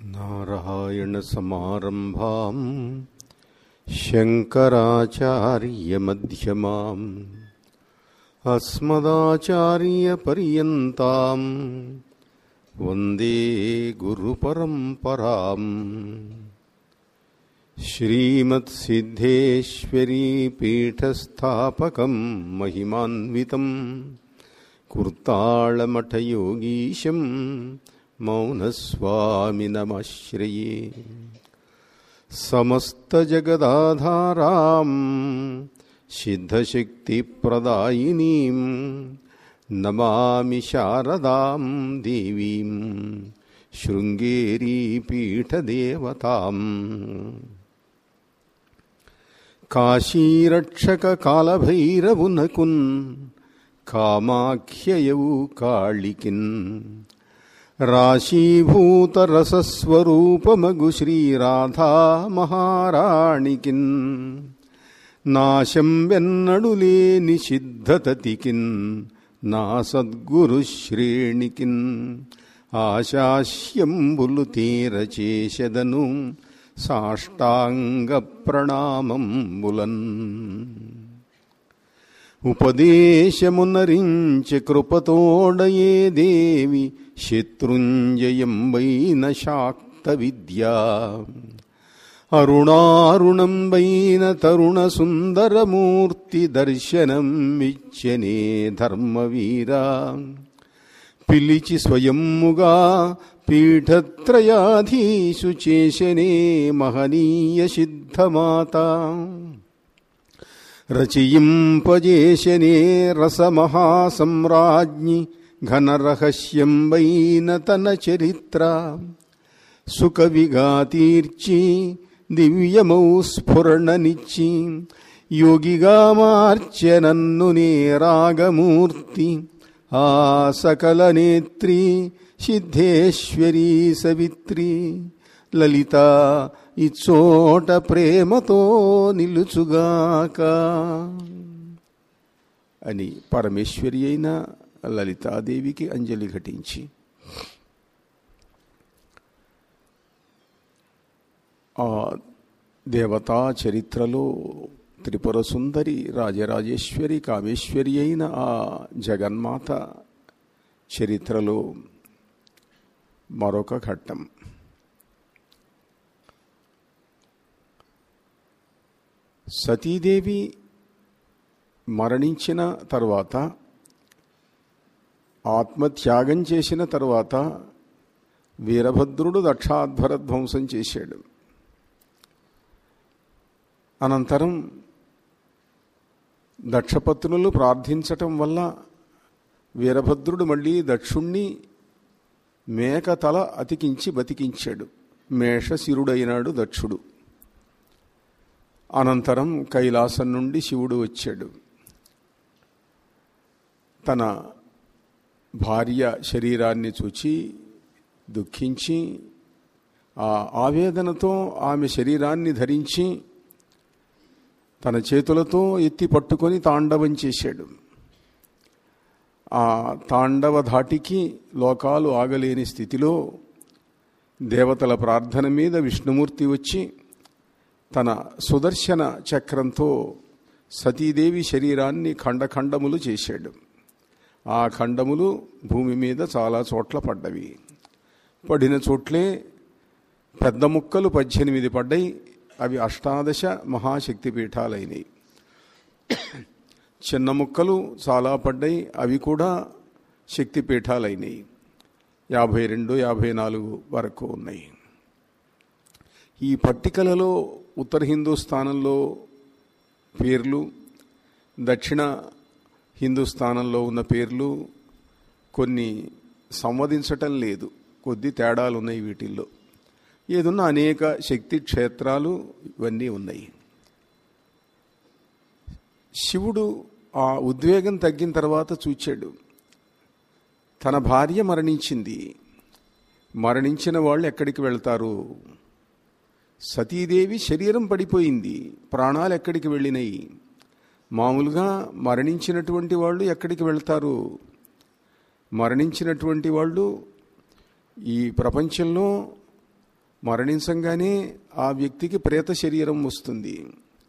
नारायणसमारम्भाम् शङ्कराचार्यमध्यमाम् अस्मदाचार्यपर्यन्ताम् वन्दे गुरुपरम्पराम् श्रीमत्सिद्धेश्वरीपीठस्थापकम् महिमान्वितम् कुर्ताळमठयोगीशम् मौनस्वामिनमाश्रये समस्तजगदाधाराम् सिद्धशक्तिप्रदायिनीम् नमामि शारदाम् देवीम् शृङ्गेरीपीठदेवताम् కాశీరక్షకకాలభైరవునకున్ కామాఖ్యయవు కాళికిన్ రాశీభూతరసస్వరూపమగు శ్రీరాధా మహారాణికిన్ నాశం వెన్నడులేని సిద్ధతతికిన్ నా సద్గురు శ్రేణికిన్ ఆశాస్యంబులు తీరచేసెదను సాష్టాంగ ప్రణామంబులన్ ఉపదేశమునరించె కృపతోడయే దేవి శత్రుంజయంబైన శాక్త విద్యా అరుణారుణంబైన తరుణ సుందరమూర్తి దర్శనం ఇచ్చనే ధర్మవీరా పిలిచి స్వయముగా పీఠత్రయాధీషు చేశనే మహనీయ సిద్ధమాత రచయింపజేశనే రసమహాసమ్రాజ్ఞి ఘనరహస్యంబైన తన చరిత్ర సుకవిగా దివ్యమౌ స్ఫురణనిచ్చి యోగిగా మార్చె నన్ను నే రాగమూర్తి ఆ సకల నేత్రి సిద్ధేశ్వరీ సవిత్రి లలిత ఇచ్చోట ప్రేమతో నిలుచుగాక అని పరమేశ్వరి అయిన లలితాదేవికి అంజలి ఘటించి ఆ దేవతా చరిత్రలో త్రిపుర సుందరి రాజరాజేశ్వరి కామేశ్వరి అయిన ఆ జగన్మాత చరిత్రలో మరొక ఘట్టం సతీదేవి మరణించిన తర్వాత ఆత్మత్యాగం చేసిన తర్వాత వీరభద్రుడు దక్షాధ్వర ధ్వంసం చేశాడు అనంతరం దక్షపత్నులు ప్రార్థించటం వల్ల వీరభద్రుడు మళ్ళీ దక్షుణ్ణి మేక తల అతికించి బతికించాడు మేషశిరుడైనాడు దక్షుడు అనంతరం కైలాసం నుండి శివుడు వచ్చాడు తన భార్య శరీరాన్ని చూచి దుఃఖించి ఆ ఆవేదనతో ఆమె శరీరాన్ని ధరించి తన చేతులతో ఎత్తి పట్టుకొని తాండవం చేశాడు ఆ తాండవ ధాటికి లోకాలు ఆగలేని స్థితిలో దేవతల ప్రార్థన మీద విష్ణుమూర్తి వచ్చి తన సుదర్శన చక్రంతో సతీదేవి శరీరాన్ని ఖండఖండములు చేశాడు ఆ ఖండములు భూమి మీద చాలా చోట్ల పడ్డవి పడిన చోట్లే పెద్ద ముక్కలు పద్దెనిమిది పడ్డాయి అవి అష్టాదశ మహాశక్తి పీఠాలైనవి చిన్న ముక్కలు చాలా పడ్డాయి అవి కూడా శక్తి పీఠాలైనవి యాభై రెండు యాభై నాలుగు వరకు ఉన్నాయి ఈ పట్టికలలో ఉత్తర హిందూస్థానంలో పేర్లు దక్షిణ హిందూస్థానంలో ఉన్న పేర్లు కొన్ని సంవదించటం లేదు కొద్ది తేడాలు ఉన్నాయి వీటిల్లో ఏదున్న అనేక శక్తి క్షేత్రాలు ఇవన్నీ ఉన్నాయి శివుడు ఆ ఉద్వేగం తగ్గిన తర్వాత చూచాడు తన భార్య మరణించింది మరణించిన వాళ్ళు ఎక్కడికి వెళ్తారు సతీదేవి శరీరం పడిపోయింది ప్రాణాలు ఎక్కడికి వెళ్ళినాయి మామూలుగా మరణించినటువంటి వాళ్ళు ఎక్కడికి వెళ్తారు మరణించినటువంటి వాళ్ళు ఈ ప్రపంచంలో మరణించంగానే ఆ వ్యక్తికి ప్రేత శరీరం వస్తుంది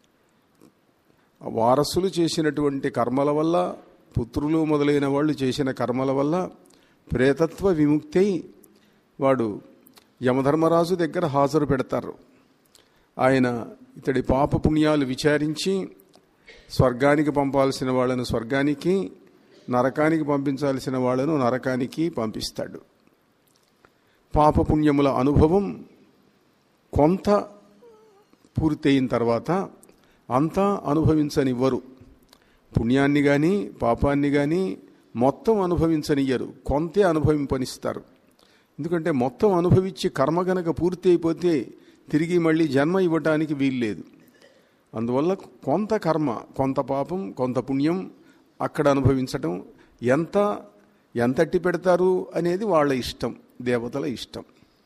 వారసులు చేసినటువంటి కర్మల వల్ల పుత్రులు మొదలైన వాళ్ళు చేసిన కర్మల వల్ల ప్రేతత్వ విముక్తి అయి వాడు యమధర్మరాజు దగ్గర హాజరు పెడతారు ఆయన ఇతడి పాప పుణ్యాలు విచారించి స్వర్గానికి పంపాల్సిన వాళ్ళను స్వర్గానికి నరకానికి పంపించాల్సిన వాళ్ళను నరకానికి పంపిస్తాడు పాపపుణ్యముల అనుభవం కొంత పూర్తయిన తర్వాత అంతా అనుభవించనివ్వరు పుణ్యాన్ని కానీ పాపాన్ని కానీ మొత్తం అనుభవించనియ్యరు కొంతే అనుభవింపనిస్తారు ఎందుకంటే మొత్తం అనుభవించి కర్మ గనక పూర్తి అయిపోతే తిరిగి మళ్ళీ జన్మ ఇవ్వటానికి వీల్లేదు అందువల్ల కొంత కర్మ కొంత పాపం కొంత పుణ్యం అక్కడ అనుభవించటం ఎంత ఎంత అట్టి పెడతారు అనేది వాళ్ళ ఇష్టం దేవతల ఇష్టం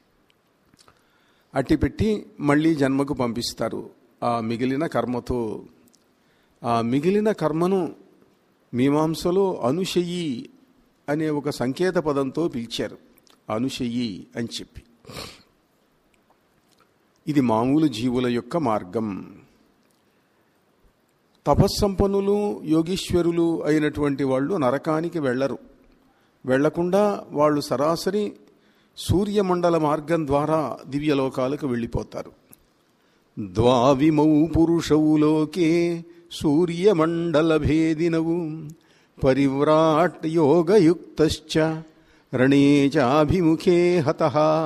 అట్టి పెట్టి మళ్ళీ జన్మకు పంపిస్తారు ఆ మిగిలిన కర్మతో ఆ మిగిలిన కర్మను మీమాంసలో అనుషయి అనే ఒక సంకేత పదంతో పిలిచారు అనుషయి అని చెప్పి ఇది మామూలు జీవుల యొక్క మార్గం తపస్సంపన్నులు యోగీశ్వరులు అయినటువంటి వాళ్ళు నరకానికి వెళ్ళరు వెళ్లకుండా వాళ్ళు సరాసరి సూర్యమండల మార్గం ద్వారా దివ్యలోకాలకు వెళ్ళిపోతారు ద్వావిమౌ పురుషౌ లోకే సూర్యమండల భేదినవు పరివ్రాట్ యోగయుక్తశ్చ రణే చాభిముఖే హత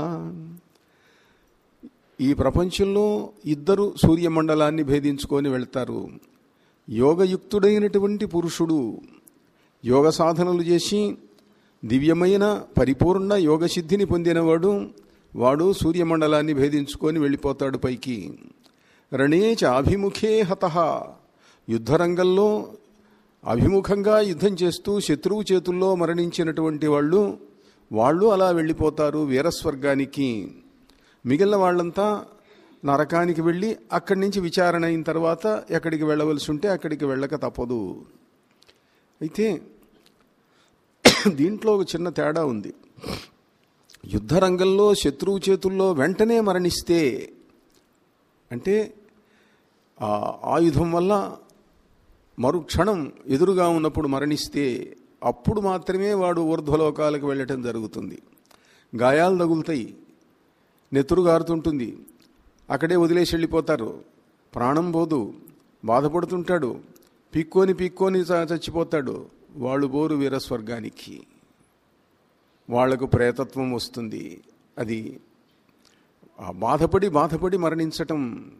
ఈ ప్రపంచంలో ఇద్దరు సూర్యమండలాన్ని భేదించుకొని వెళ్తారు యోగయుక్తుడైనటువంటి పురుషుడు యోగ సాధనలు చేసి దివ్యమైన పరిపూర్ణ యోగసిద్ధిని పొందినవాడు వాడు సూర్యమండలాన్ని భేదించుకొని వెళ్ళిపోతాడు పైకి రణేచ అభిముఖే హత యుద్ధరంగంలో అభిముఖంగా యుద్ధం చేస్తూ శత్రువు చేతుల్లో మరణించినటువంటి వాళ్ళు వాళ్ళు అలా వెళ్ళిపోతారు వీరస్వర్గానికి మిగిలిన వాళ్ళంతా నరకానికి వెళ్ళి అక్కడి నుంచి విచారణ అయిన తర్వాత ఎక్కడికి వెళ్ళవలసి ఉంటే అక్కడికి వెళ్ళక తప్పదు అయితే దీంట్లో ఒక చిన్న తేడా ఉంది యుద్ధరంగంలో శత్రువు చేతుల్లో వెంటనే మరణిస్తే అంటే ఆ ఆయుధం వల్ల మరుక్షణం ఎదురుగా ఉన్నప్పుడు మరణిస్తే అప్పుడు మాత్రమే వాడు ఊర్ధ్వలోకాలకు వెళ్ళటం జరుగుతుంది గాయాలు తగులుతాయి నెత్తురు గారుతుంటుంది అక్కడే వదిలేసి వెళ్ళిపోతారు ప్రాణం పోదు బాధపడుతుంటాడు పీక్కొని పీక్కొని చ- చచ్చిపోతాడు వాళ్ళు బోరు వీరస్వర్గానికి వాళ్లకు ప్రేతత్వం వస్తుంది అది ఆ బాధపడి బాధపడి మరణించటం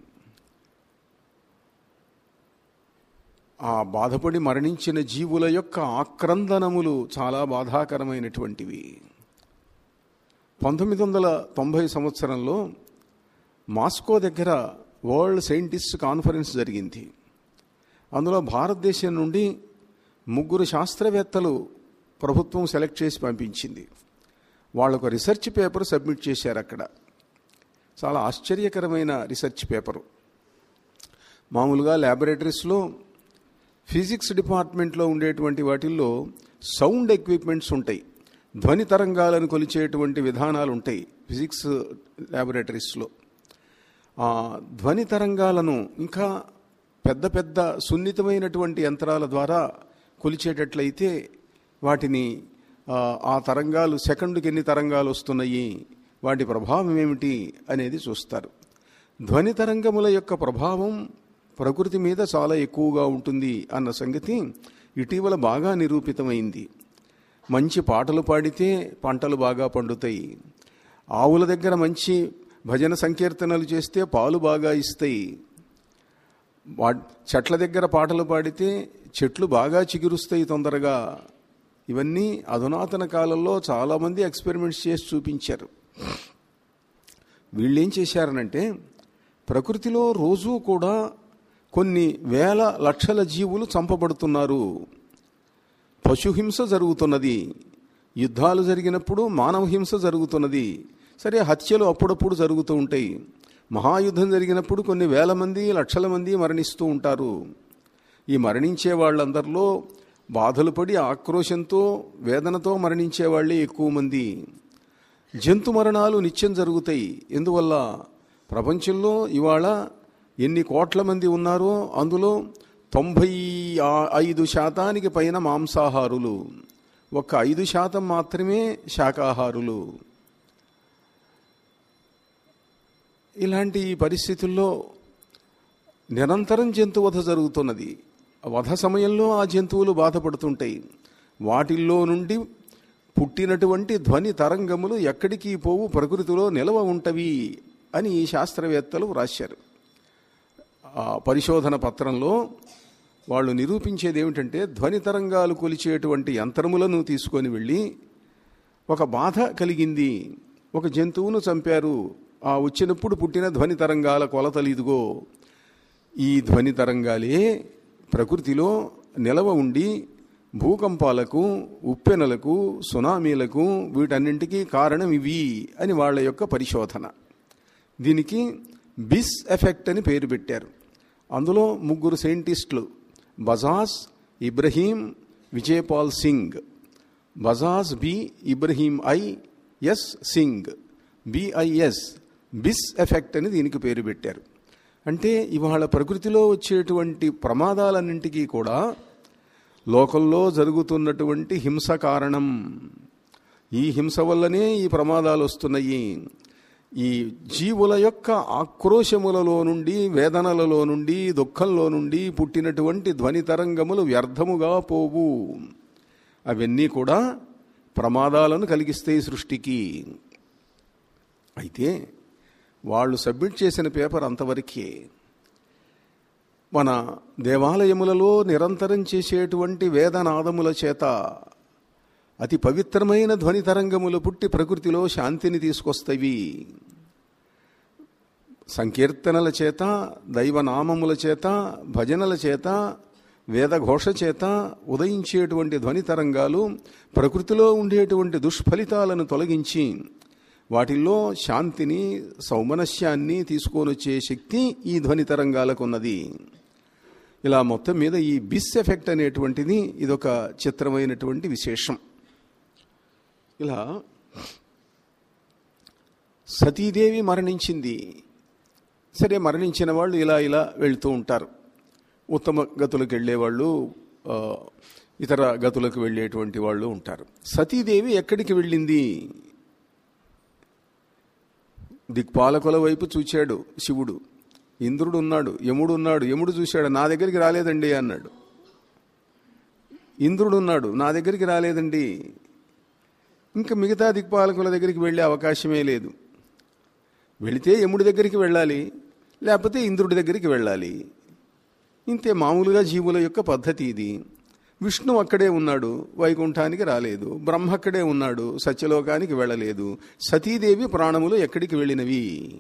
ఆ బాధపడి మరణించిన జీవుల యొక్క ఆక్రందనములు చాలా బాధాకరమైనటువంటివి పంతొమ్మిది వందల తొంభై సంవత్సరంలో మాస్కో దగ్గర వరల్డ్ సైంటిస్ట్ కాన్ఫరెన్స్ జరిగింది అందులో భారతదేశం నుండి ముగ్గురు శాస్త్రవేత్తలు ప్రభుత్వం సెలెక్ట్ చేసి పంపించింది వాళ్ళకు రీసెర్చ్ పేపర్ సబ్మిట్ చేశారు అక్కడ చాలా ఆశ్చర్యకరమైన రీసెర్చ్ పేపరు మామూలుగా ల్యాబొరేటరీస్లో ఫిజిక్స్ డిపార్ట్మెంట్లో ఉండేటువంటి వాటిల్లో సౌండ్ ఎక్విప్మెంట్స్ ఉంటాయి ధ్వని తరంగాలను కొలిచేటువంటి విధానాలు ఉంటాయి ఫిజిక్స్ ల్యాబొరేటరీస్లో ఆ ధ్వని తరంగాలను ఇంకా పెద్ద పెద్ద సున్నితమైనటువంటి యంత్రాల ద్వారా కొలిచేటట్లయితే వాటిని ఆ, ఆ తరంగాలు సెకండ్కి ఎన్ని తరంగాలు వస్తున్నాయి వాటి ప్రభావం ఏమిటి అనేది చూస్తారు ధ్వని తరంగముల యొక్క ప్రభావం ప్రకృతి మీద చాలా ఎక్కువగా ఉంటుంది అన్న సంగతి ఇటీవల బాగా నిరూపితమైంది మంచి పాటలు పాడితే పంటలు బాగా పండుతాయి ఆవుల దగ్గర మంచి భజన సంకీర్తనలు చేస్తే పాలు బాగా ఇస్తాయి వా చెట్ల దగ్గర పాటలు పాడితే చెట్లు బాగా చిగురుస్తాయి తొందరగా ఇవన్నీ అధునాతన కాలంలో చాలామంది ఎక్స్పెరిమెంట్స్ చేసి చూపించారు వీళ్ళు ఏం చేశారనంటే ప్రకృతిలో రోజూ కూడా కొన్ని వేల లక్షల జీవులు చంపబడుతున్నారు పశుహింస జరుగుతున్నది యుద్ధాలు జరిగినప్పుడు మానవ హింస జరుగుతున్నది సరే హత్యలు అప్పుడప్పుడు జరుగుతూ ఉంటాయి మహాయుద్ధం జరిగినప్పుడు కొన్ని వేల మంది లక్షల మంది మరణిస్తూ ఉంటారు ఈ మరణించే వాళ్ళందరిలో బాధలు పడి ఆక్రోశంతో వేదనతో మరణించే వాళ్ళే ఎక్కువ మంది జంతు మరణాలు నిత్యం జరుగుతాయి ఎందువల్ల ప్రపంచంలో ఇవాళ ఎన్ని కోట్ల మంది ఉన్నారో అందులో తొంభై ఆ- ఐదు శాతానికి పైన మాంసాహారులు ఒక్క ఐదు శాతం మాత్రమే శాకాహారులు ఇలాంటి పరిస్థితుల్లో నిరంతరం జంతువధ జరుగుతున్నది వధ సమయంలో ఆ జంతువులు బాధపడుతుంటాయి వాటిల్లో నుండి పుట్టినటువంటి ధ్వని తరంగములు ఎక్కడికి పోవు ప్రకృతిలో నిలవ ఉంటవి అని ఈ శాస్త్రవేత్తలు వ్రాశారు ఆ పరిశోధన పత్రంలో వాళ్ళు నిరూపించేది ఏమిటంటే ధ్వని తరంగాలు కొలిచేటువంటి యంత్రములను తీసుకొని వెళ్ళి ఒక బాధ కలిగింది ఒక జంతువును చంపారు ఆ వచ్చినప్పుడు పుట్టిన ధ్వని తరంగాల కొలతలు ఇదిగో ఈ ధ్వని తరంగాలే ప్రకృతిలో నిలవ ఉండి భూకంపాలకు ఉప్పెనలకు సునామీలకు వీటన్నింటికీ కారణం ఇవి అని వాళ్ళ యొక్క పరిశోధన దీనికి బిస్ ఎఫెక్ట్ అని పేరు పెట్టారు అందులో ముగ్గురు సైంటిస్టులు Bajaj Ibrahim Vijayapal Singh Bajaj B Ibrahim I S Singh BIS BIS effect అని దీనికి పేరు పెట్టారు అంటే ఇవాళ ప్రకృతిలో వచ్చేటువంటి ప్రమాదాలన్నింటికీ కూడా లోకంలో జరుగుతున్నటువంటి హింస కారణం ఈ హింస వల్లనే ఈ ప్రమాదాలు వస్తున్నాయి ఈ జీవుల యొక్క ఆక్రోశములలో నుండి వేదనలలో నుండి దుఃఖంలో నుండి పుట్టినటువంటి ధ్వని తరంగములు వ్యర్థముగా పోవు అవన్నీ కూడా ప్రమాదాలను కలిగిస్తాయి సృష్టికి అయితే వాళ్ళు సబ్మిట్ చేసిన పేపర్ అంతవరకే మన దేవాలయములలో నిరంతరం చేసేటువంటి వేదనాదముల చేత అతి పవిత్రమైన ధ్వని తరంగములు పుట్టి ప్రకృతిలో శాంతిని తీసుకొస్తవి సంకీర్తనల చేత దైవనామముల చేత భజనల చేత వేదఘోష చేత ఉదయించేటువంటి ధ్వని తరంగాలు ప్రకృతిలో ఉండేటువంటి దుష్ఫలితాలను తొలగించి వాటిల్లో శాంతిని సౌమనస్యాన్ని తీసుకొనొచ్చే శక్తి ఈ ధ్వని తరంగాలకు ఉన్నది ఇలా మొత్తం మీద ఈ బిస్ ఎఫెక్ట్ అనేటువంటిది ఇదొక చిత్రమైనటువంటి విశేషం ఇలా సతీదేవి మరణించింది సరే మరణించిన వాళ్ళు ఇలా ఇలా వెళ్తూ ఉంటారు ఉత్తమ గతులకు వెళ్ళేవాళ్ళు ఆ, ఇతర గతులకు వెళ్ళేటువంటి వాళ్ళు ఉంటారు సతీదేవి ఎక్కడికి వెళ్ళింది దిక్పాలకుల వైపు చూచాడు శివుడు ఇంద్రుడు ఉన్నాడు యముడు ఉన్నాడు యముడు చూశాడు నా దగ్గరికి రాలేదండి అన్నాడు ఇంద్రుడు ఉన్నాడు నా దగ్గరికి రాలేదండి ఇంకా మిగతా దిక్పాలకుల దగ్గరికి వెళ్ళే అవకాశమే లేదు వెళితే యముడి దగ్గరికి వెళ్ళాలి లేకపోతే ఇంద్రుడి దగ్గరికి వెళ్ళాలి ఇంతే మామూలుగా జీవుల యొక్క పద్ధతి ఇది విష్ణు అక్కడే ఉన్నాడు వైకుంఠానికి రాలేదు బ్రహ్మ అక్కడే ఉన్నాడు సత్యలోకానికి వెళ్ళలేదు సతీదేవి ప్రాణములు ఎక్కడికి వెళ్ళినవి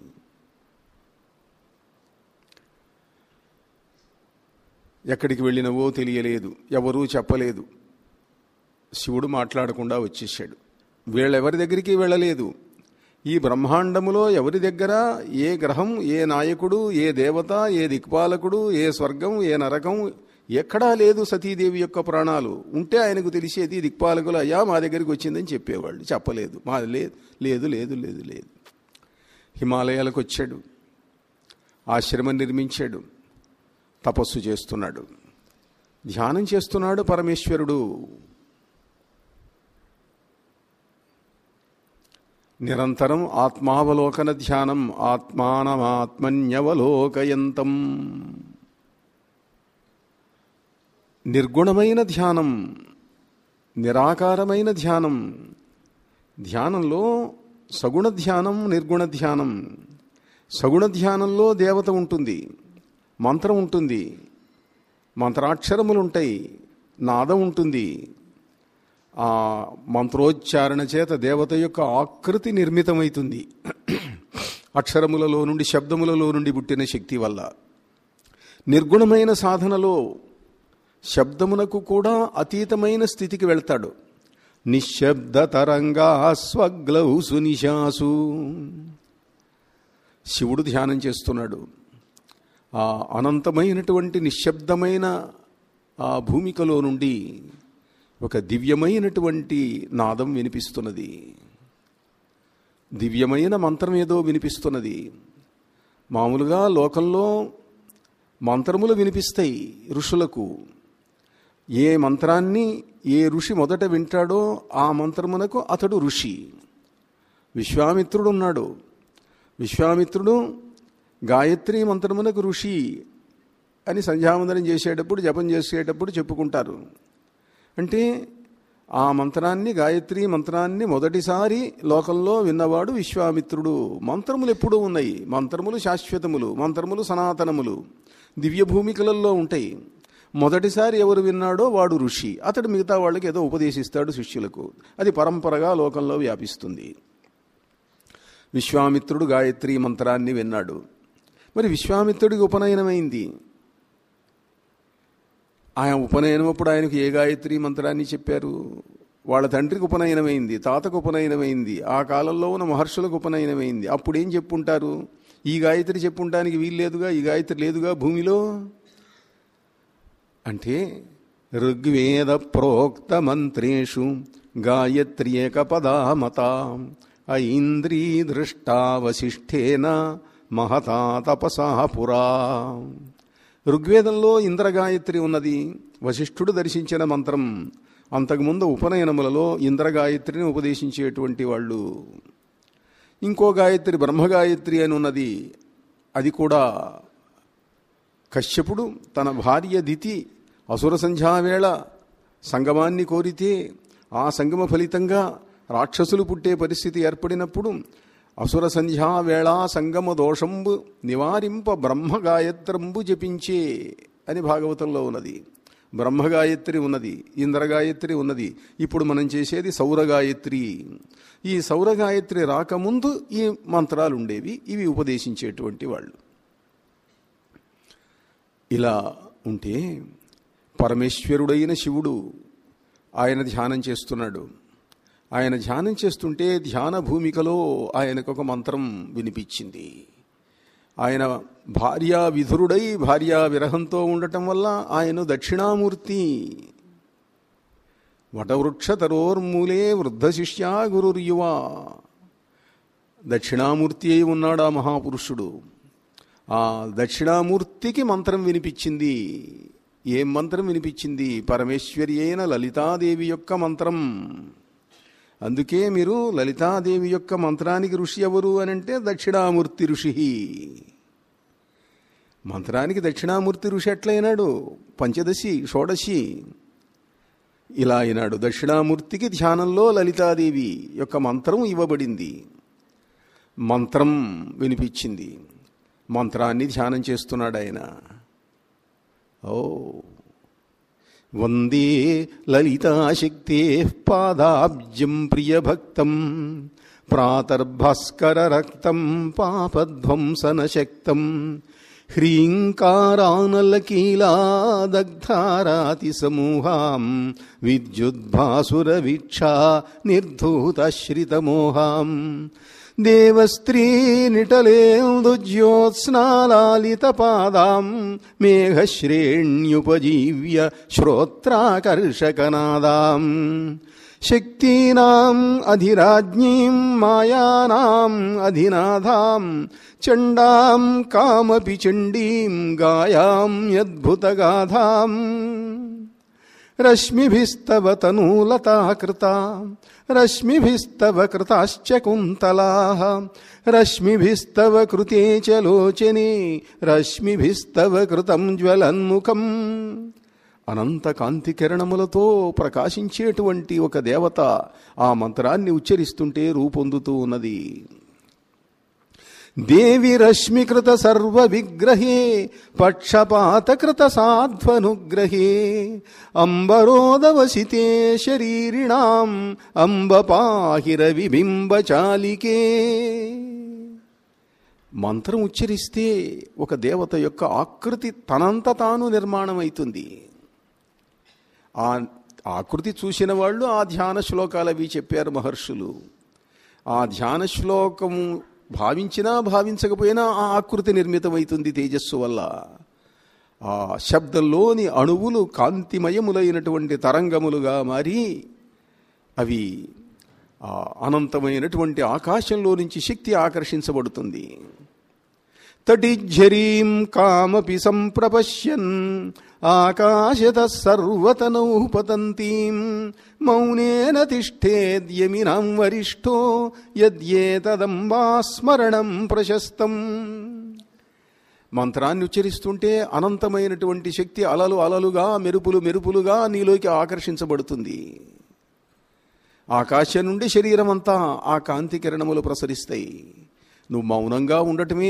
ఎక్కడికి వెళ్ళినవో తెలియలేదు ఎవరూ చెప్పలేదు శివుడు మాట్లాడకుండా వచ్చేసాడు వీళ్ళెవరి దగ్గరికి వెళ్ళలేదు ఈ బ్రహ్మాండములో ఎవరి దగ్గర ఏ గ్రహం ఏ నాయకుడు ఏ దేవత ఏ దిక్పాలకుడు ఏ స్వర్గం ఏ నరకం ఎక్కడా లేదు సతీదేవి యొక్క ప్రాణాలు ఉంటే ఆయనకు తెలిసేది దిక్పాలకులు అయ్యా మా దగ్గరికి వచ్చిందని చెప్పేవాళ్ళు చెప్పలేదు మా లేదు లేదు లేదు లేదు లేదు హిమాలయాలకు వచ్చాడు ఆశ్రమం నిర్మించాడు తపస్సు చేస్తున్నాడు ధ్యానం చేస్తున్నాడు పరమేశ్వరుడు నిరంతరం ఆత్మావలోకన ధ్యానం ఆత్మానమాత్మన్యవలోకయంతం నిర్గుణమైన ధ్యానం నిరాకారమైన ధ్యానం ధ్యానంలో సగుణ ధ్యానం నిర్గుణ ధ్యానం సగుణ ధ్యానంలో దేవత ఉంటుంది మంత్రం ఉంటుంది మంత్రాక్షరములు ఉంటాయి నాదం ఉంటుంది ఆ మంత్రోచ్చారణ చేత దేవత యొక్క ఆకృతి నిర్మితమవుతుంది అక్షరములలో నుండి శబ్దములలో నుండి పుట్టిన శక్తి వల్ల నిర్గుణమైన సాధనలో శబ్దమునకు కూడా అతీతమైన స్థితికి వెళ్తాడు నిశ్శబ్ద తరంగా స్వగ్లౌ సునిశాసు శివుడు ధ్యానం చేస్తున్నాడు ఆ అనంతమైనటువంటి నిశ్శబ్దమైన ఆ భూమికలో నుండి ఒక దివ్యమైనటువంటి నాదం వినిపిస్తున్నది దివ్యమైన మంత్రం ఏదో వినిపిస్తున్నది మామూలుగా లోకంలో మంత్రములు వినిపిస్తాయి ఋషులకు ఏ మంత్రాన్ని ఏ ఋషి మొదట వింటాడో ఆ మంత్రమునకు అతడు ఋషి విశ్వామిత్రుడు ఉన్నాడు విశ్వామిత్రుడు గాయత్రి మంత్రమునకు ఋషి అని సంధ్యావందనం చేసేటప్పుడు జపం చేసేటప్పుడు చెప్పుకుంటారు అంటే ఆ మంత్రాన్ని గాయత్రి మంత్రాన్ని మొదటిసారి లోకంలో విన్నవాడు విశ్వామిత్రుడు మంత్రములు ఎప్పుడూ ఉన్నాయి మంత్రములు శాశ్వతములు మంత్రములు సనాతనములు దివ్య భూమికలలో ఉంటాయి మొదటిసారి ఎవరు విన్నాడో వాడు ఋషి అతడు మిగతా వాళ్ళకి ఏదో ఉపదేశిస్తాడు శిష్యులకు అది పరంపరగా లోకంలో వ్యాపిస్తుంది విశ్వామిత్రుడు గాయత్రి మంత్రాన్ని విన్నాడు మరి విశ్వామిత్రుడికి ఉపనయనమైంది ఆయన ఉపనయనం అప్పుడు ఆయనకు ఏ గాయత్రి మంత్రాన్ని చెప్పారు వాళ్ళ తండ్రికి ఉపనయనమైంది తాతకు ఉపనయనమైంది ఆ కాలంలో ఉన్న మహర్షులకు ఉపనయనమైంది అప్పుడు ఏం చెప్పుంటారు ఈ గాయత్రి చెప్పుంటానికి వీల్లేదుగా ఈ గాయత్రి లేదుగా భూమిలో అంటే ఋగ్వేద ప్రోక్త మంత్రేషు గాయత్ర్యేక పదామత ఐంద్రీ దృష్టా వశిష్ఠేన మహతా తపసా పురా ఋగ్వేదంలో ఇంద్రగాయత్రి ఉన్నది వశిష్ఠుడు దర్శించిన మంత్రం అంతకుముందు ఉపనయనములలో ఇంద్రగాయత్రిని ఉపదేశించేటువంటి వాళ్ళు ఇంకో గాయత్రి బ్రహ్మగాయత్రి అని ఉన్నది అది కూడా కశ్యపుడు తన భార్య దితి అసుర సంధ్యావేళ సంగమాన్ని కోరితే ఆ సంగమ ఫలితంగా రాక్షసులు పుట్టే పరిస్థితి ఏర్పడినప్పుడు అసుర సంధ్యావేళ సంగమ దోషంబు నివారింప బ్రహ్మగాయత్రంబు జపించే అని భాగవతంలో ఉన్నది బ్రహ్మగాయత్రి ఉన్నది ఇంద్రగాయత్రి ఉన్నది ఇప్పుడు మనం చేసేది సౌరగాయత్రి ఈ సౌరగాయత్రి రాకముందు ఈ మంత్రాలు ఉండేవి ఇవి ఉపదేశించేటువంటి వాళ్ళు ఇలా ఉంటే పరమేశ్వరుడైన శివుడు ఆయన ధ్యానం చేస్తున్నాడు ఆయన ధ్యానం చేస్తుంటే ధ్యాన భూమికలో ఆయనకు ఒక మంత్రం వినిపించింది ఆయన భార్యా విధురుడై భార్యా విరహంతో ఉండటం వల్ల ఆయన దక్షిణామూర్తి వటవృక్ష తరోర్మూలే వృద్ధ శిష్యా గురుర్యువ దక్షిణామూర్తి అయి ఉన్నాడు ఆ మహాపురుషుడు ఆ దక్షిణామూర్తికి మంత్రం వినిపించింది ఏం మంత్రం వినిపించింది పరమేశ్వరి అయిన లలితాదేవి యొక్క మంత్రం అందుకే మీరు లలితాదేవి యొక్క మంత్రానికి ఋషి ఎవరు అని అంటే దక్షిణామూర్తి ఋషి మంత్రానికి దక్షిణామూర్తి ఋషి ఎట్లయినాడు పంచదశి షోడశి ఇలా అయినాడు దక్షిణామూర్తికి ధ్యానంలో లలితాదేవి యొక్క మంత్రం ఇవ్వబడింది మంత్రం వినిపించింది మంత్రాన్ని ధ్యానం చేస్తున్నాడు ఆయన ఓ వందే లలితాశక్తే పాదాబ్జం ప్రియభక్తం ప్రాతర్భాస్కరరక్తం పాపధ్వంసనశక్తం హ్రీంకారానలకీలాదగ్ధారాతిసమూహాం విద్యుద్భాసురవీక్షా నిర్ధూతశ్రితమోహాం దేవస్త్రీనిటలేందుజ్యోత్స్నాలాలితపాదాం మేఘశ్రేణ్యుపజీవ్య శ్రోత్రాకర్షకనాదాం శక్తీనాం అధిరాజ్ఞీం మాయానాం అధినాథాం చండాం కామపి చండీం గాయాం యద్భుతగాథాం రశ్మిభిస్తవ తనూలతాకృతా రశ్మిభిస్తవ కృతాశ్చ కుంతలాः రశ్మిభిస్తవ కృతే చ లోచనే రశ్మిభిస్తవ కృతం జ్వలన్ముఖం అనంత కాంతి కిరణములతో ప్రకాశించేటువంటి ఒక దేవత ఆ మంత్రాన్ని ఉచ్చరిస్తుంటే రూపొందుతూ ఉన్నది దేవి రశ్మికృత సర్వ విగ్రహే పక్షపాతకృత సాధ్వనుగ్రహే అంబరోదవసితే శరీరిణాం అంబ పాహిర విబింబచాలికే మంత్రం ఉచ్చరిస్తే ఒక దేవత యొక్క ఆకృతి తనంత తాను నిర్మాణమవుతుంది ఆ ఆకృతి చూసిన వాళ్ళు ఆ ధ్యాన శ్లోకాలు అవి చెప్పారు మహర్షులు ఆ ధ్యాన శ్లోకము భావించినా భావించకపోయినా ఆ ఆకృతి నిర్మితమవుతుంది తేజస్సు వల్ల ఆ శబ్దంలోని అణువులు కాంతిమయములైనటువంటి తరంగములుగా మారి అవి ఆ అనంతమైనటువంటి ఆకాశంలో నుంచి శక్తి ఆకర్షించబడుతుంది తటిఝరీం కామపి సంప్రపశ్యన్ ఆకాశత సర్వతనౌ పతంతీం మౌనేన తిష్టేద్యమినాం వరిష్ఠో యద్యేతదంబాస్మరణం ప్రశస్తం మంత్రాన్ని ఉచ్చరిస్తుంటే అనంతమైనటువంటి శక్తి అలలు అలలుగా మెరుపులు మెరుపులుగా నీలోకి ఆకర్షించబడుతుంది ఆకాశం నుండి శరీరం అంతా ఆ కాంతి కిరణములు ప్రసరిస్తాయి నువ్వు మౌనంగా ఉండటమే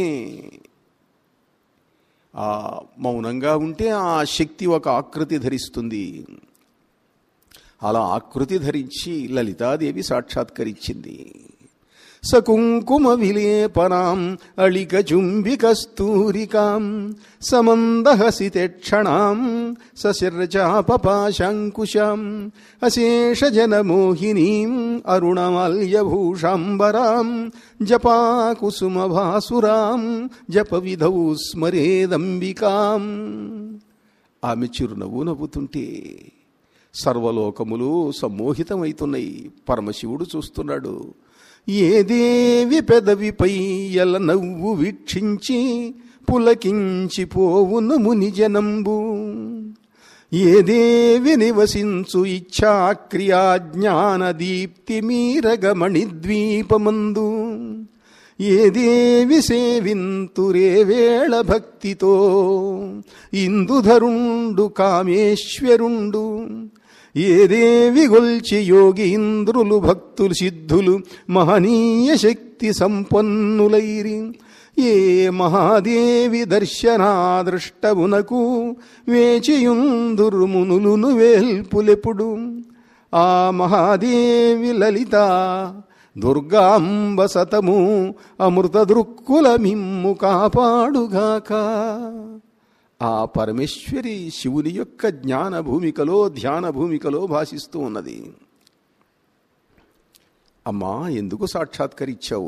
ఆ మౌనంగా ఉంటే ఆ శక్తి ఒక ఆకృతి ధరిస్తుంది అలా ఆకృతి ధరించి లలితాదేవి సాక్షాత్కరించింది సకుంకుమ విలేపనాం అళిక చుంబికస్తూరికాం సమందహసితేక్షణాం సశిర్జాపపాశాంకుశాం అశేషజనమోహినీం అరుణమాల్యభూషాంబరాం జపాకుసుమభాసురాం జప విధౌ స్మరేదంబికాం ఆమె చిరునవ్వు నవ్వుతుంటే సర్వలోకములు సమ్మోహితమైతున్నాయి పరమశివుడు చూస్తున్నాడు ఏ దేవి పెదవిపై ఎల నవ్వు వీక్షించి పులకించిపోవును ముని జనంబు ఏ దేవి నివసించు ఇచ్ఛాక్రియా జ్ఞాన దీప్తి మీరగమణి ద్వీపమందు ఏ దేవి సేవింతురే వేళ భక్తితో ఇందుధరుండు కామేశ్వరుండు ఏదేవి గొల్చి యోగీంద్రులు భక్తులు సిద్ధులు మహనీయ శక్తి సంపన్నులైరి ఏ మహాదేవి దర్శనాదృష్టమునకు వేచియుందురు మునులును వేల్పులెప్పుడు ఆ మహాదేవి లలిత దుర్గాంబ సతము అమృత దృక్కుల మిమ్ము కాపాడుగాక ఆ పరమేశ్వరి శివుని యొక్క జ్ఞాన భూమికలో ధ్యాన భూమికలో భాషిస్తూ ఉన్నది అమ్మా ఎందుకు సాక్షాత్కరించావు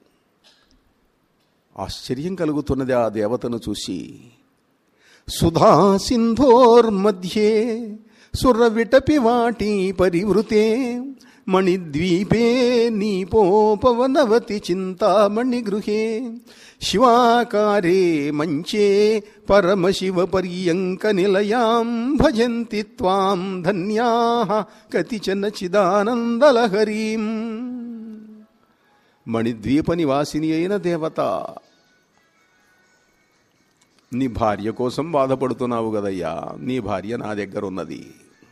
ఆశ్చర్యం కలుగుతున్నది ఆ దేవతను చూసి సుధా సింధోర్మధ్యే సురవిటపి వాటి పరివృతే మణిద్వీపే నీపోపవనవతి చింతామణి గృహే శివాకారే మంచే పరమశివ పర్యంక నిలయాం భజంతి త్వాం ధన్యా కతిచన చిదానందలహరీం మణిద్వీప నివాసిని అయిన దేవత నీ భార్య కోసం బాధపడుతున్నావు కదయ్యా నీ భార్య నా దగ్గర ఉన్నది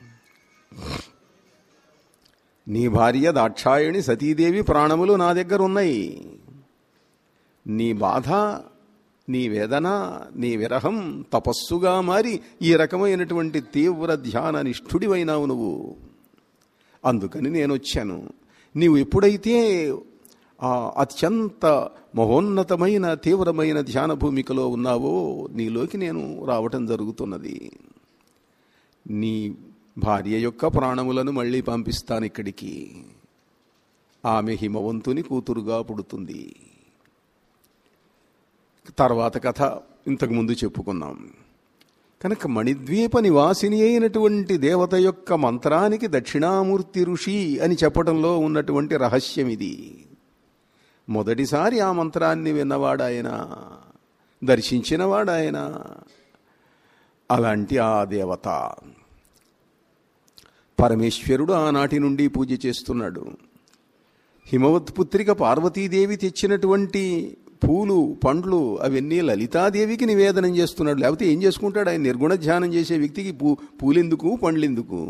నీ భార్య దాక్షాయణి సతీదేవి ప్రాణములు నా దగ్గర ఉన్నాయి నీ బాధ నీ వేదన నీ విరహం తపస్సుగా మారి ఈ రకమైనటువంటి తీవ్ర ధ్యాన నిష్ఠుడివైనావు నువ్వు అందుకని నేను వచ్చాను నీవు ఎప్పుడైతే ఆ అత్యంత మహోన్నతమైన తీవ్రమైన ధ్యాన భూమికలో ఉన్నావో నీలోకి నేను రావటం జరుగుతున్నది నీ భార్య యొక్క ప్రాణములను మళ్ళీ పంపిస్తాను ఇక్కడికి ఆమె హిమవంతుని కూతురుగా పుడుతుంది తర్వాత కథ ఇంతకుముందు చెప్పుకున్నాం కనుక మణిద్వీప నివాసిని అయినటువంటి దేవత యొక్క మంత్రానికి దక్షిణామూర్తి ఋషి అని చెప్పడంలో ఉన్నటువంటి రహస్యం ఇది మొదటిసారి ఆ మంత్రాన్ని విన్నవాడాయన దర్శించినవాడాయన అలాంటి ఆ దేవత పరమేశ్వరుడు ఆనాటి నుండి పూజ చేస్తున్నాడు హిమవత్ పుత్రిక పార్వతీదేవి తెచ్చినటువంటి పూలు పండ్లు అవన్నీ లలితాదేవికి నివేదనం చేస్తున్నాడు లేకపోతే ఏం చేసుకుంటాడు ఆయన నిర్గుణ ధ్యానం చేసే వ్యక్తికి పూ పూలెందుకు పండ్లెందుకు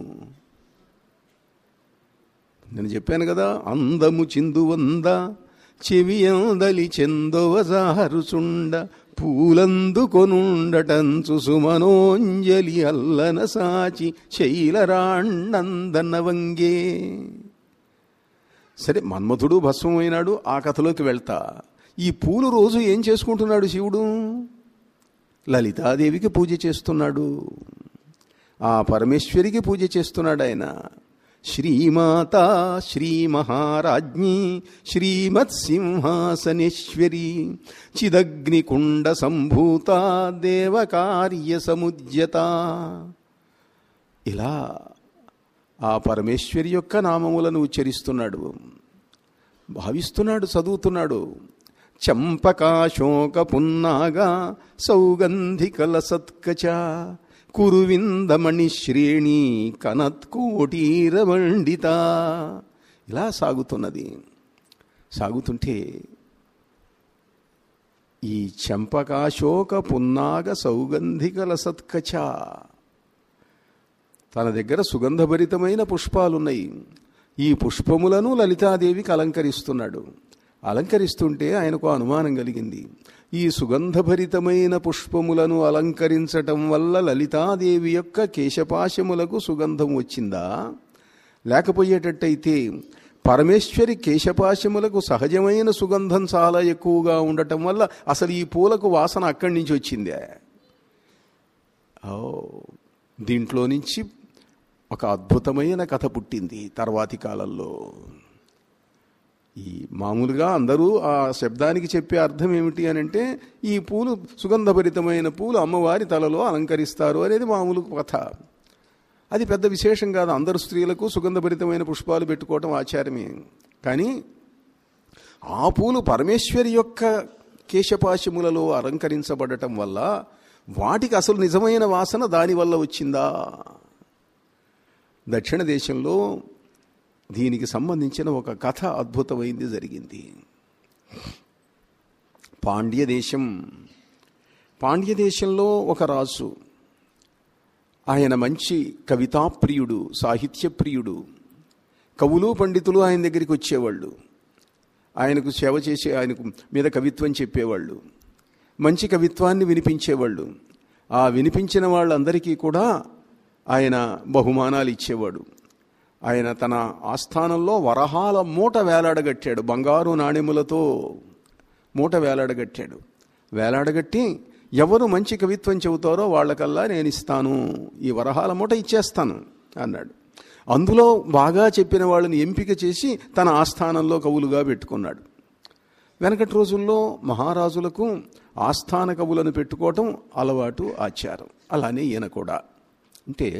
నేను చెప్పాను కదా అందము చిందువంద చెవియందలి చెందొవజారుచుండ పూలందుకొనుండటంచు సుమనోంజలి అల్లన సాచి శైలరాండందన వంగే సరే మన్మథుడు భస్మమైనాడు ఆ కథలోకి వెళ్తా ఈ పూలు రోజు ఏం చేసుకుంటున్నాడు శివుడు లలితాదేవికి పూజ చేస్తున్నాడు ఆ పరమేశ్వరికి పూజ చేస్తున్నాడు ఆయన శ్రీమాత శ్రీ మహారాజ్ఞి శ్రీమత్సింహాసనేశ్వరి చిదగ్నికుండ సంభూత దేవకార్య సముద్యత ఇలా ఆ పరమేశ్వరి యొక్క నామములను ఉచ్చరిస్తున్నాడు భావిస్తున్నాడు చదువుతున్నాడు చంపకాశోక పున్నాగా సౌగంధికల సత్కచ కురువిందమణి శ్రేణి కనత్కోటీరమండిత ఇలా సాగుతున్నది సాగుతుంటే ఈ చంపకాశోక పున్నాగ సౌగంధికల సత్కచ తన దగ్గర సుగంధభరితమైన పుష్పాలున్నాయి ఈ పుష్పములను లలితాదేవికి అలంకరిస్తున్నాడు అలంకరిస్తుంటే ఆయనకు అనుమానం కలిగింది ఈ సుగంధభరితమైన పుష్పములను అలంకరించటం వల్ల లలితాదేవి యొక్క కేశపాశములకు సుగంధం వచ్చిందా లేకపోయేటట్టయితే పరమేశ్వరి కేశపాశములకు సహజమైన సుగంధం చాలా ఎక్కువగా ఉండటం వల్ల అసలు ఈ పూలకు వాసన అక్కడి నుంచి వచ్చిందే ఓ దీంట్లో నుంచి ఒక అద్భుతమైన కథ పుట్టింది తర్వాతి కాలంలో ఈ మామూలుగా అందరూ ఆ శబ్దానికి చెప్పే అర్థం ఏమిటి అని అంటే ఈ పూలు సుగంధభరితమైన పూలు అమ్మవారి తలలో అలంకరిస్తారు అనేది మామూలు కథ అది పెద్ద విశేషం కాదు అందరు స్త్రీలకు సుగంధభరితమైన పుష్పాలు పెట్టుకోవటం ఆచారమే కానీ ఆ పూలు పరమేశ్వరి యొక్క కేశపాశములలో అలంకరించబడటం వల్ల వాటికి అసలు నిజమైన వాసన దానివల్ల వచ్చిందా దక్షిణ దేశంలో దీనికి సంబంధించిన ఒక కథ అద్భుతమైంది జరిగింది పాండ్య దేశం పాండ్య దేశంలో ఒక రాజు ఆయన మంచి కవితాప్రియుడు సాహిత్యప్రియుడు కవులు పండితులు ఆయన దగ్గరికి వచ్చేవాళ్ళు ఆయనకు సేవ చేసే ఆయనకు మీద కవిత్వం చెప్పేవాళ్ళు మంచి కవిత్వాన్ని వినిపించేవాళ్ళు ఆ వినిపించిన వాళ్ళందరికీ కూడా ఆయన బహుమానాలు ఇచ్చేవాడు ఆయన తన ఆస్థానంలో వరహాల మూట వేలాడగట్టాడు బంగారు నాణెములతో మూట వేలాడగట్టాడు వేలాడగట్టి ఎవరు మంచి కవిత్వం చెబుతారో వాళ్ళకల్లా నేను ఇస్తాను ఈ వరహాల మూట ఇచ్చేస్తాను అన్నాడు అందులో బాగా చెప్పిన వాళ్ళని ఎంపిక చేసి తన ఆస్థానంలో కవులుగా పెట్టుకున్నాడు వెనకటి రోజుల్లో మహారాజులకు ఆస్థాన కవులను పెట్టుకోవటం అలవాటు ఆచారం అలానే ఈయన కూడా అంటే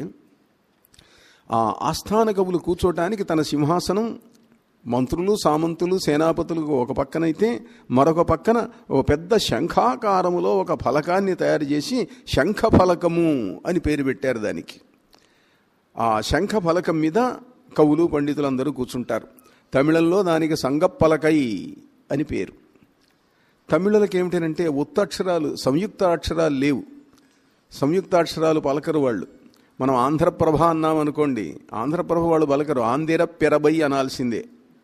ఆ ఆస్థాన కవులు కూర్చోటానికి తన సింహాసనం మంత్రులు సామంతులు సేనాపతులు ఒక పక్కనైతే మరొక పక్కన ఒక పెద్ద శంఖాకారములో ఒక ఫలకాన్ని తయారు చేసి శంఖ ఫలకము అని పేరు పెట్టారు దానికి ఆ శంఖ ఫలకం మీద కవులు పండితులందరూ కూర్చుంటారు తమిళంలో దానికి సంగప్పలకై అని పేరు తమిళులకి ఏమిటంటే ఒత్తక్షరాలు సంయుక్త అక్షరాలు లేవు సంయుక్తాక్షరాలు పలకరు వాళ్ళు మనం ఆంధ్రప్రభ అన్నాం అనుకోండి ఆంధ్రప్రభ వాళ్ళు పలకరు ఆంధ్ర పెరబై అనాల్సిందే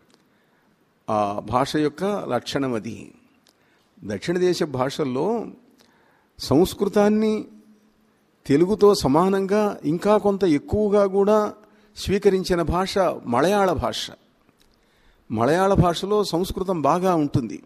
ఆ భాష యొక్క లక్షణం అది దక్షిణ దేశ భాషల్లో సంస్కృతాన్ని తెలుగుతో సమానంగా ఇంకా కొంత ఎక్కువగా కూడా స్వీకరించిన భాష మలయాళ భాష మలయాళ భాషలో సంస్కృతం బాగా ఉంటుంది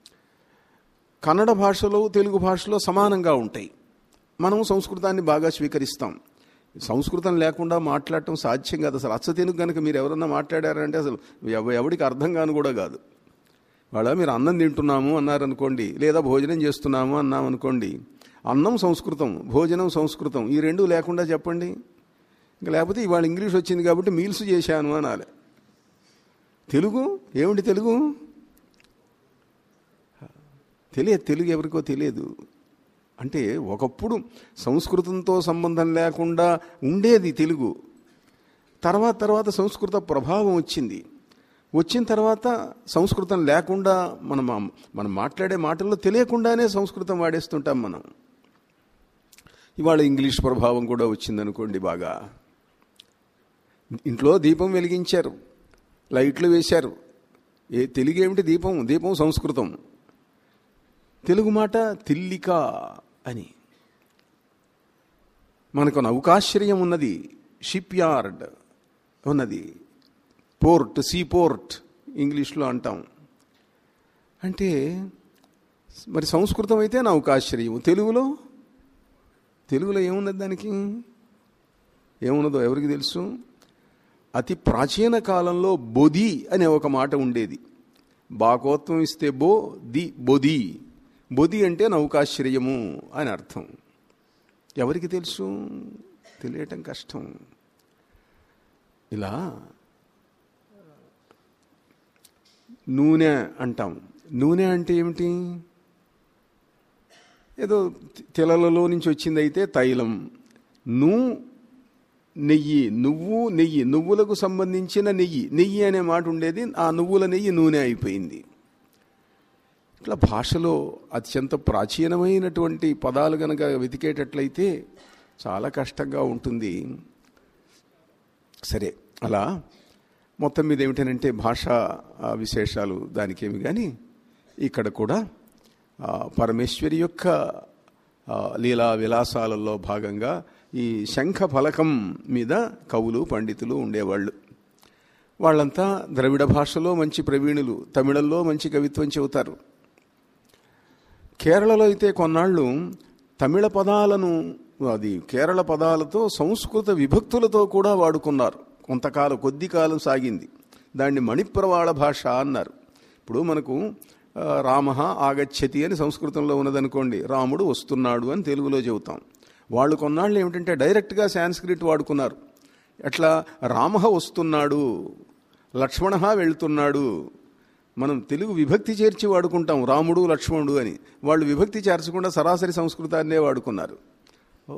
కన్నడ భాషలో తెలుగు భాషలో సమానంగా ఉంటాయి మనం సంస్కృతాన్ని బాగా స్వీకరిస్తాం సంస్కృతం లేకుండా మాట్లాడటం సాధ్యం కాదు అసలు అచ్చ తెలుగు కనుక మీరు ఎవరన్నా మాట్లాడారంటే అసలు ఎవ- ఎవడికి అర్థం కాను కూడా కాదు వాళ్ళ మీరు అన్నం తింటున్నాము అన్నారనుకోండి లేదా భోజనం చేస్తున్నాము అన్నాం అనుకోండి అన్నం సంస్కృతం భోజనం సంస్కృతం ఈ రెండు లేకుండా చెప్పండి ఇంకా లేకపోతే ఇవాళ ఇంగ్లీష్ వచ్చింది కాబట్టి మీల్స్ చేశాను అనాలి తెలుగు ఏమిటి తెలుగు తెలియదు తెలుగు ఎవరికో తెలియదు అంటే ఒకప్పుడు సంస్కృతంతో సంబంధం లేకుండా ఉండేది తెలుగు తర్వాత తర్వాత సంస్కృత ప్రభావం వచ్చింది వచ్చిన తర్వాత సంస్కృతం లేకుండా మనం మనం మాట్లాడే మాటల్లో తెలియకుండానే సంస్కృతం వాడేస్తుంటాం మనం ఇవాళ ఇంగ్లీష్ ప్రభావం కూడా వచ్చిందనుకోండి బాగా ఇంట్లో దీపం వెలిగించారు లైట్లు వేశారు ఏ తెలుగు ఏమిటి దీపం దీపం సంస్కృతం తెలుగు మాట తిల్లిక అని మనకు నౌకాశ్రయం ఉన్నది షిప్ యార్డ్ ఉన్నది పోర్ట్ సీ పోర్ట్ ఇంగ్లీష్లో అంటాం అంటే మరి సంస్కృతం అయితే నౌకాశ్రయం తెలుగులో తెలుగులో ఏమున్నది దానికి ఏమున్నదో ఎవరికి తెలుసు అతి ప్రాచీన కాలంలో బొది అనే ఒక మాట ఉండేది బాకోత్వం ఇస్తే బో ది బొది బొది అంటే నౌకాశ్రయము అని అర్థం ఎవరికి తెలుసు తెలియటం కష్టం ఇలా నూనె అంటాం నూనె అంటే ఏమిటి ఏదో తెలలలో నుంచి వచ్చింది అయితే తైలం ను నెయ్యి నువ్వు నెయ్యి నువ్వులకు సంబంధించిన నెయ్యి నెయ్యి అనే మాట ఉండేది ఆ నువ్వుల నెయ్యి నూనె అయిపోయింది ఇట్లా భాషలో అత్యంత ప్రాచీనమైనటువంటి పదాలు కనుక వెతికేటట్లయితే చాలా కష్టంగా ఉంటుంది సరే అలా మొత్తం మీద ఏమిటనంటే భాషా ఆ, విశేషాలు దానికేమి కానీ ఇక్కడ కూడా ఆ, పరమేశ్వరి యొక్క ఆ, లీలా విలాసాలలో భాగంగా ఈ శంఖ ఫలకం మీద కవులు పండితులు ఉండేవాళ్ళు వాళ్ళంతా ద్రవిడ భాషలో మంచి ప్రవీణులు తమిళంలో మంచి కవిత్వం చెబుతారు కేరళలో అయితే కొన్నాళ్ళు తమిళ పదాలను అది కేరళ పదాలతో సంస్కృత విభక్తులతో కూడా వాడుకున్నారు కొంతకాలం కొద్ది కాలం సాగింది దాన్ని మణిప్రవాళ భాష అన్నారు ఇప్పుడు మనకు ఆ, రామ ఆగచ్చతి అని సంస్కృతంలో ఉన్నదనుకోండి రాముడు వస్తున్నాడు అని తెలుగులో చెబుతాం వాళ్ళు కొన్నాళ్ళు ఏమిటంటే డైరెక్ట్గా సాంస్క్రిట్ వాడుకున్నారు ఎట్లా రామ వస్తున్నాడు లక్ష్మణ వెళ్తున్నాడు మనం తెలుగు విభక్తి చేర్చి వాడుకుంటాం రాముడు లక్ష్మణుడు అని వాళ్ళు విభక్తి చేర్చకుండా సరాసరి సంస్కృతాన్నే వాడుకున్నారు ఓ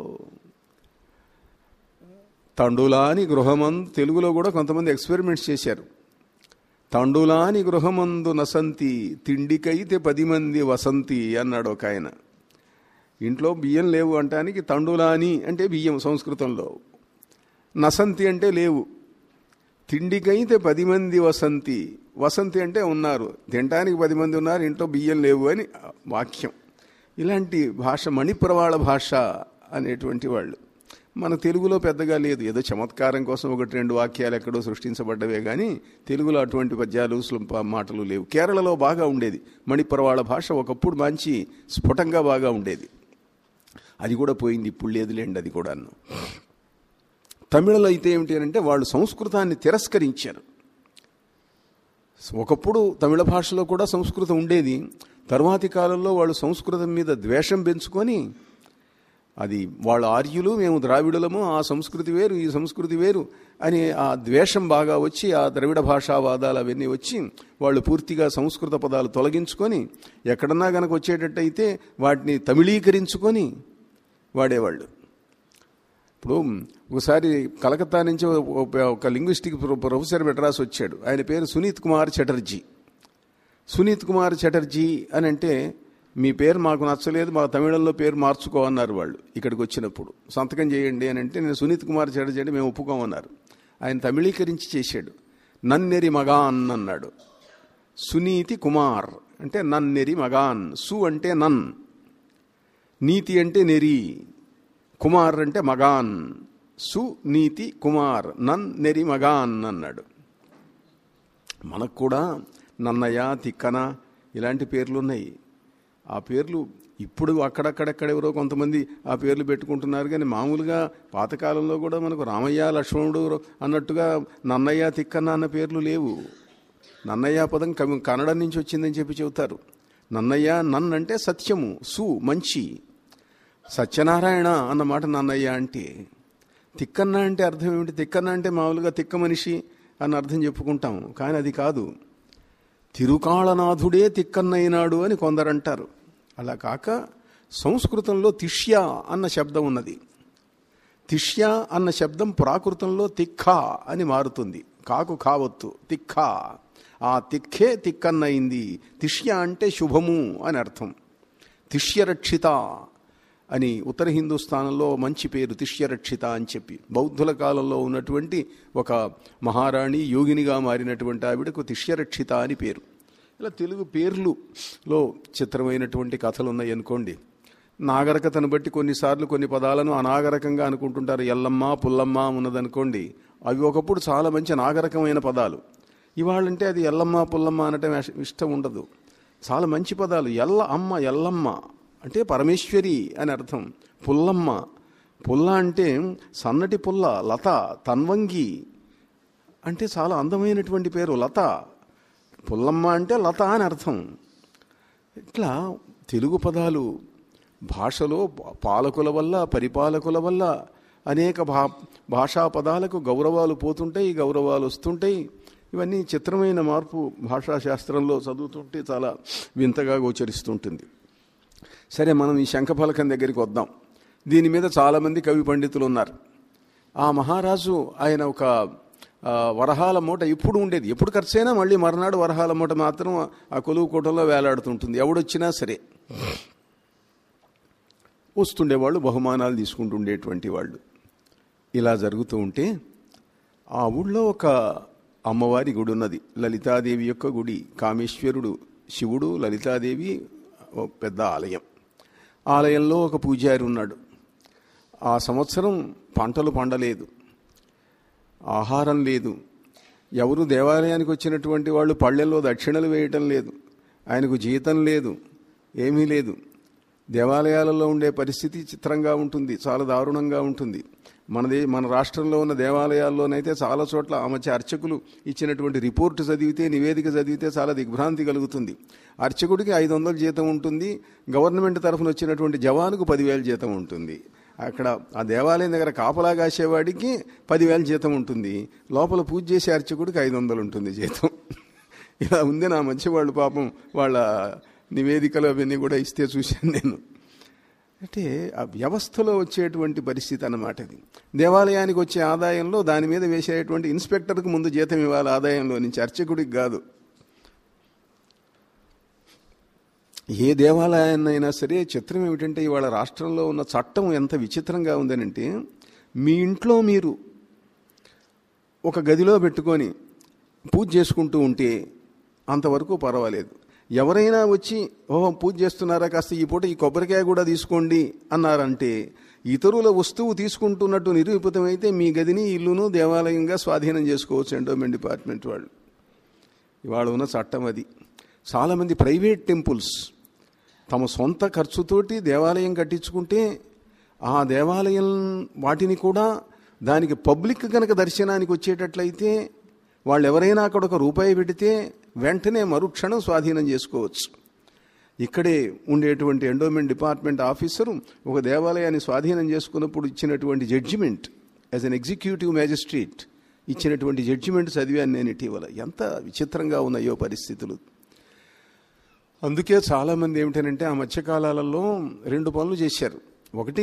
తండులాని గృహమందు తెలుగులో కూడా కొంతమంది ఎక్స్పెరిమెంట్స్ చేశారు తండులాని గృహమందు నసంతి తిండికైతే పది మంది వసంతి అన్నాడు ఒక ఆయన ఇంట్లో బియ్యం లేవు అంటానికి తండులాని అంటే బియ్యం సంస్కృతంలో నసంతి అంటే లేవు తిండికైతే పది మంది వసంతి వసంతి అంటే ఉన్నారు తినడానికి పది మంది ఉన్నారు ఇంట్లో బియ్యం లేవు అని వాక్యం ఇలాంటి భాష మణిప్రవాళ భాష అనేటువంటి వాళ్ళు మన తెలుగులో పెద్దగా లేదు ఏదో చమత్కారం కోసం ఒకటి రెండు వాక్యాలు ఎక్కడో సృష్టించబడ్డవే కానీ తెలుగులో అటువంటి పద్యాలు స్లుంప మాటలు లేవు కేరళలో బాగా ఉండేది మణిప్రవాళ భాష ఒకప్పుడు మంచి స్ఫుటంగా బాగా ఉండేది అది కూడా పోయింది ఇప్పుడు లేదులేండి అది కూడాను తమిళలో అయితే ఏమిటి అని అంటే వాళ్ళు సంస్కృతాన్ని తిరస్కరించారు ఒకప్పుడు తమిళ భాషలో కూడా సంస్కృతం ఉండేది తరువాతి కాలంలో వాళ్ళు సంస్కృతం మీద ద్వేషం పెంచుకొని అది వాళ్ళ ఆర్యులు మేము ద్రావిడులము ఆ సంస్కృతి వేరు ఈ సంస్కృతి వేరు అని ఆ ద్వేషం బాగా వచ్చి ఆ ద్రవిడ భాషావాదాలు అవన్నీ వచ్చి వాళ్ళు పూర్తిగా సంస్కృత పదాలు తొలగించుకొని ఎక్కడన్నా కనుక వచ్చేటట్టయితే వాటిని తమిళీకరించుకొని వాడేవాళ్ళు ఇప్పుడు ఒకసారి కలకత్తా నుంచి ఒక- ఒక లింగ్విస్టిక్ ప్రొ- ప్రొఫెసర్ మెడ్రాస్ వచ్చాడు ఆయన పేరు సునీత్ కుమార్ చటర్జీ సునీత్ కుమార్ చటర్జీ అని అంటే మీ పేరు మాకు నచ్చలేదు మా తమిళంలో పేరు మార్చుకో అన్నారు వాళ్ళు ఇక్కడికి వచ్చినప్పుడు సంతకం చేయండి అని అంటే నేను సునీత్ కుమార్ చటర్జీ అంటే మేము ఒప్పుకోమన్నారు ఆయన తమిళీకరించి చేశాడు నన్నెరి మగాన్ అన్నాడు సునీతి కుమార్ అంటే నన్నెరి మగాన్ సు అంటే నన్ నీతి అంటే నెరి కుమార్ అంటే మగాన్ సు నీతి కుమార్ నన్ నెరి మగాన్ అన్నాడు మనకు కూడా నన్నయ్య తిక్కన ఇలాంటి పేర్లు ఉన్నాయి ఆ పేర్లు ఇప్పుడు అక్కడక్కడెక్కడెవరో కొంతమంది ఆ పేర్లు పెట్టుకుంటున్నారు కానీ మామూలుగా పాతకాలంలో కూడా మనకు రామయ్య లక్ష్మణుడు అన్నట్టుగా నన్నయ్య తిక్కన్న అన్న పేర్లు లేవు నన్నయ్య పదం కవి- కన్నడ నుంచి వచ్చిందని చెప్పి చెబుతారు నన్నయ్య నన్ అంటే సత్యము సు మంచి సత్యనారాయణ అన్నమాట నన్నయ్య అంటే తిక్కన్న అంటే అర్థం ఏమిటి తిక్కన్న అంటే మామూలుగా తిక్క మనిషి అని అర్థం చెప్పుకుంటాం కానీ అది కాదు తిరుకాళనాథుడే తిక్కన్నయినాడు అని కొందరంటారు అలా కాక సంస్కృతంలో తిష్య అన్న శబ్దం ఉన్నది తిష్య అన్న శబ్దం ప్రాకృతంలో తిక్క అని మారుతుంది కాకు కావత్తు తిక్క ఆ తిక్కే తిక్కన్నయింది తిష్య అంటే శుభము అని అర్థం తిష్యరక్షిత అని ఉత్తర హిందుస్థానంలో మంచి పేరు తిష్యరక్షిత అని చెప్పి బౌద్ధుల కాలంలో ఉన్నటువంటి ఒక మహారాణి యోగినిగా మారినటువంటి ఆవిడకు తిష్యరక్షిత అని పేరు ఇలా తెలుగు పేర్లులో చిత్రమైనటువంటి కథలు ఉన్నాయి అనుకోండి నాగరికతను బట్టి కొన్నిసార్లు కొన్ని పదాలను అనాగరికంగా అనుకుంటుంటారు ఎల్లమ్మ పుల్లమ్మ ఉన్నదనుకోండి అవి ఒకప్పుడు చాలా మంచి నాగరికమైన పదాలు ఇవాళంటే అది ఎల్లమ్మ పుల్లమ్మ అనటం ఇష్- ఇష్టం ఉండదు చాలా మంచి పదాలు ఎల్ల అమ్మ ఎల్లమ్మ అంటే పరమేశ్వరి అని అర్థం పుల్లమ్మ పుల్ల అంటే సన్నటి పుల్ల లత తన్వంగి అంటే చాలా అందమైనటువంటి పేరు లత పుల్లమ్మ అంటే లత అని అర్థం ఇట్లా తెలుగు పదాలు భాషలో పాలకుల వల్ల పరిపాలకుల వల్ల అనేక భా భాషా పదాలకు గౌరవాలు పోతుంటాయి గౌరవాలు వస్తుంటాయి ఇవన్నీ చిత్రమైన మార్పు భాషాశాస్త్రంలో చదువుతుంటే చాలా వింతగా గోచరిస్తుంటుంది సరే మనం ఈ శంఖఫలకం దగ్గరికి వద్దాం దీని మీద చాలామంది కవి పండితులు ఉన్నారు ఆ మహారాజు ఆయన ఒక ఆ, వరహాల మూట ఇప్పుడు ఉండేది ఎప్పుడు ఖర్చైనా మళ్ళీ మర్నాడు వరహాల మూట మాత్రం ఆ కొలువు కోటలో వేలాడుతుంటుంది ఎవడొచ్చినా సరే వస్తుండేవాళ్ళు బహుమానాలు తీసుకుంటుండేటువంటి వాళ్ళు ఇలా జరుగుతూ ఉంటే ఆ ఊళ్ళో ఒక అమ్మవారి గుడి ఉన్నది లలితాదేవి యొక్క గుడి కామేశ్వరుడు శివుడు లలితాదేవి ఓ పెద్ద ఆలయం ఆలయంలో ఒక పూజారి ఉన్నాడు ఆ సంవత్సరం పంటలు పండలేదు ఆహారం లేదు ఎవరు దేవాలయానికి వచ్చినటువంటి వాళ్ళు పళ్ళెల్లో దక్షిణలు వేయటం లేదు ఆయనకు జీతం లేదు ఏమీ లేదు దేవాలయాలలో ఉండే పరిస్థితి చిత్రంగా ఉంటుంది చాలా దారుణంగా ఉంటుంది మనది మన రాష్ట్రంలో ఉన్న దేవాలయాల్లోనైతే చాలా చోట్ల ఆ మధ్య అర్చకులు ఇచ్చినటువంటి రిపోర్టు చదివితే నివేదిక చదివితే చాలా దిగ్భ్రాంతి కలుగుతుంది అర్చకుడికి ఐదు వందల జీతం ఉంటుంది గవర్నమెంట్ తరఫున వచ్చినటువంటి జవానుకు పదివేల జీతం ఉంటుంది అక్కడ ఆ దేవాలయం దగ్గర కాపలా కాసేవాడికి పదివేల జీతం ఉంటుంది లోపల పూజ చేసే అర్చకుడికి ఐదు వందలు ఉంటుంది జీతం ఇలా ఉంది నా మధ్య వాళ్ళు పాపం వాళ్ళ నివేదికలు అవన్నీ కూడా ఇస్తే చూశాను నేను అంటే ఆ వ్యవస్థలో వచ్చేటువంటి పరిస్థితి అన్నమాట ఇది దేవాలయానికి వచ్చే ఆదాయంలో దాని మీద వేసేటువంటి ఇన్స్పెక్టర్కి ముందు జీతం ఇవ్వాలి ఆదాయంలో నుంచి అర్చకుడికి కాదు ఏ దేవాలయాన్నైనా సరే చిత్రం ఏమిటంటే ఇవాళ రాష్ట్రంలో ఉన్న చట్టం ఎంత విచిత్రంగా ఉందనంటే మీ ఇంట్లో మీరు ఒక గదిలో పెట్టుకొని పూజ చేసుకుంటూ ఉంటే అంతవరకు పర్వాలేదు ఎవరైనా వచ్చి ఓహో పూజ చేస్తున్నారా కాస్త ఈ పూట ఈ కొబ్బరికాయ కూడా తీసుకోండి అన్నారంటే ఇతరుల వస్తువు తీసుకుంటున్నట్టు నిరూపితమైతే మీ గదిని ఇల్లును దేవాలయంగా స్వాధీనం చేసుకోవచ్చు ఎండోమెంట్ డిపార్ట్మెంట్ వాళ్ళు ఇవాళ ఉన్న చట్టం అది చాలామంది ప్రైవేట్ టెంపుల్స్ తమ సొంత ఖర్చుతోటి దేవాలయం కట్టించుకుంటే ఆ దేవాలయం వాటిని కూడా దానికి పబ్లిక్ కనుక దర్శనానికి వచ్చేటట్లయితే వాళ్ళు ఎవరైనా అక్కడ ఒక రూపాయి పెడితే వెంటనే మరుక్షణం స్వాధీనం చేసుకోవచ్చు ఇక్కడే ఉండేటువంటి ఎండోమెంట్ డిపార్ట్మెంట్ ఆఫీసరు ఒక దేవాలయాన్ని స్వాధీనం చేసుకున్నప్పుడు ఇచ్చినటువంటి judgement as an executive magistrate ఇచ్చినటువంటి జడ్జిమెంట్ చదివాను నేను ఇటీవల ఎంత విచిత్రంగా ఉన్నాయో పరిస్థితులు అందుకే చాలామంది ఏమిటనంటే ఆ మధ్యకాలాలలో రెండు పనులు చేశారు ఒకటి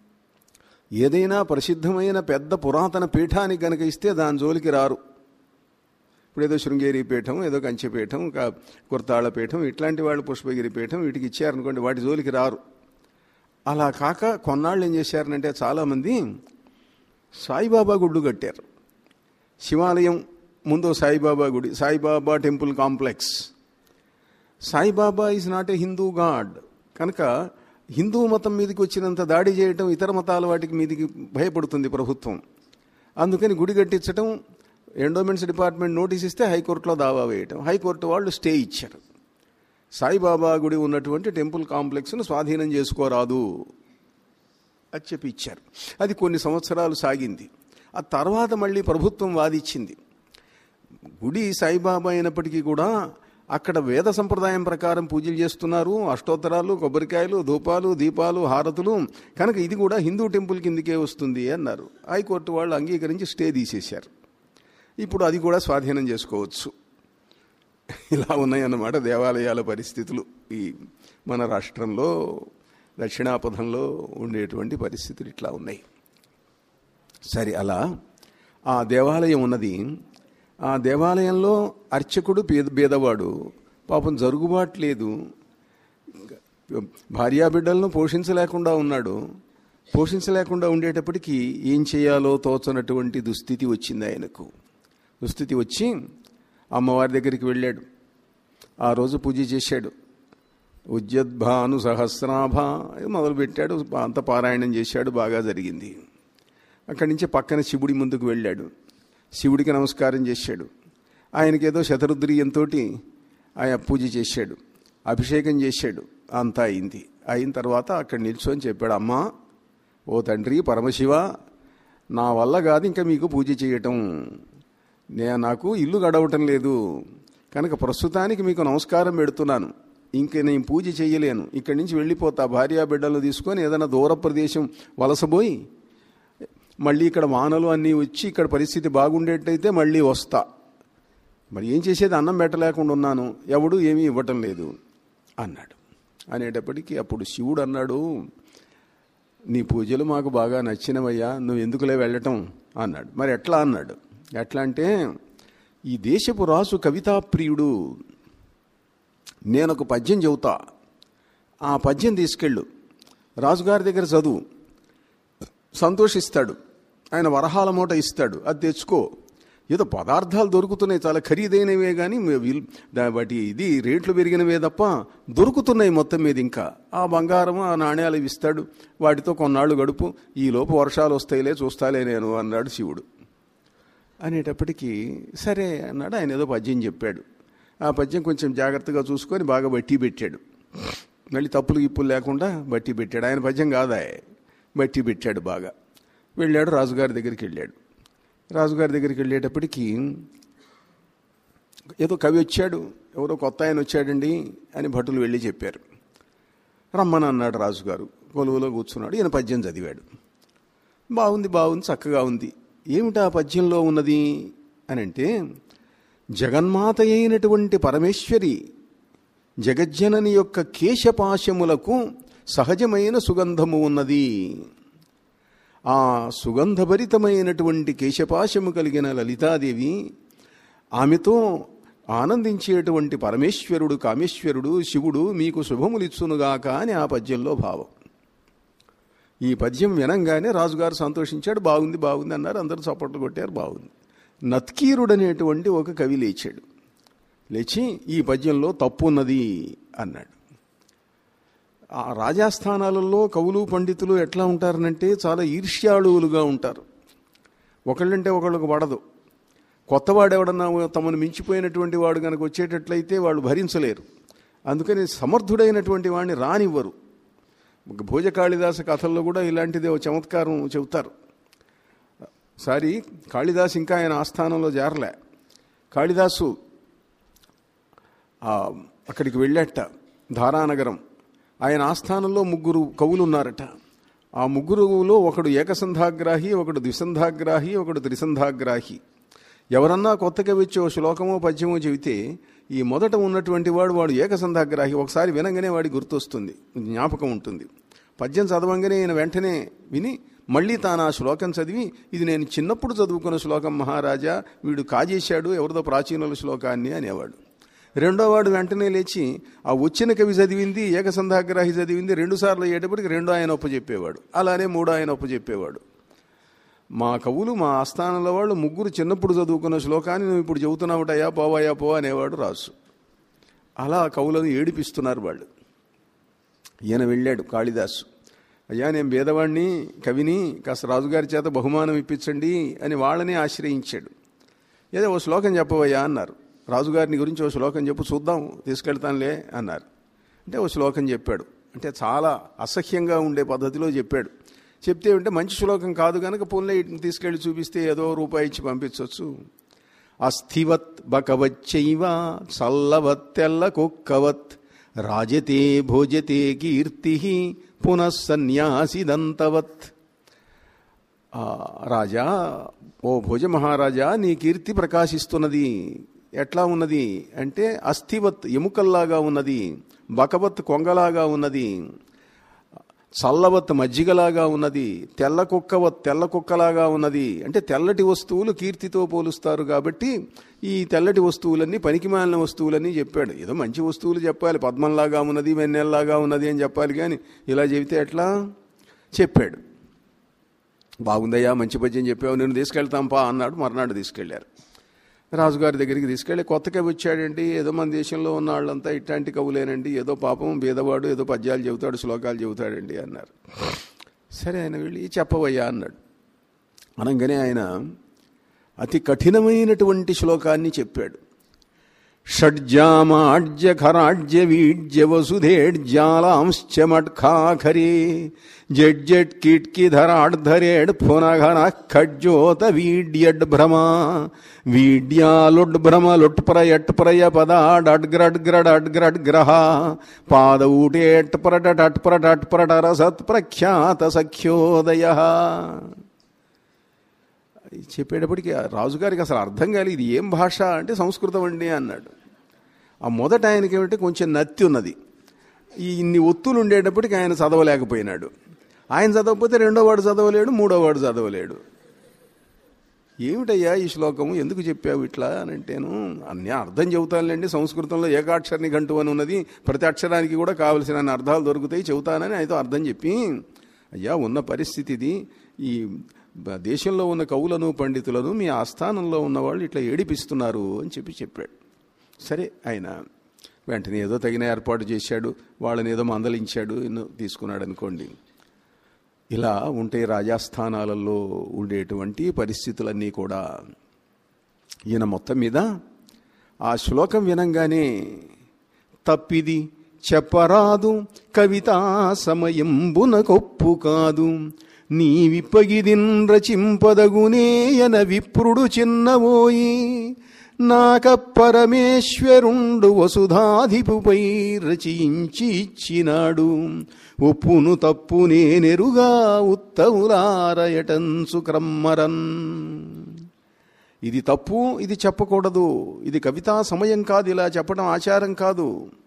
ఏదైనా ప్రసిద్ధమైన పెద్ద పురాతన పీఠానికి గనక ఇస్తే దాని జోలికి రారు ఇప్పుడు ఏదో శృంగేరి పీఠం ఏదో కంచెపీఠం ఇంకా కుర్తాళ పీఠం ఇట్లాంటి వాళ్ళు పుష్పగిరి పీఠం వీటికి ఇచ్చారనుకోండి వాటి జోలికి రారు అలా కాక కొన్నాళ్ళు ఏం చేశారనంటే చాలామంది సాయిబాబా గుళ్ళు కట్టారు శివాలయం ముందు సాయిబాబా గుడి Saibaba temple complex Saibaba is not a Hindu god కనుక హిందూ మతం మీదకి వచ్చినంత దాడి చేయటం ఇతర మతాల వాటికి మీదికి భయపడుతుంది ప్రభుత్వం అందుకని గుడి కట్టించటం ఎండోమెంట్స్ డిపార్ట్మెంట్ నోటీస్ ఇస్తే హైకోర్టులో దావా వేయటం హైకోర్టు వాళ్ళు స్టే ఇచ్చారు సాయిబాబా గుడి ఉన్నటువంటి టెంపుల్ కాంప్లెక్స్ను స్వాధీనం చేసుకోరాదు అది చెప్పి ఇచ్చారు అది కొన్ని సంవత్సరాలు సాగింది ఆ తర్వాత మళ్ళీ ప్రభుత్వం వాదిచ్చింది గుడి సాయిబాబా అయినప్పటికీ కూడా అక్కడ వేద సంప్రదాయం ప్రకారం పూజలు చేస్తున్నారు అష్టోత్తరాలు కొబ్బరికాయలు ధూపాలు దీపాలు హారతులు కనుక ఇది కూడా హిందూ టెంపుల్ కిందకే వస్తుంది అన్నారు హైకోర్టు వాళ్ళు అంగీకరించి స్టే తీసేశారు ఇప్పుడు అది కూడా స్వాధీనం చేసుకోవచ్చు ఇలా ఉన్నాయన్నమాట దేవాలయాల పరిస్థితులు ఈ మన రాష్ట్రంలో దక్షిణాపథంలో ఉండేటువంటి పరిస్థితులు ఇట్లా ఉన్నాయి సరే అలా ఆ దేవాలయం ఉన్నది ఆ దేవాలయంలో అర్చకుడు పేద పేదవాడు పాపం జరుగుబాటు లేదు భార్యాబిడ్డలను పోషించలేకుండా ఉన్నాడు పోషించలేకుండా ఉండేటప్పటికీ ఏం చేయాలో తోచనటువంటి దుస్థితి వచ్చింది ఆయనకు దుస్థితి వచ్చి అమ్మవారి దగ్గరికి వెళ్ళాడు ఆ రోజు పూజ చేశాడు ఉద్యద్భాను సహస్రాభ మొదలుపెట్టాడు అంత పారాయణం చేశాడు బాగా జరిగింది అక్కడి నుంచి పక్కన శివుడి ముందుకు వెళ్ళాడు శివుడికి నమస్కారం చేశాడు ఆయనకేదో శతరుద్రియంతో ఆయన పూజ చేశాడు అభిషేకం చేశాడు అంతా అయింది అయిన తర్వాత అక్కడ నిల్చొని చెప్పాడు అమ్మా ఓ తండ్రి పరమశివ నా వల్ల కాదు ఇంకా మీకు పూజ చేయటం నేను నాకు ఇల్లు గడవటం లేదు కనుక ప్రస్తుతానికి మీకు నమస్కారం పెడుతున్నాను ఇంక నేను పూజ చేయలేను ఇక్కడి నుంచి వెళ్ళిపోతా భార్యా బిడ్డలు తీసుకొని ఏదైనా దూర ప్రదేశం వలసపోయి మళ్ళీ ఇక్కడ వానలు అన్నీ వచ్చి ఇక్కడ పరిస్థితి బాగుండేటైతే మళ్ళీ వస్తా మరి ఏం చేసేది అన్నం పెట్టలేకుండా ఉన్నాను ఎవడు ఏమీ ఇవ్వటం లేదు అన్నాడు అనేటప్పటికీ అప్పుడు శివుడు అన్నాడు నీ పూజలు మాకు బాగా నచ్చినవయ్యా నువ్వు ఎందుకులే వెళ్ళటం అన్నాడు మరి ఎట్లా అన్నాడు ఎట్లా అంటే ఈ దేశపు రాసు కవితాప్రియుడు నేను ఒక పద్యం చెబుతా ఆ పద్యం తీసుకెళ్ళు రాజుగారి దగ్గర చదువు సంతోషిస్తాడు ఆయన వరహాల మూట ఇస్తాడు అది తెచ్చుకో ఏదో పదార్థాలు దొరుకుతున్నాయి చాలా ఖరీదైనవే కానీ వీల్- దా- వాటి ఇది రేట్లు పెరిగినవే తప్ప దొరుకుతున్నాయి మొత్తం మీద ఇంకా ఆ బంగారం ఆ నాణ్యాలు ఇవి ఇస్తాడు వాటితో కొన్నాళ్ళు గడుపు ఈ లోపు వర్షాలు వస్తాయిలే చూస్తాలే నేను అన్నాడు శివుడు అనేటప్పటికీ సరే అన్నాడు ఆయన ఏదో పద్యం చెప్పాడు ఆ పద్యం కొంచెం జాగ్రత్తగా చూసుకొని బాగా బట్టి పెట్టాడు మళ్ళీ తప్పులు గిప్పులు లేకుండా బట్టి పెట్టాడు ఆయన పద్యం కాదా బట్టి పెట్టాడు బాగా వెళ్ళాడు రాజుగారి దగ్గరికి వెళ్ళాడు రాజుగారి దగ్గరికి వెళ్ళేటప్పటికి ఏదో కవి వచ్చాడు ఎవరో కొత్త ఆయన వచ్చాడండి అని భటులు వెళ్ళి చెప్పారు రమ్మని అన్నాడు రాజుగారు కొలువులో కూర్చున్నాడు ఈయన పద్యం చదివాడు బాగుంది బాగుంది చక్కగా ఉంది ఏమిటా పద్యంలో ఉన్నది అని అంటే జగన్మాత అయినటువంటి పరమేశ్వరి జగజ్జనని యొక్క కేశపాశములకు సహజమైన సుగంధము ఉన్నది ఆ సుగంధభరితమైనటువంటి కేశపాశము కలిగిన లలితాదేవి ఆమెతో ఆనందించేటువంటి పరమేశ్వరుడు కామేశ్వరుడు శివుడు మీకు శుభములిచ్చునుగాక అని ఆ పద్యంలో భావం ఈ పద్యం వినంగానే రాజుగారు సంతోషించాడు బాగుంది బాగుంది అన్నారు అందరూ చప్పట్లు కొట్టారు బాగుంది నత్కీరుడు అనేటువంటి ఒక కవి లేచాడు లేచి ఈ పద్యంలో తప్పు ఉన్నది అన్నాడు ఆ రాజాస్థానాలలో కవులు పండితులు ఎట్లా ఉంటారనంటే చాలా ఈర్ష్యాళువులుగా ఉంటారు ఒకళ్ళంటే ఒకళ్ళకు పడదు కొత్తవాడు ఎవడన్నా తమను మించిపోయినటువంటి వాడు కనుక వచ్చేటట్లయితే వాళ్ళు భరించలేరు అందుకని సమర్థుడైనటువంటి వాడిని రానివ్వరు ఒక భోజ కాళిదాస కథల్లో కూడా ఇలాంటిదే ఒక చమత్కారం చెబుతారు సారి కాళిదాసు ఇంకా ఆయన ఆస్థానంలో జారలే కాళిదాసు ఆ, అక్కడికి వెళ్ళాట ధారానగరం ఆయన ఆస్థానంలో ముగ్గురు కవులు ఉన్నారట ఆ ముగ్గురులో ఒకడు ఏకసంధాగ్రాహి ఒకడు ద్విసంధాగ్రాహి ఒకడు త్రిసంధాగ్రాహి ఎవరన్నా కొత్త కవి వచ్చి ఓ శ్లోకమో పద్యమో చెబితే ఈ మొదట ఉన్నటువంటి వాడు వాడు ఏకసంధాగ్రాహి ఒకసారి వినంగానే వాడి గుర్తొస్తుంది జ్ఞాపకం ఉంటుంది పద్యం చదవంగానే ఈయన వెంటనే విని మళ్ళీ తాను ఆ శ్లోకం చదివి ఇది నేను చిన్నప్పుడు చదువుకున్న శ్లోకం మహారాజా వీడు కాజేశాడు ఎవరిదో ప్రాచీనుల శ్లోకాన్ని అనేవాడు రెండో వాడు వెంటనే లేచి ఆ వచ్చిన కవి చదివింది ఏకసంధాగ్రాహి చదివింది రెండు సార్లు అయ్యేటప్పటికి రెండో ఆయన ఒప్పు చెప్పేవాడు అలానే మూడో ఆయన ఒప్పు చెప్పేవాడు మా కవులు మా ఆస్థానంలో వాళ్ళు ముగ్గురు చిన్నప్పుడు చదువుకున్న శ్లోకాన్ని నువ్వు ఇప్పుడు చెబుతున్నావుటయ్యా పోవాయా పో అనేవాడు రాసు అలా కవులను ఏడిపిస్తున్నారు వాళ్ళు ఈయన వెళ్ళాడు కాళిదాసు అయ్యా నేను భేదవాణ్ణి కవిని కాస్త రాజుగారి చేత బహుమానం ఇప్పించండి అని వాళ్ళని ఆశ్రయించాడు ఏదో ఓ శ్లోకం చెప్పవయ్యా అన్నారు రాజుగారిని గురించి ఓ శ్లోకం చెప్పు చూద్దాం తీసుకెళ్తానులే అన్నారు అంటే ఓ శ్లోకం చెప్పాడు అంటే చాలా అసహ్యంగా ఉండే పద్ధతిలో చెప్పాడు చెప్తే ఉంటే మంచి శ్లోకం కాదు కనుక పోన్లే ఇటుని తీసుకెళ్లి చూపిస్తే ఏదో రూపాయి ఇచ్చి పంపించవచ్చు అస్థివత్ బకవచ్చైవ చల్లవత్ తెల్ల కుక్కవత్ రాజతే భోజతే కీర్తి పునఃసన్యాసిదంతవత్ ఆ, రాజా ఓ భోజ మహారాజా నీ కీర్తి ప్రకాశిస్తున్నది ఎట్లా ఉన్నది అంటే అస్థివత్ ఎముకల్లాగా ఉన్నది బకవత్ కొంగలాగా ఉన్నది చల్లవత్ మజ్జిగలాగా ఉన్నది తెల్ల కుక్కవత్ తెల్ల కుక్కలాగా ఉన్నది అంటే తెల్లటి వస్తువులు కీర్తితో పోలుస్తారు కాబట్టి ఈ తెల్లటి వస్తువులన్నీ పనికిమాలిన వస్తువులని చెప్పాడు ఏదో మంచి వస్తువులు చెప్పాలి పద్మంలాగా ఉన్నది వెన్నెల్లాగా ఉన్నది అని చెప్పాలి కానీ ఇలా చెబితే ఎట్లా చెప్పాడు బాగుందయ్యా మంచి పద్యం చెప్పావు నేను తీసుకెళ్తాంపా అన్నాడు మర్నాడు తీసుకెళ్లారు రాజుగారి దగ్గరికి తీసుకెళ్ళి కొత్త కవి వచ్చాడండి ఏదో మన దేశంలో ఉన్న వాళ్ళంతా ఇట్లాంటి కవులేనండి ఏదో పాపం బీదవాడు ఏదో పద్యాలు చెబుతాడు శ్లోకాలు చెబుతాడండి అన్నారు సరే ఆయన వెళ్ళి చెప్పవయ్యా అన్నాడు అనగానే ఆయన అతి కఠినమైనటువంటి శ్లోకాన్ని చెప్పాడు షడ్జామాడ్య ఖరాడ్య వీడ్య వసుధేడ్జాలాంశ్చ మట్ఖాఖరే జడ్జెట్ కిట్కి ధరాడ్ధరేడ్ పునఘన ఖడ్జోత వీడ్యడ్ భ్రమ వీడ్యాలుడ్ భ్రమ లుట్ ప్రయట్ ప్రయ పదాడడ్గ్రడ్ గ్రడ్ అడ్గ్రడ్ గ్రహ పాదౌటేట్ ప్రట అట్ ప్రట అట్ ప్రట రసత్ ప్రఖ్యాత సఖ్యోదయ చెప్పేటప్పటికి ఆ రాజుగారికి అసలు అర్థం కాలేదు ఇది ఏం భాష అంటే సంస్కృతం అండి అన్నాడు ఆ మొదట ఆయనకి ఏమంటే కొంచెం నత్తి ఉన్నది ఈ ఇన్ని ఒత్తులు ఉండేటప్పటికి ఆయన చదవలేకపోయినాడు ఆయన చదవకపోతే రెండో వాడు చదవలేడు మూడో వాడు చదవలేడు ఏమిటయ్యా ఈ శ్లోకము ఎందుకు చెప్పావు ఇట్లా అని అంటేను అన్నీ అర్థం చెబుతానులేండి సంస్కృతంలో ఏకాక్షరిని గంటు అని ఉన్నది ప్రతి అక్షరానికి కూడా కావలసిన అర్థాలు దొరుకుతాయి చెబుతానని అయితే అర్థం చెప్పి అయ్యా ఉన్న పరిస్థితి ఇది ఈ బ- దేశంలో ఉన్న కవులను పండితులను మీ ఆస్థానంలో ఉన్న వాళ్ళు ఇట్లా ఏడిపిస్తున్నారు అని చెప్పి చెప్పాడు సరే ఆయన వెంటనే ఏదో తగిన ఏర్పాటు చేశాడు వాళ్ళని ఏదో మందలించాడు ఎన్నో తీసుకున్నాడు అనుకోండి ఇలా ఉంటే రాజాస్థానాలలో ఉండేటువంటి పరిస్థితులన్నీ కూడా ఈయన మొత్తం మీద ఆ శ్లోకం వినంగానే తప్పిది చెప్పరాదు కవితా సమయంబున కొప్పు కాదు నీ విప్పగిదిన్ రచింపదగునేయన విప్రుడు చిన్నవోయి నాక పరమేశ్వరుండు వసుధాధిపుపై రచయించి ఇచ్చినాడు ఒప్పును తప్పు నేనెరుగా ఉత్తములారయటన్సు క్రమ్మరన్ ఇది తప్పు ఇది చెప్పకూడదు ఇది కవితా సమయం కాదు ఇలా చెప్పడం ఆచారం కాదు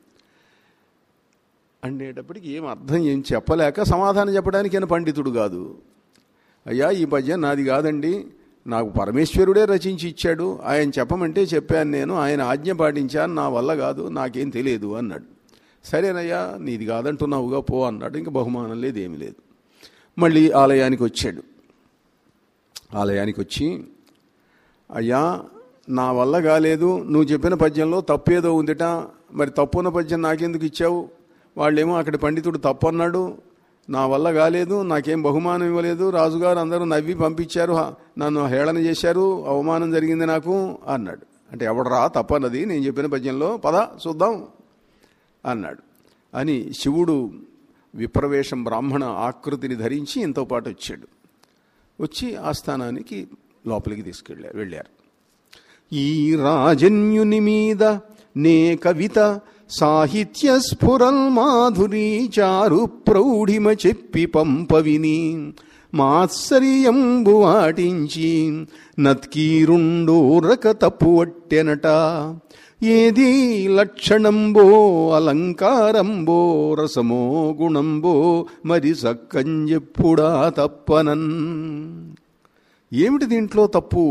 అనేటప్పటికి ఏం అర్థం ఏం చెప్పలేక సమాధానం చెప్పడానికి ఆయన పండితుడు కాదు అయ్యా ఈ పద్యం నాది కాదండి నాకు పరమేశ్వరుడే రచించి ఇచ్చాడు ఆయన చెప్పమంటే చెప్పాను నేను ఆయన ఆజ్ఞ పాటించాను నా వల్ల కాదు నాకేం తెలియదు అన్నాడు సరేనయ్యా నీది కాదంటున్నావుగా పో అన్నాడు ఇంకా బహుమానం లేదు ఏమీ లేదు మళ్ళీ ఆలయానికి వచ్చాడు ఆలయానికి వచ్చి అయ్యా నా వల్ల కాలేదు నువ్వు చెప్పిన పద్యంలో తప్పేదో ఉందిట మరి తప్పున్న పద్యం నాకెందుకు ఇచ్చావు వాళ్ళేమో అక్కడ పండితుడు తప్పు అన్నాడు నా వల్ల కాలేదు నాకేం బహుమానం ఇవ్వలేదు రాజుగారు అందరూ నవ్వి పంపించారు హ- నన్ను హేళన చేశారు అవమానం జరిగింది నాకు అన్నాడు అంటే ఎవడరా తప్పన్నది నేను చెప్పిన పద్యంలో పద చూద్దాం అన్నాడు అని శివుడు విప్రవేశం బ్రాహ్మణ ఆకృతిని ధరించి ఇంతో పాటు వచ్చాడు వచ్చి ఆస్థానానికి లోపలికి తీసుకెళ్ళారు వెళ్ళారు ఈ రాజన్యుని మీద నే కవిత సాహిత్య స్ఫురల్ మాధురీ చారు ప్రౌఢిమ చెప్పి పంపవిని మాత్సర్యంబు వాటించి నత్కీరుండోరక తప్పు వట్టెనట ఏది లక్షణంబో అలంకారంబో రసమో గుణంబో మరి సక్కంజెప్పుడా తప్పనన్ ఏమిటి దీంట్లో తప్పు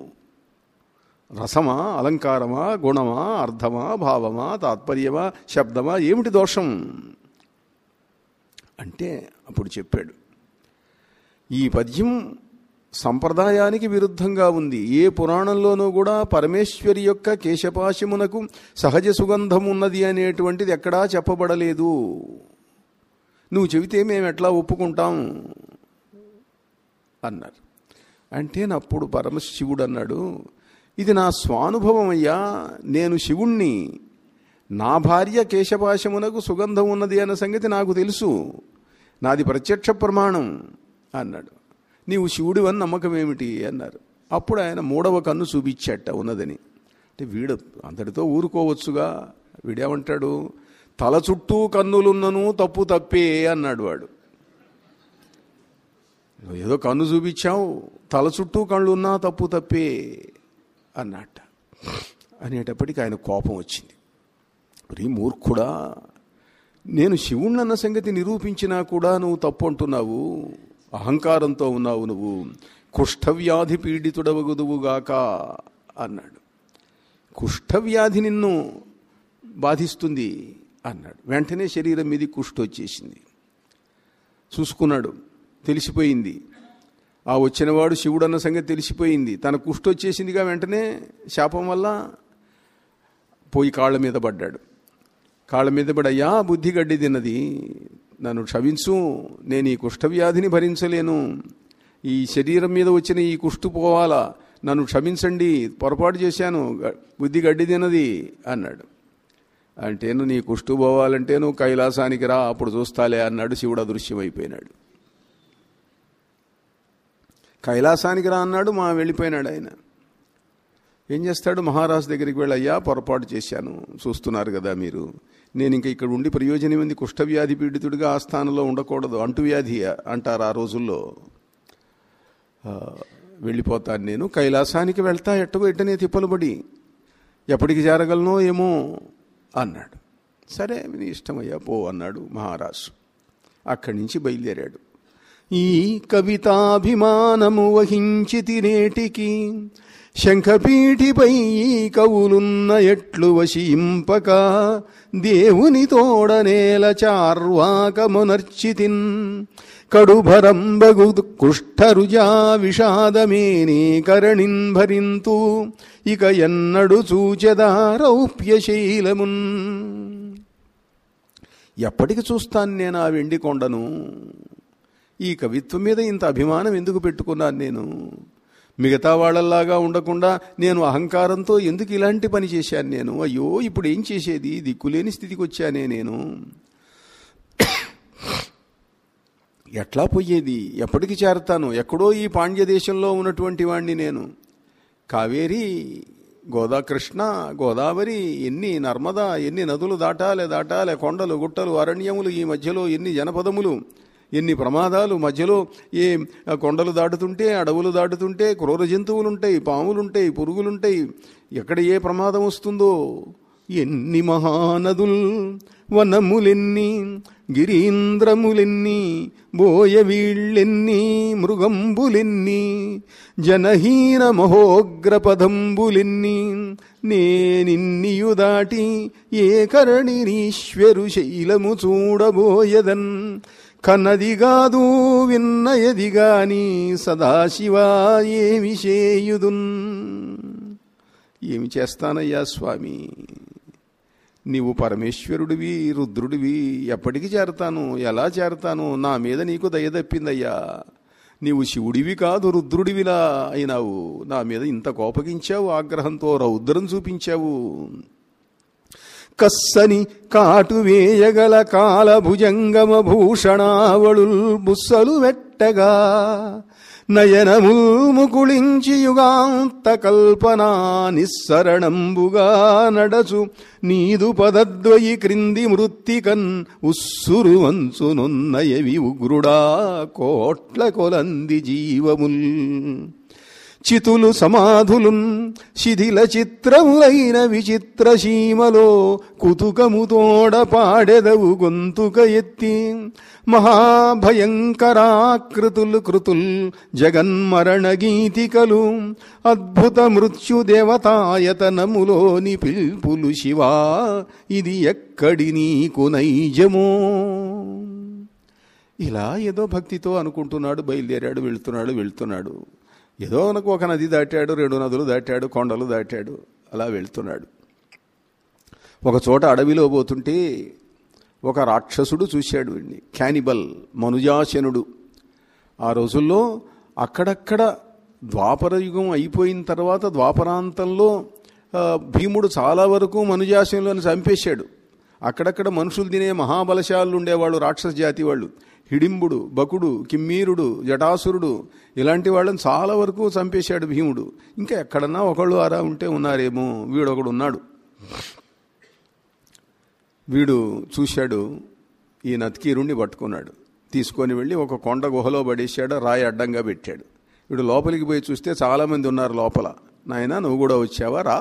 రసమా అలంకారమా గుణమా అర్థమా భావమా తాత్పర్యమా శబ్దమా ఏమిటి దోషం అంటే అప్పుడు చెప్పాడు ఈ పద్యం సంప్రదాయానికి విరుద్ధంగా ఉంది ఏ పురాణంలోనూ కూడా పరమేశ్వరి యొక్క కేశపాశమునకు సహజ సుగంధం ఉన్నది అనేటువంటిది ఎక్కడా చెప్పబడలేదు నువ్వు చెబితే మేము ఎట్లా ఒప్పుకుంటాం అన్నారు అంటే అప్పుడు పరమశివుడు అన్నాడు ఇది నా స్వానుభవం అయ్యా నేను శివుణ్ణి నా భార్య కేశపాశమునకు సుగంధం ఉన్నది అన్న సంగతి నాకు తెలుసు నాది ప్రత్యక్ష ప్రమాణం అన్నాడు నీవు శివుడు అని నమ్మకం ఏమిటి అన్నారు అప్పుడు ఆయన మూడవ కన్ను చూపించట ఉన్నదని అంటే వీడు అంతటితో ఊరుకోవచ్చుగా వీడేమంటాడు తల చుట్టూ కన్నులున్నను తప్పు తప్పే అన్నాడు వాడు నువ్వు ఏదో కన్ను చూపించావు తల చుట్టూ కళ్ళున్నా తప్పు తప్పే అన్నట్ట అనేటప్పటికి ఆయన కోపం వచ్చింది మరి మూర్ఖుడా నేను శివుణ్ణి అన్న సంగతి నిరూపించినా కూడా నువ్వు తప్పు అంటున్నావు అహంకారంతో ఉన్నావు నువ్వు కుష్ఠవ్యాధి పీడితుడవగుదువుగాక అన్నాడు కుష్ఠవ్యాధి నిన్ను బాధిస్తుంది అన్నాడు వెంటనే శరీరం మీద కుష్ఠ వచ్చేసింది చూసుకున్నాడు తెలిసిపోయింది ఆ వచ్చినవాడు శివుడు అన్న సంగతి తెలిసిపోయింది తన కుష్టి వచ్చేసిందిగా వెంటనే శాపం వల్ల పోయి కాళ్ళ మీద పడ్డాడు కాళ్ళ మీద పడి అయ్యా బుద్ధి గడ్డి తిన్నది నన్ను క్షమించు నేను ఈ కుష్ఠవ్యాధిని భరించలేను ఈ శరీరం మీద వచ్చిన ఈ కుష్టు పోవాలా నన్ను క్షమించండి పొరపాటు చేశాను గ- బుద్ధి గడ్డి తిన్నది అన్నాడు అంటేను నీ కుష్టు పోవాలంటే నువ్వు కైలాసానికి రా అప్పుడు చూస్తాలే అన్నాడు శివుడు అదృశ్యమైపోయినాడు కైలాసానికి రా అన్నాడు మా వెళ్ళిపోయినాడు ఆయన ఏం చేస్తాడు మహారాజు దగ్గరికి వెళ్ళి అయ్యా పొరపాటు చేశాను చూస్తున్నారు కదా మీరు నేను ఇంకా ఇక్కడ ఉండి ప్రయోజనం ఏంది కుష్ఠవ్యాధి పీడితుడిగా ఆ స్థానంలో ఉండకూడదు అంటువ్యాధి అంటారు ఆ రోజుల్లో ఆ, వెళ్ళిపోతాను నేను కైలాసానికి వెళ్తా ఎట్టగో ఎట్టనే తిప్పలుబడి ఎప్పటికి చేరగలనో ఏమో అన్నాడు సరే నీ ఇష్టమయ్యా పో అన్నాడు మహారాజు అక్కడి నుంచి బయలుదేరాడు ఈ కవితాభిమానము వహించి తినేటికి శంఖపీఠిపై ఈ కవులున్న ఎట్లు వశింపక దేవుని తోడనేల చార్వాకమునర్చితిన్ కడుభరంబగు కుష్ఠరుజా విషాదమేనే కరణిన్ భరింతు ఇక ఎన్నడు చూచెదా రౌప్యశైలమున్ ఎప్పటికి చూస్తాను నేను ఆ వెండి కొండను ఈ కవిత్వం మీద ఇంత అభిమానం ఎందుకు పెట్టుకున్నాను నేను మిగతా వాళ్ళల్లాగా ఉండకుండా నేను అహంకారంతో ఎందుకు ఇలాంటి పని చేశాను నేను అయ్యో ఇప్పుడు ఏం చేసేది దిక్కులేని స్థితికి వచ్చానే నేను ఎట్లా పోయేది ఎప్పటికి చేరతాను ఎక్కడో ఈ పాండ్య దేశంలో ఉన్నటువంటి వాణ్ణి నేను కావేరి గోదా కృష్ణ గోదావరి ఎన్ని నర్మదా ఎన్ని నదులు దాటాలే దాటాలే కొండలు గుట్టలు అరణ్యములు ఈ మధ్యలో ఎన్ని జనపదములు ఎన్ని ప్రమాదాలు మధ్యలో ఏ కొండలు దాటుతుంటే అడవులు దాటుతుంటే క్రూర జంతువులుంటాయి పాములుంటాయి పురుగులుంటాయి ఎక్కడ ఏ ప్రమాదం వస్తుందో ఎన్ని మహానదుల్ వనములెన్ని గిరీంద్రములెన్ని బోయవీళ్ళెన్ని మృగంబులెన్ని జనహీన మహోగ్రపదంబులెన్ని నేనిన్నియు దాటి ఏ కరణినీశ్వరు శైలము చూడబోయదన్ కన్నదిగాదు విన్నయదిగాని సదాశివా ఏమి చేయుదున్ ఏమి చేస్తానయ్యా స్వామి నీవు పరమేశ్వరుడివి రుద్రుడివి ఎప్పటికి చేరతాను ఎలా చేరతాను నా మీద నీకు దయ తప్పిందయ్యా నీవు శివుడివి కాదు రుద్రుడివిలా అయినావు నా మీద ఇంత కోపగించావు ఆగ్రహంతో రౌద్రం చూపించావు కస్సని కాటు వేయగల కాలభుజంగమ భూషణావళుల్ బుస్సలు వెట్టగా నయనముల్ ముకుళించి యుగాంత కల్పనా నిస్సరణంబుగా నడచు నీదు పదద్వయి క్రింది మృత్తికన్ ఉస్సురు వంచునున్నయవి ఉగ్రుడా కోట్ల కొలంది జీవముల్ చితులు సమాధులున్ శిథిల చిత్రములైన విచిత్ర సీమలో కుతుకముతోడ పాడెదవు గొంతుక ఎత్తి మహాభయంకరాకృతులు కృతుల్ జగన్మరణ గీతికలు అద్భుత మృత్యు దేవతాయతనములోని పిల్పులు శివా ఇది ఎక్కడి నీకు నైజమో ఇలా ఏదో భక్తితో అనుకుంటున్నాడు బయలుదేరాడు వెళ్తున్నాడు వెళ్తున్నాడు ఏదో మనకు ఒక నది దాటాడు రెండు నదులు దాటాడు కొండలు దాటాడు అలా వెళ్తున్నాడు ఒక చోట అడవిలో పోతుంటే ఒక రాక్షసుడు చూశాడు వీడిని క్యానిబల్ మనుజాశనుడు ఆ రోజుల్లో అక్కడక్కడ ద్వాపర యుగం అయిపోయిన తర్వాత ద్వాపరాంతంలో ఆ, భీముడు చాలా వరకు మనుజాశనులను చంపేశాడు అక్కడక్కడ మనుషులు తినే మహాబలశాలు ఉండేవాళ్ళు రాక్షస జాతి వాళ్ళు హిడింబుడు బకుడు కిమ్మీరుడు జటాసురుడు ఇలాంటి వాళ్ళని చాలా వరకు చంపేశాడు భీముడు ఇంకా ఎక్కడన్నా ఒకళ్ళు అరా ఉంటే ఉన్నారేమో వీడు ఒకడు ఉన్నాడు వీడు చూశాడు ఈ నత్కీరుణ్ణి పట్టుకున్నాడు తీసుకొని వెళ్ళి ఒక కొండ గుహలో పడేశాడు రాయి అడ్డంగా పెట్టాడు వీడు లోపలికి పోయి చూస్తే చాలామంది ఉన్నారు లోపల నాయనా నువ్వు కూడా వచ్చావా రా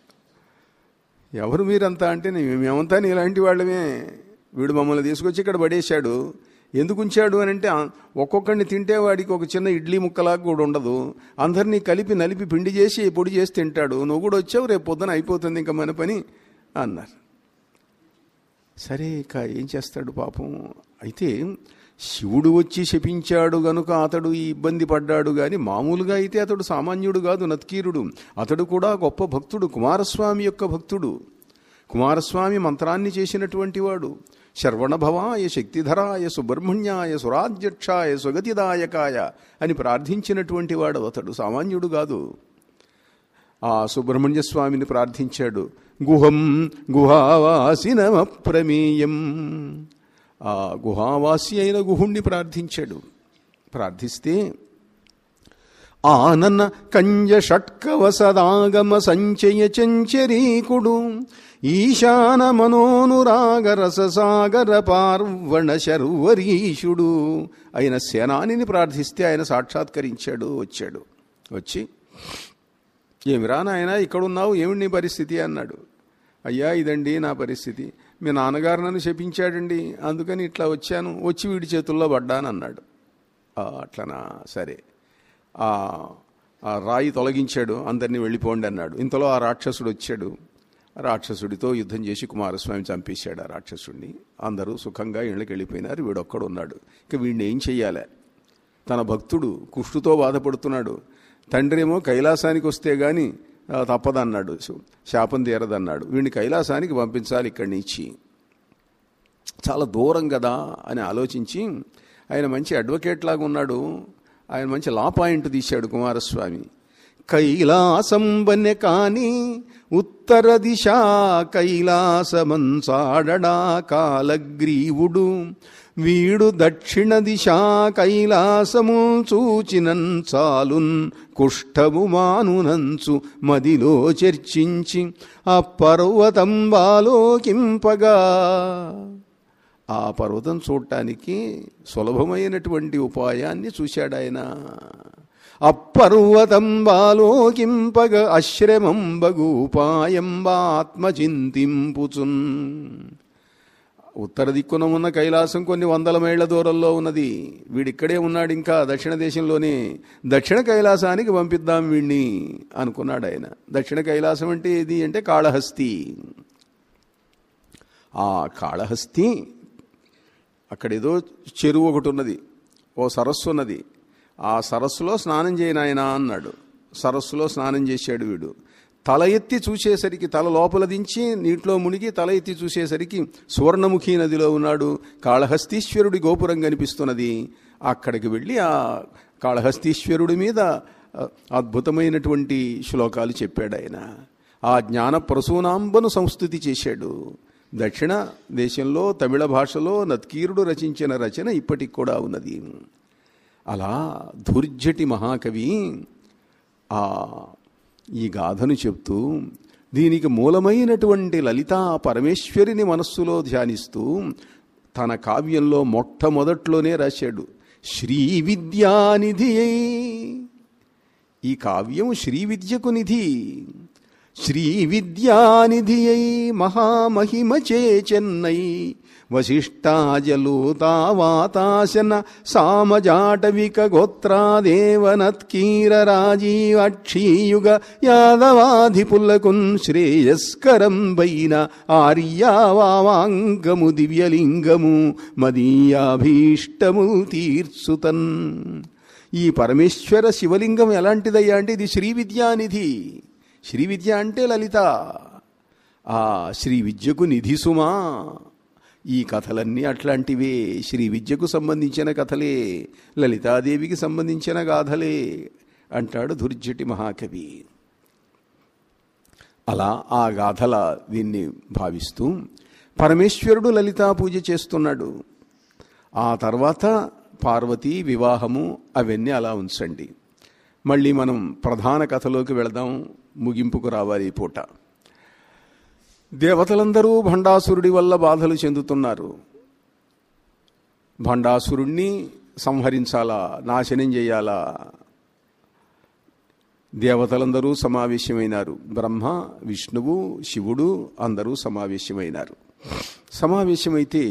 ఎవరు మీరంతా అంటే "నే- మేమంతా ఇలాంటి వాళ్ళమే వీడు మమ్మల్ని తీసుకొచ్చి ఇక్కడ పడేశాడు ఎందుకు ఉంచాడు అని అంటే ఆ- ఒక్కొక్కడిని తింటే వాడికి ఒక చిన్న ఇడ్లీ ముక్కలాగా కూడా ఉండదు అందరినీ కలిపి నలిపి పిండి చేసి పొడి చేసి తింటాడు నువ్వు కూడా వచ్చావు రేపు పొద్దున అయిపోతుంది ఇంకా మన పని అన్నారు సరే ఇక ఏం చేస్తాడు పాపం అయితే శివుడు వచ్చి శపించాడు గనుక అతడు ఈ ఇబ్బంది పడ్డాడు కానీ మామూలుగా అయితే అతడు సామాన్యుడు కాదు నత్కీరుడు అతడు కూడా గొప్ప భక్తుడు కుమారస్వామి యొక్క భక్తుడు కుమారస్వామి మంత్రాన్ని చేసినటువంటి వాడు శర్వణభవాయ శక్తిధరాయ సుబ్రహ్మణ్యాయ సురాధ్యక్షాయ సుగతిదాయకాయ అని ప్రార్థించినటువంటి వాడు అతడు సామాన్యుడు కాదు ఆ సుబ్రహ్మణ్య స్వామిని ప్రార్థించాడు గుహం గుహావాసినమప్రమేయం ఆ గుహావాసి అయిన గుహుణ్ణి ప్రార్థించాడు ప్రార్థిస్తే ఆనన కంజ షట్కవ సదాగమ సంచయ చంచరీకుడు ఈశాన మనోనురాగ రససాగర పార్వణ శర్వరీషుడు ఆయన సేనానిని ప్రార్థిస్తే ఆయన సాక్షాత్కరించాడు వచ్చాడు వచ్చి ఏమిరా నాయన ఇక్కడున్నావు ఏమిటి నీ పరిస్థితి అన్నాడు అయ్యా ఇదండి నా పరిస్థితి మీ నాన్నగారు నన్ను శపించాడండి అందుకని ఇట్లా వచ్చాను వచ్చి వీడి చేతుల్లో పడ్డాను అన్నాడు "ఆ, అట్లనా సరే ఆ ఆ రాయి తొలగించాడు అందరినీ వెళ్ళిపోండి అన్నాడు ఇంతలో ఆ రాక్షసుడు వచ్చాడు రాక్షసుడితో యుద్ధం చేసి కుమారస్వామి చంపేశాడు ఆ రాక్షసుడిని అందరూ సుఖంగా ఇళ్ళకి వెళ్ళిపోయినారు వీడొక్కడు ఉన్నాడు ఇక వీడిని ఏం చెయ్యాలి తన భక్తుడు కుష్టుతో బాధపడుతున్నాడు తండ్రేమో కైలాసానికి వస్తే గాని ఆ, తప్పదన్నాడు శాపం తీరదన్నాడు వీడిని కైలాసానికి పంపించాలి ఇక్కడి నుంచి చాలా దూరం కదా అని ఆలోచించి ఆయన మంచి అడ్వకేట్ లాగా ఉన్నాడు ఆయన మంచి లా పాయింట్ తీశాడు కుమారస్వామి కైలాసం బన్నె కాని ఉత్తర దిశ కైలాసమంచాడడా కాలగ్రీవుడు వీడు దక్షిణ దిశ కైలాసము చూచినన్ చాలున్ కుష్ఠము మానునంచు మదిలో చర్చించి ఆ పర్వతంబాలోకింపగా ఆ పర్వతం చూడటానికి సులభమైనటువంటి ఉపాయాన్ని చూశాడు ఆయన అప్పర్వతం బాలోకింపగ అశ్రమంబగు ఉపాయంబాత్మచింతింపుచున్ ఉత్తర దిక్కున ఉన్న కైలాసం కొన్ని వందల మైళ్ళ దూరంలో ఉన్నది వీడిక్కడే ఉన్నాడు ఇంకా దక్షిణ దేశంలోనే దక్షిణ కైలాసానికి పంపిద్దాం వీడిని అనుకున్నాడు ఆయన దక్షిణ కైలాసం అంటే ఏది అంటే కాళహస్తి ఆ కాళహస్తి అక్కడేదో చెరువు ఒకటి ఉన్నది ఓ సరస్సు ఉన్నది ఆ సరస్సులో స్నానం చేయనాయనా అన్నాడు సరస్సులో స్నానం చేశాడు వీడు తల ఎత్తి చూసేసరికి తల లోపల దించి నీటిలో మునిగి తల ఎత్తి చూసేసరికి సువర్ణముఖి నదిలో ఉన్నాడు కాళహస్తీశ్వరుడి గోపురం కనిపిస్తున్నది అక్కడికి వెళ్ళి ఆ కాళహస్తీశ్వరుడి మీద ఆ, అద్భుతమైనటువంటి శ్లోకాలు చెప్పాడు ఆయన ఆ జ్ఞాన ప్రసూనాంబను సంస్థుతి చేశాడు దక్షిణ దేశంలో తమిళ భాషలో నత్కీరుడు రచించిన రచన ఇప్పటికి కూడా ఉన్నది అలా ధూర్జటి మహాకవి ఆ ఈ గాథను చెప్తూ దీనికి మూలమైనటువంటి లలితా పరమేశ్వరిని మనస్సులో ధ్యానిస్తూ తన కావ్యంలో మొట్టమొదట్లోనే రాశాడు శ్రీ విద్యానిధి ఈ కావ్యం శ్రీ విద్యకు నిధి శ్రీ విద్యానిధి అయి మహామహిమచే చెన్నై వశిష్టాజలూతావాతాశన సామజాటవిక గోత్రాదేవనత్కీర రాజీవక్షీయుగ యాదవాధిపులకున్ శ్రేయస్కరం వైన ఆర్యావాంగము దివ్యలింగము మదీయాభీష్టము తీర్చుతన్ ఈ పరమేశ్వర శివలింగం ఎలాంటిదయ్యా అంటే ఇది శ్రీ విద్యానిధి శ్రీ విద్య అంటే లలిత ఆ శ్రీ విద్యకు నిధి సుమా ఈ కథలన్నీ అట్లాంటివే శ్రీ విద్యకు సంబంధించిన కథలే లలితాదేవికి సంబంధించిన గాథలే అంటాడు దుర్జటి మహాకవి అలా ఆ గాథల దీన్ని భావిస్తూ పరమేశ్వరుడు లలితా పూజ చేస్తున్నాడు ఆ తర్వాత పార్వతీ వివాహము అవన్నీ అలా ఉంచండి మళ్ళీ మనం ప్రధాన కథలోకి వెళదాం ముగింపుకు రావాలి ఈ పూట దేవతలందరూ భండాసురుడి వల్ల బాధలు చెందుతున్నారు భండాసురుణ్ణి సంహరించాలా నాశనం చేయాలా దేవతలందరూ సమావేశమైనారు బ్రహ్మ విష్ణువు శివుడు అందరూ సమావేశమైనారు సమావేశమైతే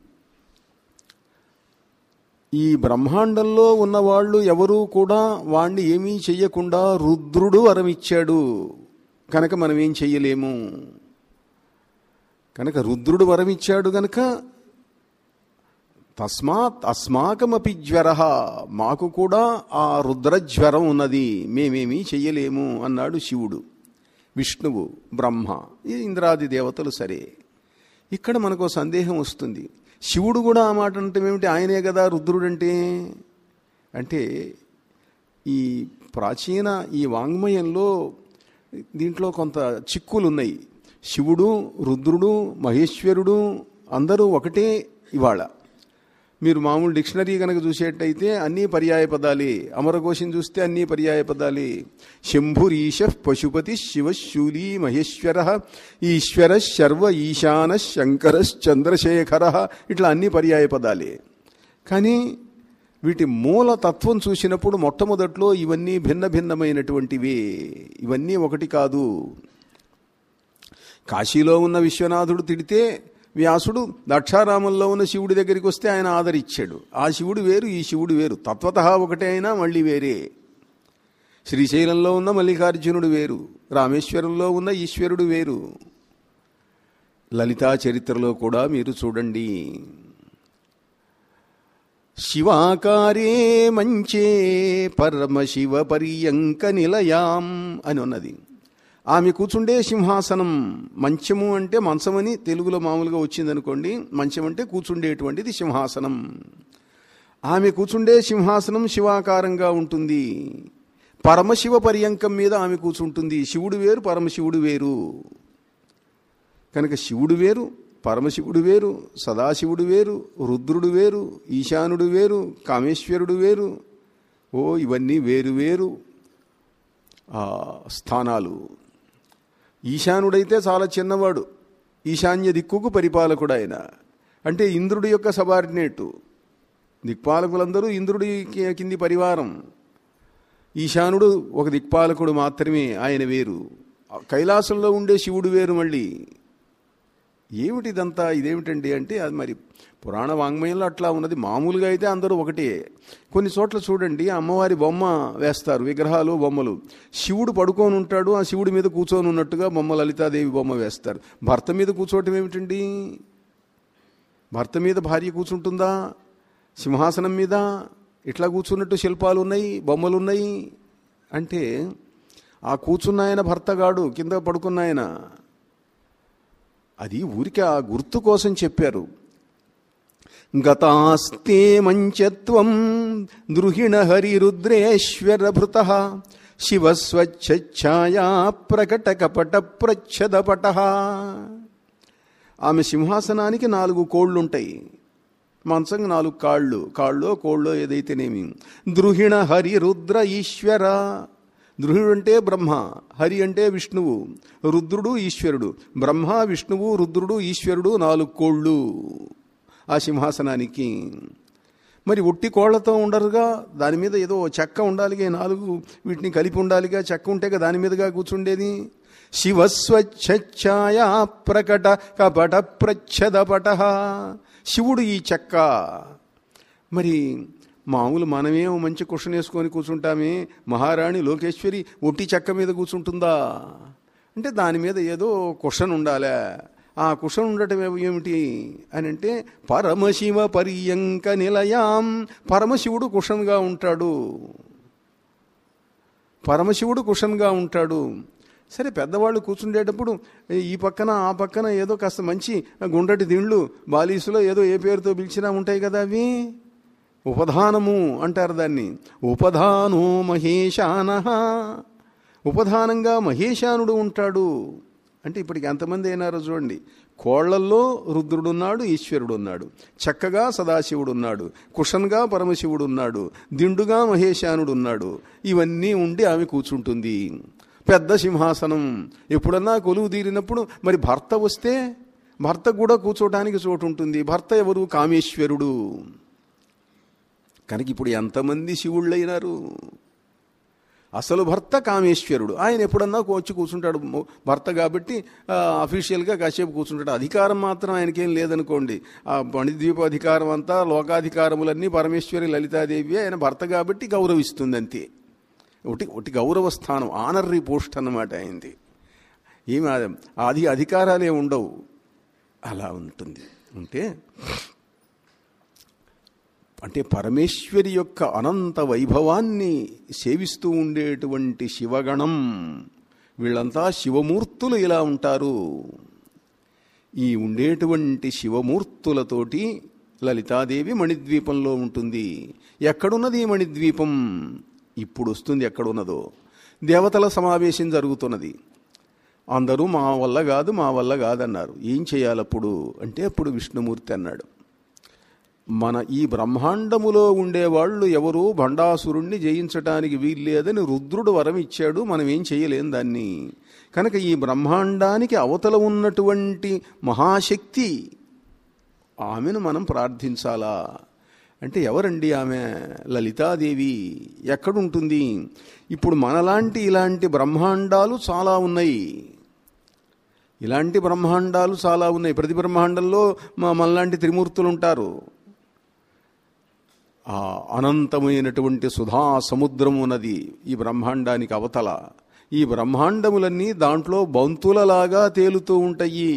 ఈ బ్రహ్మాండంలో ఉన్నవాళ్ళు ఎవరూ కూడా వాణ్ణి ఏమీ చెయ్యకుండా రుద్రుడు వరమిచ్చాడు కనుక మనం ఏం చెయ్యలేము కనుక రుద్రుడు వరమిచ్చాడు గనక తస్మాత్ అస్మాకమపి జ్వర మాకు కూడా ఆ రుద్రజ్వరం ఉన్నది మేమేమీ చెయ్యలేము అన్నాడు శివుడు విష్ణువు బ్రహ్మ ఈ ఇంద్రాది దేవతలు సరే ఇక్కడ మనకు సందేహం వస్తుంది శివుడు కూడా ఆ మాట అంటే ఏమిటి ఆయనే కదా రుద్రుడంటే అంటే ఈ ప్రాచీన ఈ వాంగ్మయంలో దీంట్లో కొంత చిక్కులు ఉన్నాయి శివుడు రుద్రుడు మహేశ్వరుడు అందరూ ఒకటే ఇవాళ మీరు మామూలు డిక్షనరీ కనుక చూసేటైతే అన్నీ పర్యాయ పదాలే అమరకోశం చూస్తే అన్నీ పర్యాయ పదాలే శంభురీశ పశుపతి శివశూలి మహేశ్వర ఈశ్వర శర్వ ఈశాన శంకర చంద్రశేఖర ఇట్లా అన్ని పర్యాయ పదాలే కానీ వీటి మూల తత్వం చూసినప్పుడు మొట్టమొదట్లో ఇవన్నీ భిన్న భిన్నమైనటువంటివే ఇవన్నీ ఒకటి కాదు కాశీలో ఉన్న విశ్వనాథుడు తిడితే వ్యాసుడు దక్షారామంలో ఉన్న శివుడి దగ్గరికి వస్తే ఆయన ఆదరిచ్చాడు ఆ శివుడు వేరు ఈ శివుడు వేరు తత్వత ఒకటే అయినా మళ్ళీ వేరే శ్రీశైలంలో ఉన్న మల్లికార్జునుడు వేరు రామేశ్వరంలో ఉన్న ఈశ్వరుడు వేరు లలితా చరిత్రలో కూడా మీరు చూడండి శివాకారే మంచే పరమశివ పర్యంక నిలయాం అని ఉన్నది ఆమె కూర్చుండే సింహాసనం మంచము అంటే మంచమని తెలుగులో మామూలుగా వచ్చిందనుకోండి మంచం అంటే కూర్చుండేటువంటిది సింహాసనం ఆమె కూర్చుండే సింహాసనం శివాకారంగా ఉంటుంది పరమశివ పర్యంకం మీద ఆమె కూర్చుంటుంది శివుడు వేరు పరమశివుడు వేరు కనుక శివుడు వేరు పరమశివుడు వేరు సదాశివుడు వేరు రుద్రుడు వేరు ఈశానుడు వేరు కామేశ్వరుడు వేరు ఓ ఇవన్నీ వేరు వేరు ఆ, స్థానాలు ఈశానుడైతే చాలా చిన్నవాడు ఈశాన్య దిక్కుకు పరిపాలకుడు ఆయన అంటే ఇంద్రుడి యొక్క సబార్డినేటు దిక్పాలకులందరూ ఇంద్రుడి కి- కింది పరివారం ఈశానుడు ఒక దిక్పాలకుడు మాత్రమే ఆయన వేరు కైలాసంలో ఉండే శివుడు వేరు మళ్ళీ ఏమిటి ఇదంతా ఇదేమిటండి అంటే అది మరి పురాణ వాంగ్మయంలో అట్లా ఉన్నది మామూలుగా అయితే అందరూ ఒకటే కొన్ని చోట్ల చూడండి అమ్మవారి బొమ్మ వేస్తారు విగ్రహాలు బొమ్మలు శివుడు పడుకొని ఉంటాడు ఆ శివుడి మీద కూర్చొని ఉన్నట్టుగా బొమ్మ లలితాదేవి బొమ్మ వేస్తారు భర్త మీద కూర్చోవటం ఏమిటండి భర్త మీద భార్య కూర్చుంటుందా సింహాసనం మీద ఇట్లా కూర్చున్నట్టు శిల్పాలు ఉన్నాయి బొమ్మలు ఉన్నాయి అంటే ఆ కూర్చున్న ఆయన భర్తగాడు కింద పడుకున్న ఆయన అది ఊరికి ఆ గుర్తు కోసం చెప్పారు గతాస్తే మంచత్వం ద్రుహిణ హరిరుద్రేశ్వర భృత శివస్వచ్ఛాయా ప్రకట కపట ప్రచ్ఛదపట ఆమె సింహాసనానికి నాలుగు కోళ్ళుంటాయి మంచం నాలుగు కాళ్ళు కాళ్ళో కోళ్ళో ఏదైతేనేమి ద్రుహిణ హరి రుద్ర ఈశ్వర ద్రుహిడు అంటే బ్రహ్మ హరి అంటే విష్ణువు రుద్రుడు ఈశ్వరుడు బ్రహ్మ విష్ణువు రుద్రుడు ఈశ్వరుడు నాలుగు కోళ్ళు ఆ సింహాసనానికి మరి ఒట్టి కోళ్లతో ఉండరుగా దాని మీద ఏదో చెక్క ఉండాలిగా ఈ నాలుగు వీటిని కలిపి ఉండాలిగా చెక్క ఉంటేగా దాని మీదుగా కూర్చుండేది శివస్వచ్ఛాయా ప్రకట కపట ప్రచ్ఛదపట శివుడు ఈ చెక్క మరి మామూలు మనమేమో మంచి కుషన్ వేసుకొని కూర్చుంటామే మహారాణి లోకేశ్వరి ఒట్టి చెక్క మీద కూర్చుంటుందా అంటే దాని మీద ఏదో కుషన్ ఉండాలే ఆ కుషన్ ఉండటం ఏ- ఏమిటి అని అంటే పరమశివ పర్యంక నిలయాం పరమశివుడు కుషన్గా ఉంటాడు పరమశివుడు కుషన్గా ఉంటాడు సరే పెద్దవాళ్ళు కూర్చుండేటప్పుడు ఈ పక్కన ఆ పక్కన ఏదో కాస్త మంచి గుండ్రటి దిండ్లు బాలీసులో ఏదో ఏ పేరుతో పిలిచినా ఉంటాయి కదా అవి ఉపధానము అంటారు దాన్ని ఉపధానో మహేశాన ఉపధానంగా మహేశానుడు ఉంటాడు అంటే ఇప్పటికి ఎంతమంది అయినారో చూడండి కోళ్లల్లో రుద్రుడున్నాడు ఈశ్వరుడు ఉన్నాడు చక్కగా సదాశివుడు ఉన్నాడు కుషన్గా పరమశివుడు ఉన్నాడు దిండుగా మహేశానుడు ఉన్నాడు ఇవన్నీ ఉండి ఆమె కూర్చుంటుంది పెద్ద సింహాసనం ఎప్పుడన్నా కొలువు తీరినప్పుడు మరి భర్త వస్తే భర్త కూడా కూర్చోటానికి చోటు ఉంటుంది భర్త ఎవరు కామేశ్వరుడు కనుక ఇప్పుడు ఎంతమంది శివుళ్ళైనారు అసలు భర్త కామేశ్వరుడు ఆయన ఎప్పుడన్నా వచ్చి కూర్చుంటాడు మొ- భర్త కాబట్టి ఆ, అఫీషియల్గా కాసేపు కూర్చుంటాడు అధికారం మాత్రం ఆయనకేం లేదనుకోండి ఆ మణిద్వీప అధికారం అంతా లోకాధికారములన్నీ పరమేశ్వరి లలితాదేవి ఆయన భర్త కాబట్టి గౌరవిస్తుంది అంతే ఒకటి ఒకటి గౌరవ స్థానం ఆనర్రీ పోస్ట్ అన్నమాట అయింది ఏమి ఆ- అది అధికారాలే ఉండవు అలా ఉంటుంది ఉంటే అంటే పరమేశ్వరి యొక్క అనంత వైభవాన్ని సేవిస్తూ ఉండేటువంటి శివగణం వీళ్ళంతా శివమూర్తులు ఇలా ఉంటారు ఈ ఉండేటువంటి శివమూర్తులతోటి లలితాదేవి మణిద్వీపంలో ఉంటుంది ఎక్కడున్నది ఈ మణిద్వీపం ఇప్పుడు వస్తుంది ఎక్కడున్నదో దేవతల సమావేశం జరుగుతున్నది అందరూ మా వల్ల కాదు మా వల్ల కాదన్నారు ఏం చేయాలప్పుడు అంటే అప్పుడు విష్ణుమూర్తి అన్నాడు మన ఈ బ్రహ్మాండములో ఉండేవాళ్ళు ఎవరు భండాసురుణ్ణి జయించటానికి వీల్లేదని రుద్రుడు వరం ఇచ్చాడు మనం ఏం చేయలేం దాన్ని కనుక ఈ బ్రహ్మాండానికి అవతల ఉన్నటువంటి మహాశక్తి ఆమెను మనం ప్రార్థించాలా అంటే ఎవరండి ఆమె లలితాదేవి ఎక్కడుంటుంది ఇప్పుడు మనలాంటి ఇలాంటి బ్రహ్మాండాలు చాలా ఉన్నాయి ఇలాంటి బ్రహ్మాండాలు చాలా ఉన్నాయి ప్రతి బ్రహ్మాండంలో మా మనలాంటి త్రిమూర్తులు ఉంటారు ఆ అనంతమైనటువంటి సుధా సముద్రం ఉన్నది ఈ బ్రహ్మాండానికి అవతల ఈ బ్రహ్మాండములన్నీ దాంట్లో బంతులలాగా తేలుతూ ఉంటాయి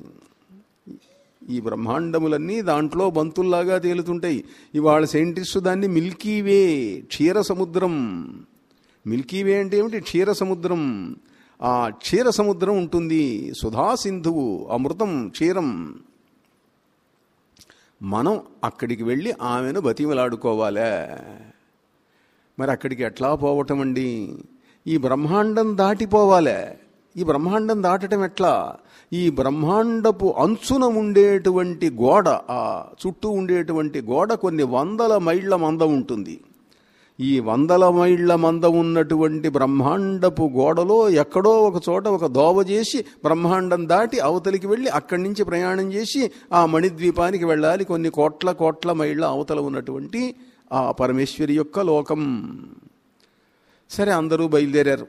ఈ బ్రహ్మాండములన్నీ దాంట్లో బంతుల్లాగా తేలుతుంటాయి ఇవాళ సైంటిస్టు దాన్ని మిల్కీవే క్షీర సముద్రం మిల్కీవే అంటే ఏమిటి క్షీర సముద్రం ఆ క్షీర సముద్రం ఉంటుంది సుధా సింధువు అమృతం క్షీరం మనం అక్కడికి వెళ్ళి ఆమెను బతిమలాడుకోవాలే మరి అక్కడికి ఎట్లా పోవటం అండి ఈ బ్రహ్మాండం దాటిపోవాలే ఈ బ్రహ్మాండం దాటడం ఎట్లా ఈ బ్రహ్మాండపు అంచున ఉండేటువంటి గోడ ఆ చుట్టూ ఉండేటువంటి గోడ కొన్ని వందల మైళ్ళ మందం ఉంటుంది ఈ వందల మైళ్ళ మంద ఉన్నటువంటి బ్రహ్మాండపు గోడలో ఎక్కడో ఒక చోట ఒక దోవ చేసి బ్రహ్మాండం దాటి అవతలికి వెళ్ళి అక్కడి నుంచి ప్రయాణం చేసి ఆ మణిద్వీపానికి వెళ్ళాలి కొన్ని కోట్ల కోట్ల మైళ్ళ అవతల ఉన్నటువంటి ఆ పరమేశ్వరి యొక్క లోకం సరే అందరూ బయలుదేరారు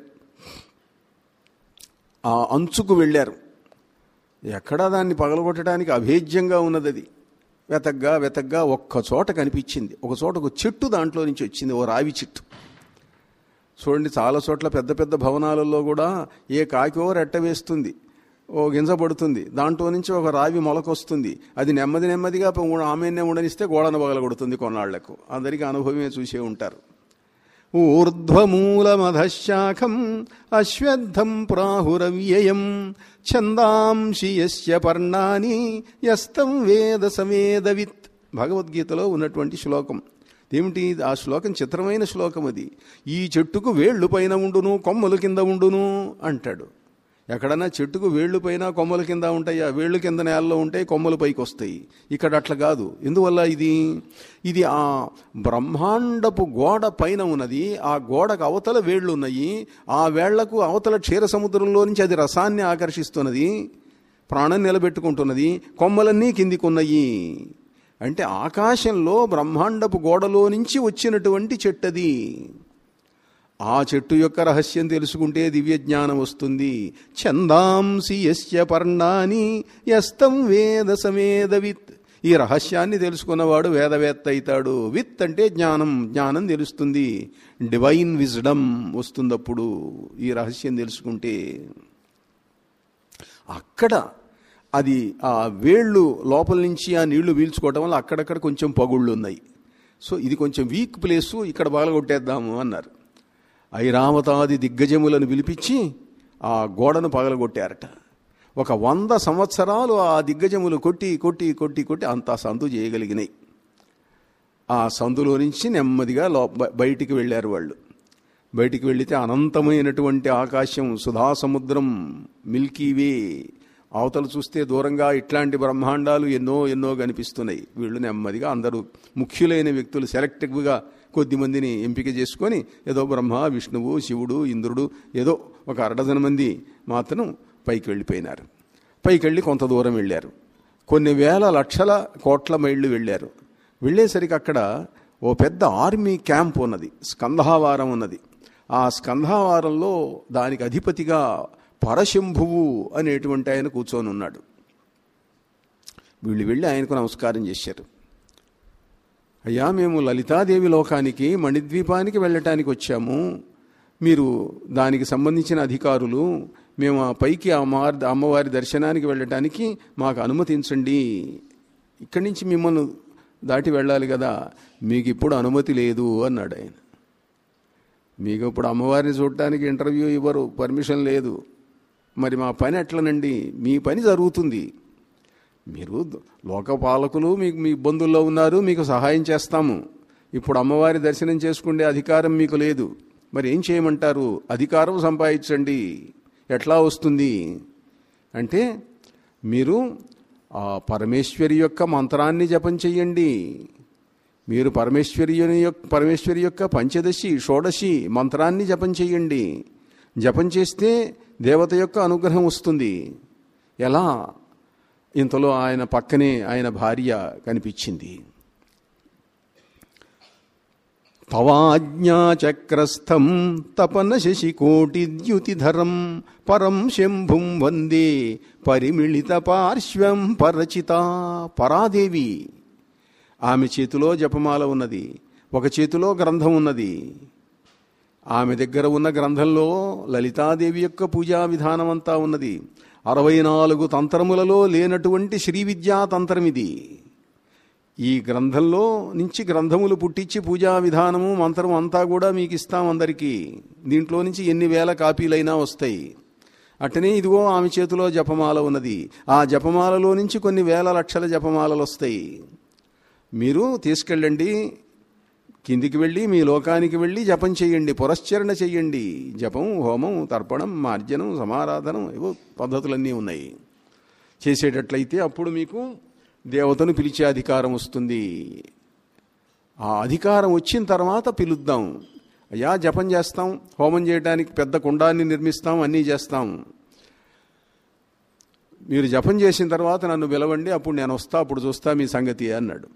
ఆ అంచుకు వెళ్ళారు ఎక్కడా దాన్ని పగలగొట్టడానికి అభేద్యంగా ఉన్నది అది వెతగ్గా వెతగ్గా ఒక్క చోట కనిపించింది ఒక చోట ఒక చెట్టు దాంట్లో నుంచి వచ్చింది ఓ రావి చెట్టు చూడండి చాలా చోట్ల పెద్ద పెద్ద భవనాలలో కూడా ఏ కాకిో రెట్ట వేస్తుంది ఓ గింజ పడుతుంది దాంట్లో నుంచి ఒక రావి మొలకొస్తుంది అది నెమ్మది నెమ్మదిగా ఆమెనే ఉండనిస్తే గోడను పగలగొడుతుంది కొన్నాళ్లకు అందరికీ అనుభవమే చూసే ఉంటారు ఊర్ధ్వమూలమధశాఖం అశ్వత్థం ప్రాహురవ్యయం ఛందాంసి యస్య పర్ణాని యస్తం వేద సవేదవిత్ భగవద్గీతలో ఉన్నటువంటి శ్లోకం ఏమిటి ఆ శ్లోకం చిత్రమైన శ్లోకం అది ఈ చెట్టుకు వేళ్ళు పైన ఉండును కొమ్మలు కింద ఉండును అంటాడు ఎక్కడన్నా చెట్టుకు వేళ్ళు పైన కొమ్మల కింద ఉంటాయి ఆ వేళ్ళు కింద నేలలో ఉంటాయి కొమ్మలు పైకి వస్తాయి ఇక్కడ అట్లా కాదు ఎందువల్ల ఇది ఇది ఆ బ్రహ్మాండపు గోడ పైన ఉన్నది ఆ గోడకు అవతల వేళ్ళు ఉన్నాయి ఆ వేళ్లకు అవతల క్షీర సముద్రంలో నుంచి అది రసాన్ని ఆకర్షిస్తున్నది ప్రాణం నిలబెట్టుకుంటున్నది కొమ్మలన్నీ కిందికున్నాయి అంటే ఆకాశంలో బ్రహ్మాండపు గోడలో నుంచి వచ్చినటువంటి చెట్టది ఆ చెట్టు యొక్క రహస్యం తెలుసుకుంటే దివ్య జ్ఞానం వస్తుంది ఛందాంసి యస్య పర్ణాని యస్తం వేద సమేద విత్ ఈ రహస్యాన్ని తెలుసుకున్నవాడు వేదవేత్త అవుతాడు విత్ అంటే జ్ఞానం జ్ఞానం తెలుస్తుంది డివైన్ విజ్డమ్ వస్తుందప్పుడు ఈ రహస్యం తెలుసుకుంటే అక్కడ అది ఆ వేళ్ళు లోపల నుంచి ఆ నీళ్లు పీల్చుకోవటం వల్ల అక్కడక్కడ కొంచెం పగుళ్ళు ఉన్నాయి సో ఇది కొంచెం వీక్ ప్లేసు ఇక్కడ పగలగొట్టేద్దాము అన్నారు ఐరావతాది దిగ్గజములను పిలిపించి ఆ గోడను పగలగొట్టారట ఒక వంద సంవత్సరాలు ఆ దిగ్గజములు కొట్టి కొట్టి కొట్టి కొట్టి అంత సందు చేయగలిగినాయి ఆ సందులో నుంచి నెమ్మదిగా లో బయటికి వెళ్ళారు వాళ్ళు బయటికి వెళితే అనంతమైనటువంటి ఆకాశం సుధా సముద్రం మిల్కీవే అవతల చూస్తే దూరంగా ఇట్లాంటి బ్రహ్మాండాలు ఎన్నో ఎన్నో కనిపిస్తున్నాయి వీళ్ళు నెమ్మదిగా అందరూ ముఖ్యులైన వ్యక్తులు సెలెక్టివ్గా కొద్ది మందిని ఎంపిక చేసుకొని ఏదో బ్రహ్మ విష్ణువు శివుడు ఇంద్రుడు ఏదో ఒక అరడజన మంది మాత్రం పైకి వెళ్ళిపోయినారు పైకి వెళ్ళి కొంత దూరం వెళ్ళారు కొన్ని వేల లక్షల కోట్ల మైళ్ళు వెళ్ళారు వెళ్ళేసరికి అక్కడ ఓ పెద్ద ఆర్మీ క్యాంప్ ఉన్నది స్కంధావారం ఉన్నది ఆ స్కంధావారంలో దానికి అధిపతిగా పరశంభువు అనేటువంటి ఆయన కూర్చొని ఉన్నాడు వీళ్ళు వెళ్ళి ఆయనకు నమస్కారం చేశారు అయ్యా మేము లలితాదేవి లోకానికి మణిద్వీపానికి వెళ్ళటానికి వచ్చాము మీరు దానికి సంబంధించిన అధికారులు మేము ఆ పైకి అమ్మవారి అమ్మవారి దర్శనానికి వెళ్ళటానికి మాకు అనుమతించండి ఇక్కడి నుంచి మిమ్మల్ని దాటి వెళ్ళాలి కదా మీకు ఇప్పుడు అనుమతి లేదు అన్నాడు ఆయన మీకు ఇప్పుడు అమ్మవారిని చూడటానికి ఇంటర్వ్యూ ఇవ్వరు పర్మిషన్ లేదు మరి మా పని ఎట్లనండి మీ పని జరుగుతుంది మీరు లోకపాలకులు మీకు మీ ఇబ్బందుల్లో ఉన్నారు మీకు సహాయం చేస్తాము ఇప్పుడు అమ్మవారి దర్శనం చేసుకునే అధికారం మీకు లేదు మరి ఏం చేయమంటారు అధికారం సంపాదించండి ఎట్లా వస్తుంది అంటే మీరు ఆ పరమేశ్వరి యొక్క మంత్రాన్ని జపం చెయ్యండి మీరు పరమేశ్వరి యొక్క పరమేశ్వరి యొక్క పంచదశి షోడశి మంత్రాన్ని జపం చెయ్యండి జపం చేస్తే దేవత యొక్క అనుగ్రహం వస్తుంది ఎలా ఇంతలో ఆయన పక్కనే ఆయన భార్య కనిపించింది తవాజ్ఞాచక్రస్థం తపన శశికోటిద్యుతిధరం పరం శంభుం వందే పరిమిళిత పార్శ్వం పరచిత పరాదేవి ఆమె చేతిలో జపమాల ఉన్నది ఒక చేతిలో గ్రంథం ఉన్నది ఆమె దగ్గర ఉన్న గ్రంథంలో లలితాదేవి యొక్క పూజా విధానం అంతా ఉన్నది అరవై నాలుగు తంత్రములలో లేనటువంటి శ్రీ విద్యా తంత్రం ఇది ఈ గ్రంథంలో నుంచి గ్రంథములు పుట్టించి పూజా విధానము మంత్రం అంతా కూడా మీకు ఇస్తాం అందరికీ దీంట్లో నుంచి ఎన్ని వేల కాపీలైనా వస్తాయి అట్టనే ఇదిగో ఆమె చేతిలో జపమాల ఉన్నది ఆ జపమాలలో నుంచి కొన్ని వేల లక్షల జపమాలలు వస్తాయి మీరు తీసుకెళ్ళండి కిందికి వెళ్ళి మీ లోకానికి వెళ్ళి జపం చేయండి పురశ్చరణ చెయ్యండి జపం హోమం తర్పణం మార్జనం సమారాధనం ఏవో పద్ధతులన్నీ ఉన్నాయి చేసేటట్లయితే అప్పుడు మీకు దేవతను పిలిచే అధికారం వస్తుంది ఆ అధికారం వచ్చిన తర్వాత పిలుద్దాం అయ్యా జపం చేస్తాం హోమం చేయడానికి పెద్ద కుండాన్ని నిర్మిస్తాం అన్నీ చేస్తాం మీరు జపం చేసిన తర్వాత నన్ను పిలవండి అప్పుడు నేను వస్తా అప్పుడు చూస్తా మీ సంగతి అన్నాడు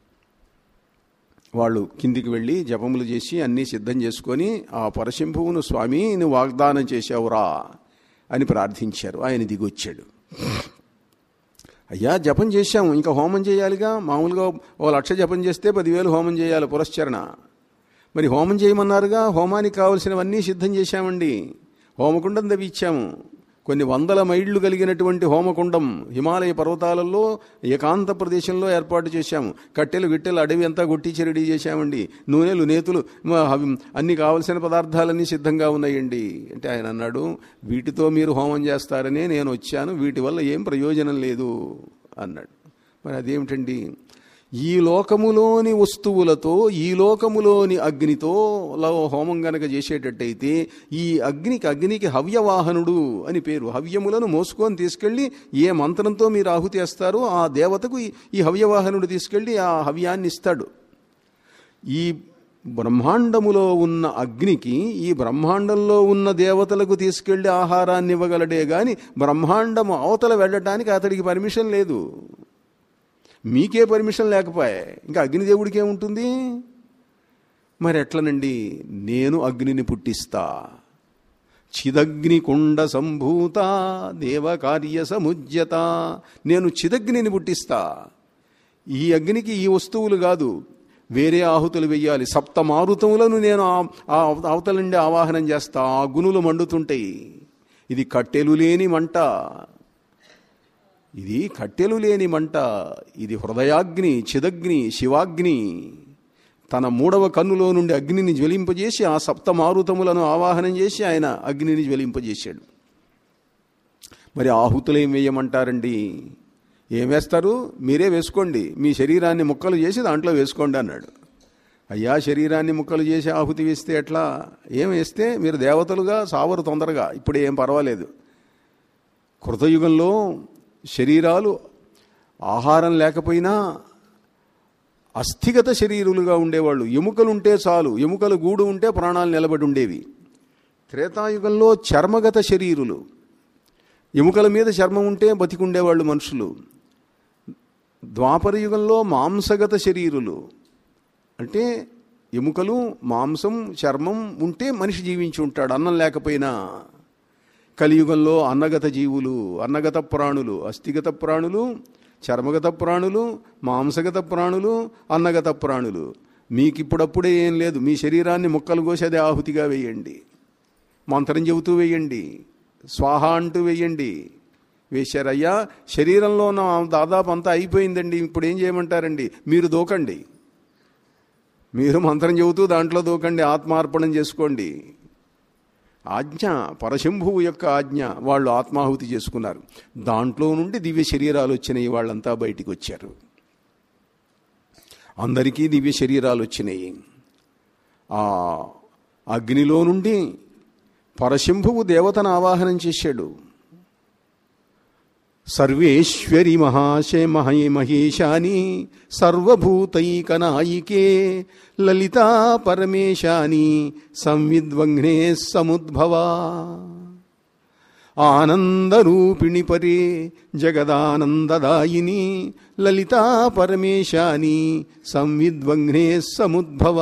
వాళ్ళు కిందికి వెళ్ళి జపములు చేసి అన్నీ సిద్ధం చేసుకొని ఆ పరశంభువును స్వామి నువ్వు వాగ్దానం చేశావురా అని ప్రార్థించారు ఆయన దిగొచ్చాడు అయ్యా జపం చేశాము ఇంకా హోమం చేయాలిగా మామూలుగా ఓ లక్ష జపం చేస్తే పదివేలు హోమం చేయాలి పురశ్చరణ మరి హోమం చేయమన్నారుగా హోమానికి కావలసినవన్నీ సిద్ధం చేశామండి హోమకుండం దవిచ్చాము కొన్ని వందల మైళ్ళు కలిగినటువంటి హోమకుండం హిమాలయ పర్వతాలలో ఏకాంత ప్రదేశంలో ఏర్పాటు చేశాము కట్టెలు గిట్టెలు అడవి అంతా కొట్టించి రెడీ చేశామండి నూనెలు నేతులు మ- అవి- అన్ని కావలసిన పదార్థాలన్నీ సిద్ధంగా ఉన్నాయండి అంటే ఆయన అన్నాడు వీటితో మీరు హోమం చేస్తారనే నేను వచ్చాను వీటి వల్ల ఏం ప్రయోజనం లేదు అన్నాడు మరి అదేమిటండి ఈ లోకములోని వస్తువులతో ఈ లోకములోని అగ్నితో లో- హోమం గనక చేసేటట్టయితే ఈ అగ్నికి అగ్నికి హవ్యవాహనుడు అని పేరు హవ్యములను మోసుకొని తీసుకెళ్ళి ఏ మంత్రంతో మీరు ఆహుతి వేస్తారో ఆ దేవతకు ఈ- ఈ హవ్యవాహనుడు తీసుకెళ్ళి ఆ హవ్యాన్ని ఇస్తాడు ఈ బ్రహ్మాండములో ఉన్న అగ్నికి ఈ బ్రహ్మాండంలో ఉన్న దేవతలకు తీసుకెళ్లి ఆహారాన్ని ఇవ్వగలడే గాని బ్రహ్మాండము అవతల వెళ్ళటానికి అతడికి పర్మిషన్ లేదు మీకే పర్మిషన్ లేకపోయే ఇంకా అగ్నిదేవుడికి ఏముంటుంది మరి ఎట్లనండి నేను అగ్నిని పుట్టిస్తా చిదగ్నికుండ సంభూత దేవకార్య సముజ్యత నేను చిదగ్నిని పుట్టిస్తా ఈ అగ్నికి ఈ వస్తువులు కాదు వేరే ఆహుతులు వెయ్యాలి సప్త మారుతములను నేను ఆ- ఆ అవతల నుండి ఆవాహనం చేస్తా ఆ గునులు మండుతుంటాయి ఇది కట్టెలు లేని మంట ఇది కట్టెలు లేని మంట ఇది హృదయాగ్ని చిదగ్ని శివాగ్ని తన మూడవ కన్నులో నుండి అగ్నిని జ్వలింపజేసి ఆ సప్త మారుతములను ఆవాహనం చేసి ఆయన అగ్నిని జ్వలింపజేశాడు మరి ఆహుతులు ఏం వేయమంటారండి ఏం వేస్తారు మీరే వేసుకోండి మీ శరీరాన్ని ముక్కలు చేసి దాంట్లో వేసుకోండి అన్నాడు అయ్యా శరీరాన్ని ముక్కలు చేసి ఆహుతి వేస్తే ఎట్లా ఏం వేస్తే మీరు దేవతలుగా సావరు తొందరగా ఇప్పుడు ఏం పర్వాలేదు కృతయుగంలో శరీరాలు ఆహారం లేకపోయినా అస్థిగత శరీరులుగా ఉండేవాళ్ళు ఎముకలుంటే చాలు ఎముకలు గూడు ఉంటే ప్రాణాలు నిలబడి ఉండేవి త్రేతాయుగంలో చర్మగత శరీరులు ఎముకల మీద చర్మం ఉంటే బతికుండేవాళ్ళు మనుషులు ద్వాపర యుగంలో మాంసగత శరీరులు అంటే ఎముకలు మాంసం చర్మం ఉంటే మనిషి జీవించి ఉంటాడు అన్నం లేకపోయినా కలియుగంలో అన్నగత జీవులు అన్నగత ప్రాణులు అస్థిగత ప్రాణులు చర్మగత ప్రాణులు మాంసగత ప్రాణులు అన్నగత ప్రాణులు మీకు ఇప్పుడప్పుడే ఏం లేదు మీ శరీరాన్ని ముక్కలు కోసి అదే ఆహుతిగా వేయండి మంత్రం చెబుతూ వేయండి స్వాహ అంటూ వేయండి వేశారయ్యా శరీరంలో ఉన్న దాదాపు అంతా అయిపోయిందండి ఇప్పుడు ఏం చేయమంటారండి మీరు దూకండి మీరు మంత్రం చెబుతూ దాంట్లో దూకండి ఆత్మార్పణం చేసుకోండి ఆజ్ఞ పరశంభువు యొక్క ఆజ్ఞ వాళ్ళు ఆత్మాహుతి చేసుకున్నారు దాంట్లో నుండి దివ్య శరీరాలు వచ్చినాయి వాళ్ళంతా బయటికి వచ్చారు అందరికీ దివ్య శరీరాలు వచ్చినాయి ఆ అగ్నిలో నుండి పరశంభువు దేవతను ఆవాహనం చేశాడు సర్వేశ్వరి మహాశే మహే మహేశాని సర్వభూతైకనాయికే లలితా పరమేశాని సంవిద్వంగ్నే సముద్భవా ఆనందరూపిణి పరే జగదానందదాయిని లలితా పరమేశాని సంవిద్వగ్నే సముద్భవ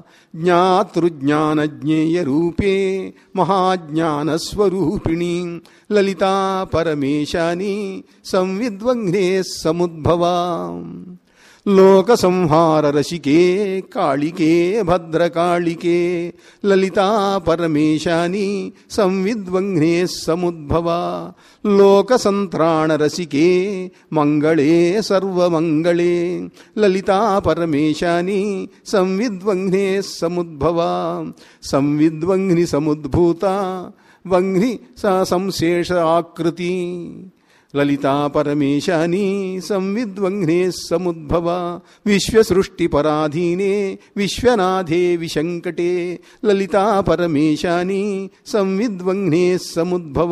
జ్ఞాతృజ్ఞానజ్ఞేయరూపే మహాజ్ఞానస్వరూపిణి లలితా పరమేశాని సంవిద్వగ్నే సముద్భవ లోక సంహార రసికే కాళికే భద్రకాళికే లలితా పరమేశాని సంవిద్వగ్నే సముద్భవ లోక సంత్రాణ రసికే మంగళే సర్వమంగళే లలితా పరమేశాని సంవిద్వగ్నే సముద్భవ సంవిద్వగ్ని సముద్భూత వగ్ని సంశేష ఆకృతి లలితా పరమేశాని సంవిద్వగ్నే సముద్భవ విశ్వసృష్టిపరాధీనే విశ్వనాథే విశంకటే లలితా పరమేశాని సంవిద్వగ్నే సముద్భవ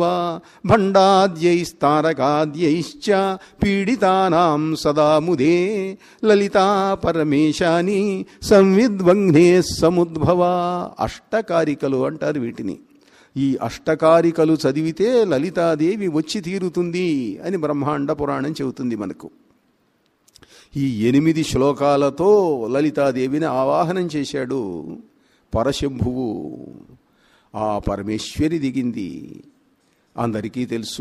భండాద్యైస్తారకాద్యైశ్చ పీడితానాం సదా ముదే లలితా పరమేశాని సంవిద్వగ్నే సముద్భవ అష్టకారికలు అంటారు వీటిని ఈ అష్టకారికలు చదివితే లలితాదేవి వచ్చి తీరుతుంది అని బ్రహ్మాండ పురాణం చెబుతుంది మనకు ఈ ఎనిమిది శ్లోకాలతో లలితాదేవిని ఆవాహనం చేశాడు పరశంభువు ఆ పరమేశ్వరి దిగింది అందరికీ తెలుసు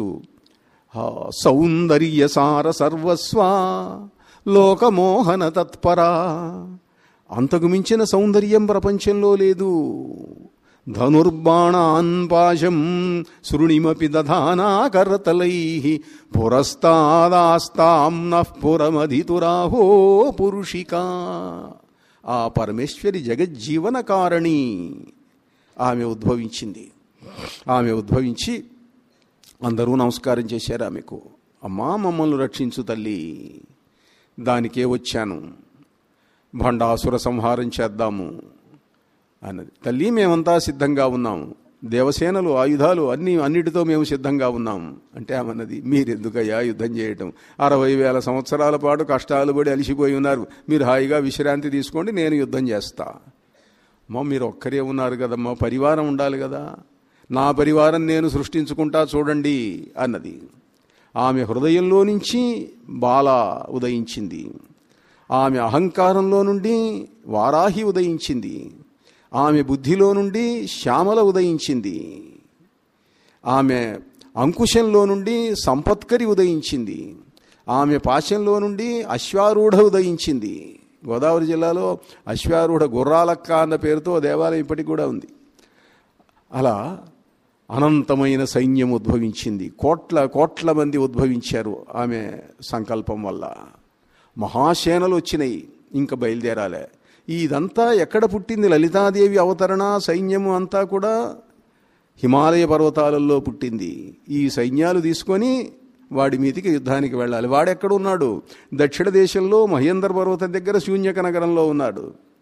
సౌందర్యసార సర్వస్వ లోకమోహన తత్పరా అంతకు మించిన సౌందర్యం ప్రపంచంలో లేదు ధనుర్బాణాన్ పాశం శృణిమపి దధానాకర్తలై పురస్తాదాస్తాం నః పురమధితురాహో పురుషికా ఆ పరమేశ్వరి జగజ్జీవనకారణి ఆమె ఉద్భవించింది ఆమె ఉద్భవించి అందరూ నమస్కారం చేశారు ఆమెకు అమ్మా మమ్మల్ని రక్షించు తల్లి దానికే వచ్చాను భండాసుర సంహారం చేద్దాము అన్నది తల్లి మేమంతా సిద్ధంగా ఉన్నాము దేవసేనలు ఆయుధాలు అన్ని అన్నిటితో మేము సిద్ధంగా ఉన్నాము అంటే ఆమెన్నది మీరెందుకయ్యా యుద్ధం చేయటం అరవై వేల సంవత్సరాల పాటు కష్టాలు పడి అలిసిపోయి ఉన్నారు మీరు హాయిగా విశ్రాంతి తీసుకోండి నేను యుద్ధం చేస్తా అమ్మా మీరు ఒక్కరే ఉన్నారు కదమ్మా పరివారం ఉండాలి కదా నా పరివారం నేను సృష్టించుకుంటా చూడండి అన్నది ఆమె హృదయంలో నుంచి బాల ఉదయించింది ఆమె అహంకారంలో నుండి వారాహి ఉదయించింది ఆమె బుద్ధిలో నుండి శ్యామల ఉదయించింది ఆమె అంకుశంలో నుండి సంపత్కరి ఉదయించింది ఆమె పాశంలో నుండి అశ్వారూఢ ఉదయించింది గోదావరి జిల్లాలో అశ్వారూఢ గుర్రాలక్క అన్న పేరుతో దేవాలయం ఇప్పటికి కూడా ఉంది అలా అనంతమైన సైన్యం ఉద్భవించింది కోట్ల కోట్ల మంది ఉద్భవించారు ఆమె సంకల్పం వల్ల మహాసేనలు వచ్చినాయి ఇంకా బయలుదేరాలే ఇదంతా ఎక్కడ పుట్టింది లలితాదేవి అవతరణ సైన్యము అంతా కూడా హిమాలయ పర్వతాలలో పుట్టింది ఈ సైన్యాలు తీసుకొని వాడి మీదికి యుద్ధానికి వెళ్ళాలి వాడెక్కడ ఉన్నాడు దక్షిణ దేశంలో మహేంద్ర పర్వతం దగ్గర శూన్యక నగరంలో ఉన్నాడు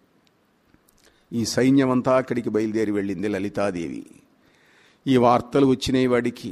ఈ సైన్యం అంతా అక్కడికి బయలుదేరి వెళ్ళింది లలితాదేవి ఈ వార్తలు వచ్చినాయి వాడికి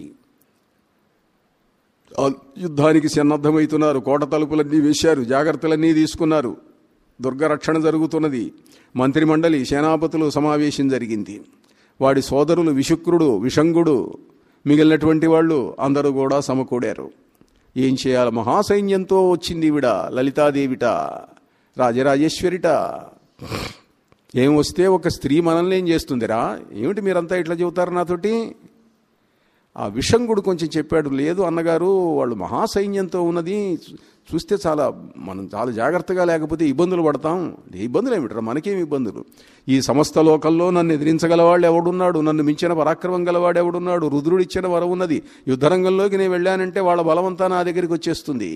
యుద్ధానికి సన్నద్ధమవుతున్నారు కోట తలుపులన్నీ వేశారు జాగ్రత్తలన్నీ తీసుకున్నారు దుర్గరక్షణ జరుగుతున్నది మంత్రిమండలి సేనాపతులు సమావేశం జరిగింది వాడి సోదరులు విశుక్రుడు విషంగుడు మిగిలినటువంటి వాళ్ళు అందరూ కూడా సమకూడారు ఏం చేయాలి మహాసైన్యంతో వచ్చింది ఈవిడ లలితాదేవిట రాజరాజేశ్వరిట ఏం వస్తే ఒక స్త్రీ మనల్ని ఏం చేస్తుందిరా ఏమిటి మీరంతా ఇట్లా చెబుతారు నాతోటి ఆ విషంగుడు కొంచెం చెప్పాడు లేదు అన్నగారు వాళ్ళు మహాసైన్యంతో ఉన్నది చూస్తే చాలా మనం చాలా జాగ్రత్తగా లేకపోతే ఇబ్బందులు పడతాం ఇబ్బందులు ఏమిటరా మనకేం ఇబ్బందులు ఈ సమస్త లోకంలో నన్ను ఎదిరించగలవాళ్ళు ఎవడున్నాడు నన్ను మించిన పరాక్రమం గలవాడు ఎవడున్నాడు రుద్రుడిచ్చిన వరం ఉన్నది యుద్ధరంగంలోకి నేను వెళ్ళానంటే వాళ్ళ బలవంతా నా దగ్గరికి వచ్చేస్తుంది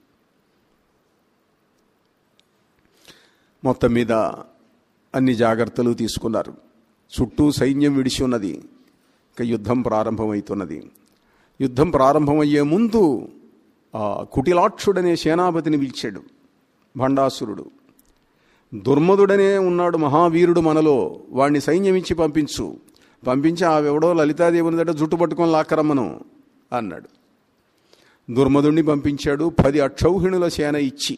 మొత్తం మీద అన్ని జాగ్రత్తలు తీసుకున్నారు చుట్టూ సైన్యం విడిచి ఉన్నది ఇక యుద్ధం ప్రారంభమవుతున్నది యుద్ధం ప్రారంభమయ్యే ముందు ఆ కుటిలాక్షుడనే సేనాపతిని పిలిచాడు భండాసురుడు దుర్మదుడనే ఉన్నాడు మహావీరుడు మనలో వాణ్ణి సైన్యం ఇచ్చి పంపించు పంపించి ఆవెవడో లలితాదేవుని దగ్గర జుట్టు పట్టుకొని లాక్కరమ్మను అన్నాడు దుర్మదుడిని పంపించాడు పది అక్షౌహిణుల సేన ఇచ్చి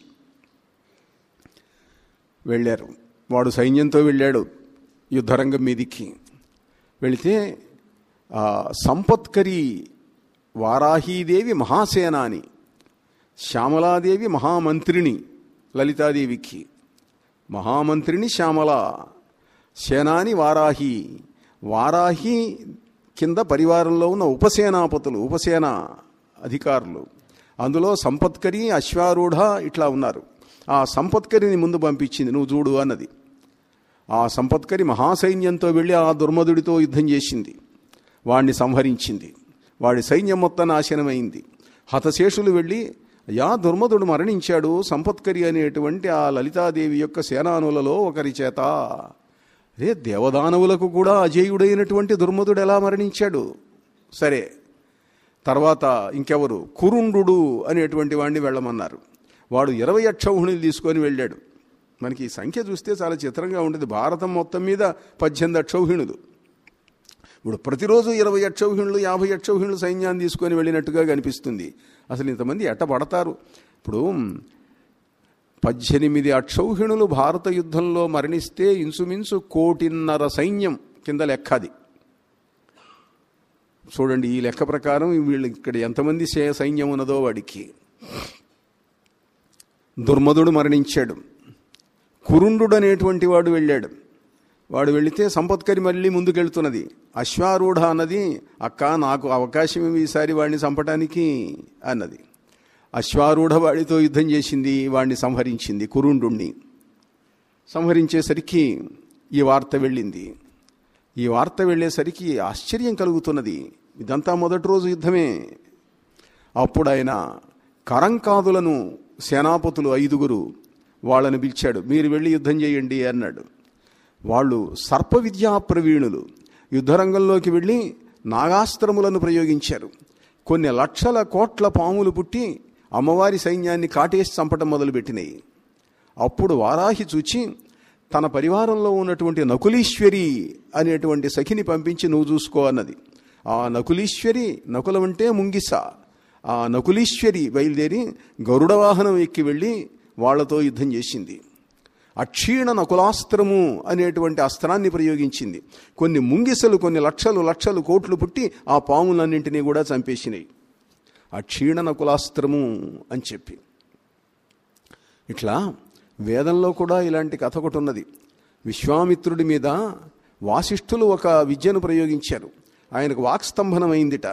వెళ్ళారు వాడు సైన్యంతో వెళ్ళాడు యుద్ధరంగం మీదికి వెళితే సంపత్కరి వారాహీదేవి మహాసేనాని శ్యామలాదేవి మహామంత్రిని లలితాదేవికి మహామంత్రిని శ్యామల సేనాని వారాహి వారాహి కింద పరివారంలో ఉన్న ఉపసేనాపతులు ఉపసేన అధికారులు అందులో సంపత్కరి అశ్వారూఢ ఇట్లా ఉన్నారు ఆ సంపత్కరిని ముందు పంపించింది నువ్వు చూడు అన్నది ఆ సంపత్కరి మహాసైన్యంతో వెళ్ళి ఆ దుర్మధుడితో యుద్ధం చేసింది వాణ్ణి సంహరించింది వాడి సైన్యం మొత్తం నాశనమైంది హతశేషులు వెళ్ళి యా దుర్మధుడు మరణించాడు సంపత్కరి అనేటువంటి ఆ లలితాదేవి యొక్క సేనానులలో ఒకరి చేత రే దేవదానవులకు కూడా అజేయుడైనటువంటి దుర్మధుడు ఎలా మరణించాడు సరే తర్వాత ఇంకెవరు కురుండు అనేటువంటి వాడిని వెళ్ళమన్నారు వాడు ఇరవై అక్షౌహిణులు తీసుకొని వెళ్ళాడు మనకి ఈ సంఖ్య చూస్తే చాలా చిత్రంగా ఉండేది భారతం మొత్తం మీద పద్దెనిమిది అక్షౌహిణులు ఇప్పుడు ప్రతిరోజు ఇరవై అక్షౌహిణులు యాభై అక్షౌహిణులు సైన్యాన్ని తీసుకొని వెళ్ళినట్టుగా కనిపిస్తుంది అసలు ఇంతమంది ఎట్ట పడతారు ఇప్పుడు పద్దెనిమిది అక్షౌహిణులు భారత యుద్ధంలో మరణిస్తే ఇంచుమించు కోటిన్నర సైన్యం కింద లెక్క అది చూడండి ఈ లెక్క ప్రకారం వీళ్ళు ఇక్కడ ఎంతమంది సే- సైన్యం ఉన్నదో వాడికి దుర్మధుడు మరణించాడు కురుండు అనేటువంటి వాడు వెళ్ళాడు వాడు వెళితే సంపత్కరి మళ్ళీ ముందుకెళ్తున్నది అశ్వారూఢ అన్నది అక్క నాకు అవకాశం ఇవ్వు ఈసారి వాడిని చంపటానికి అన్నది అశ్వారూఢ వాడితో యుద్ధం చేసింది వాడిని సంహరించింది కురుండుణ్ణి సంహరించేసరికి ఈ వార్త వెళ్ళింది ఈ వార్త వెళ్ళేసరికి ఆశ్చర్యం కలుగుతున్నది ఇదంతా మొదటి రోజు యుద్ధమే అప్పుడు ఆయన కరంకాదులను సేనాపతులు ఐదుగురు వాళ్ళని పిలిచాడు మీరు వెళ్ళి యుద్ధం చేయండి అన్నాడు వాళ్ళు సర్ప విద్యా ప్రవీణులు యుద్ధరంగంలోకి వెళ్ళి నాగాస్త్రములను ప్రయోగించారు కొన్ని లక్షల కోట్ల పాములు పుట్టి అమ్మవారి సైన్యాన్ని కాటేసి చంపటం మొదలుపెట్టినాయి అప్పుడు వారాహి చూచి తన పరివారంలో ఉన్నటువంటి నకులీశ్వరి అనేటువంటి సఖిని పంపించి నువ్వు చూసుకో అన్నది ఆ నకులీశ్వరి నకులమంటే ముంగిస ఆ నకులీశ్వరి బయలుదేరి గరుడ వాహనం ఎక్కి వెళ్ళి వాళ్లతో యుద్ధం చేసింది అక్షీణ నకులాస్త్రము అనేటువంటి అస్త్రాన్ని ప్రయోగించింది కొన్ని ముంగిసలు కొన్ని లక్షలు లక్షలు కోట్లు పుట్టి ఆ పాములన్నింటినీ కూడా చంపేసినాయి అక్షీణ నకులాస్త్రము అని చెప్పి ఇట్లా వేదంలో కూడా ఇలాంటి కథ ఒకటి ఉన్నది విశ్వామిత్రుడి మీద వాసిష్ఠులు ఒక విద్యను ప్రయోగించారు ఆయనకు వాక్స్తంభనమైందిట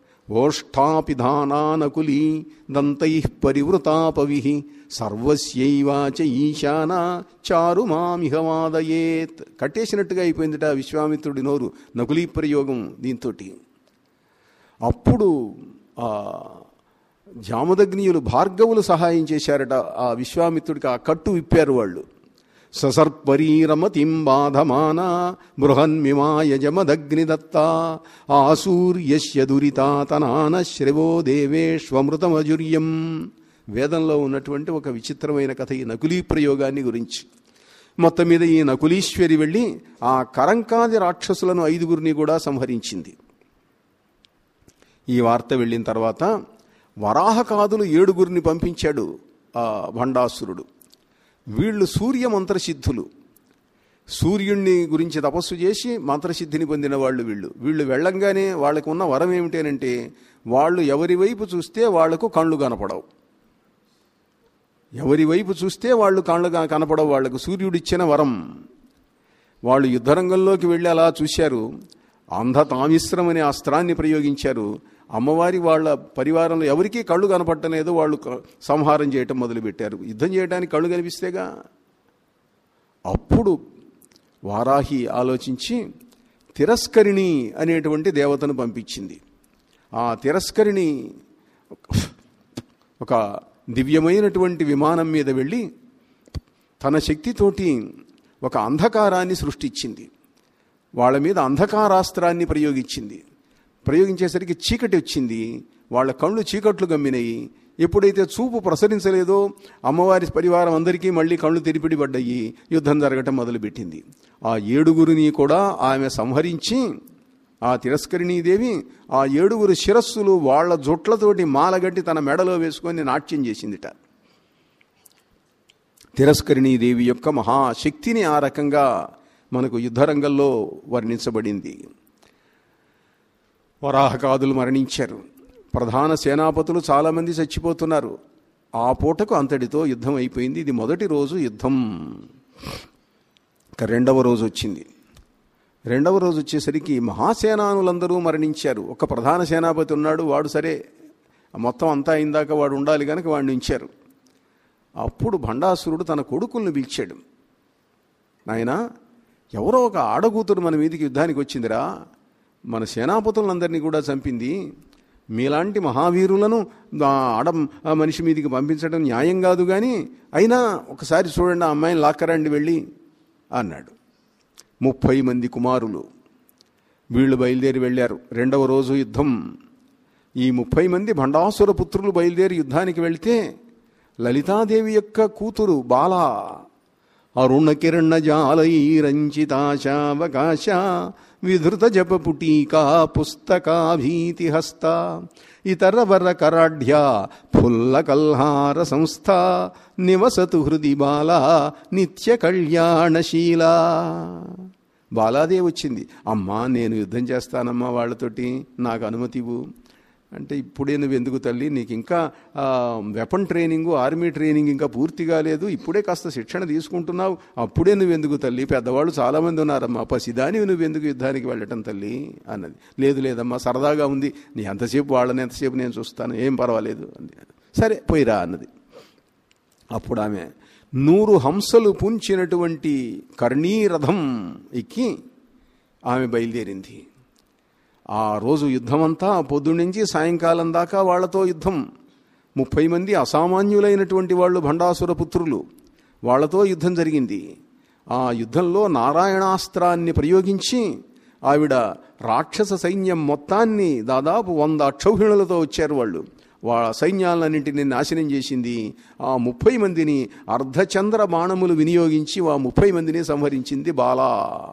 ఓష్ఠాపిధానానకులీ దంతై పరివృతాపవి సర్వస్యైవాచ ఈశాన చారు మామిహవాదయేత్ కట్టేసినట్టుగా అయిపోయిందిట విశ్వామిత్రుడి నోరు నకులీ ప్రయోగం దీంతో అప్పుడు ఆ జామదగ్నియులు భార్గవులు సహాయం చేశారట ఆ విశ్వామిత్రుడికి ఆ కట్టు విప్పారు వాళ్ళు ససర్పరీరమతిం బాధమాన బృహన్మిమాయ జమదగ్నిదత్త ఆసూర్యస్య దురితాతనాన శ్రవో దేవేష్వమృతమజుర్యం వేదంలో ఉన్నటువంటి ఒక విచిత్రమైన కథ ఈ నకులీ ప్రయోగాన్ని గురించి మొత్తం మీద ఈ నకులీశ్వరి వెళ్ళి ఆ కరంకాది రాక్షసులను ఐదుగురిని కూడా సంహరించింది ఈ వార్త వెళ్ళిన తర్వాత వరాహకాదులు ఏడుగురిని పంపించాడు ఆ భండాసురుడు వీళ్ళు సూర్య మంత్రసిద్ధులు సూర్యుణ్ణి గురించి తపస్సు చేసి మంత్రసిద్ధిని పొందిన వాళ్ళు వీళ్ళు వీళ్ళు వెళ్ళంగానే వాళ్ళకు ఉన్న వరం ఏమిటేనంటే వాళ్ళు ఎవరి వైపు చూస్తే వాళ్లకు కళ్ళు కనపడవు ఎవరి వైపు చూస్తే వాళ్ళు కళ్ళు కా- కనపడవు వాళ్లకు సూర్యుడిచ్చిన వరం వాళ్ళు యుద్ధరంగంలోకి వెళ్ళి అలా చూశారు అంధ తామిశ్రం అనే అస్త్రాన్ని ప్రయోగించారు అమ్మవారి వాళ్ళ పరివారంలో ఎవరికీ కళ్ళు కనపట్టలేదు వాళ్ళు క- సంహారం చేయటం మొదలుపెట్టారు యుద్ధం చేయడానికి కళ్ళు కనిపిస్తేగా అప్పుడు వారాహి ఆలోచించి తిరస్కరిణి అనేటువంటి దేవతను పంపించింది ఆ తిరస్కరిణి ఒక దివ్యమైనటువంటి విమానం మీద వెళ్ళి తన శక్తితోటి ఒక అంధకారాన్ని సృష్టించింది వాళ్ళ మీద అంధకారాస్త్రాన్ని ప్రయోగించింది ప్రయోగించేసరికి చీకటి వచ్చింది వాళ్ళ కళ్ళు చీకట్లు గమ్మినాయి ఎప్పుడైతే చూపు ప్రసరించలేదో అమ్మవారి పరివారం అందరికీ మళ్ళీ కళ్ళు తెరిపిడిపడ్డాయి యుద్ధం జరగటం మొదలుపెట్టింది ఆ ఏడుగురిని కూడా ఆమె సంహరించి ఆ తిరస్కరిణీదేవి ఆ ఏడుగురు శిరస్సులు వాళ్ళ జొట్లతోటి మాలగట్టి తన మెడలో వేసుకొని నాట్యం చేసిందిట తిరస్కరిణీదేవి యొక్క మహాశక్తిని ఆ రకంగా మనకు యుద్ధరంగంలో వర్ణించబడింది వరాహకాదులు మరణించారు ప్రధాన సేనాపతులు చాలామంది చచ్చిపోతున్నారు ఆ పూటకు అంతటితో యుద్ధం అయిపోయింది ఇది మొదటి రోజు యుద్ధం ఇక రెండవ రోజు వచ్చింది రెండవ రోజు వచ్చేసరికి మహాసేనానులందరూ మరణించారు ఒక ప్రధాన సేనాపతి ఉన్నాడు వాడు సరే మొత్తం అంతా అయిందాక వాడు ఉండాలి కనుక వాడిని ఉంచారు అప్పుడు భండాసురుడు తన కొడుకుల్ని పిలిచాడు నాయన ఎవరో ఒక ఆడకూతురు మన మీదికి యుద్ధానికి వచ్చిందిరా మన సేనాపతులందరినీ కూడా చంపింది మీలాంటి మహావీరులను ఆ ఆడ ఆ మనిషి మీదికి పంపించడం న్యాయం కాదు కానీ అయినా ఒకసారి చూడండి ఆ అమ్మాయిని లాక్కరండి వెళ్ళి అన్నాడు ముప్పై మంది కుమారులు వీళ్ళు బయలుదేరి వెళ్ళారు రెండవ రోజు యుద్ధం ఈ ముప్పై మంది భండాసుర పుత్రులు బయలుదేరి యుద్ధానికి వెళితే లలితాదేవి యొక్క కూతురు బాల అరుణ కిరణ జాలైరంచితాశావకాశ విధృత జపపుటీకా పుస్తకాభీతి హస్త ఇతర వర కరాఢ్య ఫుల్ల కల్హార సంస్థ నివసతు హృది బాల నిత్య కళ్యాణశీల బాలాదేవి వచ్చింది అమ్మా నేను యుద్ధం చేస్తానమ్మా వాళ్ళతోటి నాకు అనుమతి ఇవ్వు అంటే ఇప్పుడే నువ్వు ఎందుకు తల్లి నీకు ఇంకా వెపన్ ట్రైనింగ్ ఆర్మీ ట్రైనింగ్ ఇంకా పూర్తి కాలేదు ఇప్పుడే కాస్త శిక్షణ తీసుకుంటున్నావు అప్పుడే నువ్వు ఎందుకు తల్లి పెద్దవాళ్ళు చాలామంది ఉన్నారమ్మా పసిదాని నువ్వు ఎందుకు యుద్ధానికి వెళ్ళటం తల్లి అన్నది లేదు లేదమ్మా సరదాగా ఉంది నీ ఎంతసేపు వాళ్ళని ఎంతసేపు నేను చూస్తాను ఏం పర్వాలేదు అంది సరే పోయిరా అన్నది అప్పుడు ఆమె నూరు హంసలు పుంచినటువంటి కర్ణీరథం ఎక్కి ఆమె బయలుదేరింది ఆ రోజు యుద్ధమంతా పొద్దున్నుంచి సాయంకాలం దాకా వాళ్లతో యుద్ధం ముప్పై మంది అసామాన్యులైనటువంటి వాళ్ళు భండాసుర పుత్రులు వాళ్లతో యుద్ధం జరిగింది ఆ యుద్ధంలో నారాయణాస్త్రాన్ని ప్రయోగించి ఆవిడ రాక్షస సైన్యం మొత్తాన్ని దాదాపు వంద అక్షౌహిణులతో వచ్చారు వాళ్ళు వాళ్ళ సైన్యాలన్నింటినీ నాశనం చేసింది ఆ ముప్పై మందిని అర్ధచంద్ర బాణములు వినియోగించి ఆ ముప్పై మందిని సంహరించింది బాలా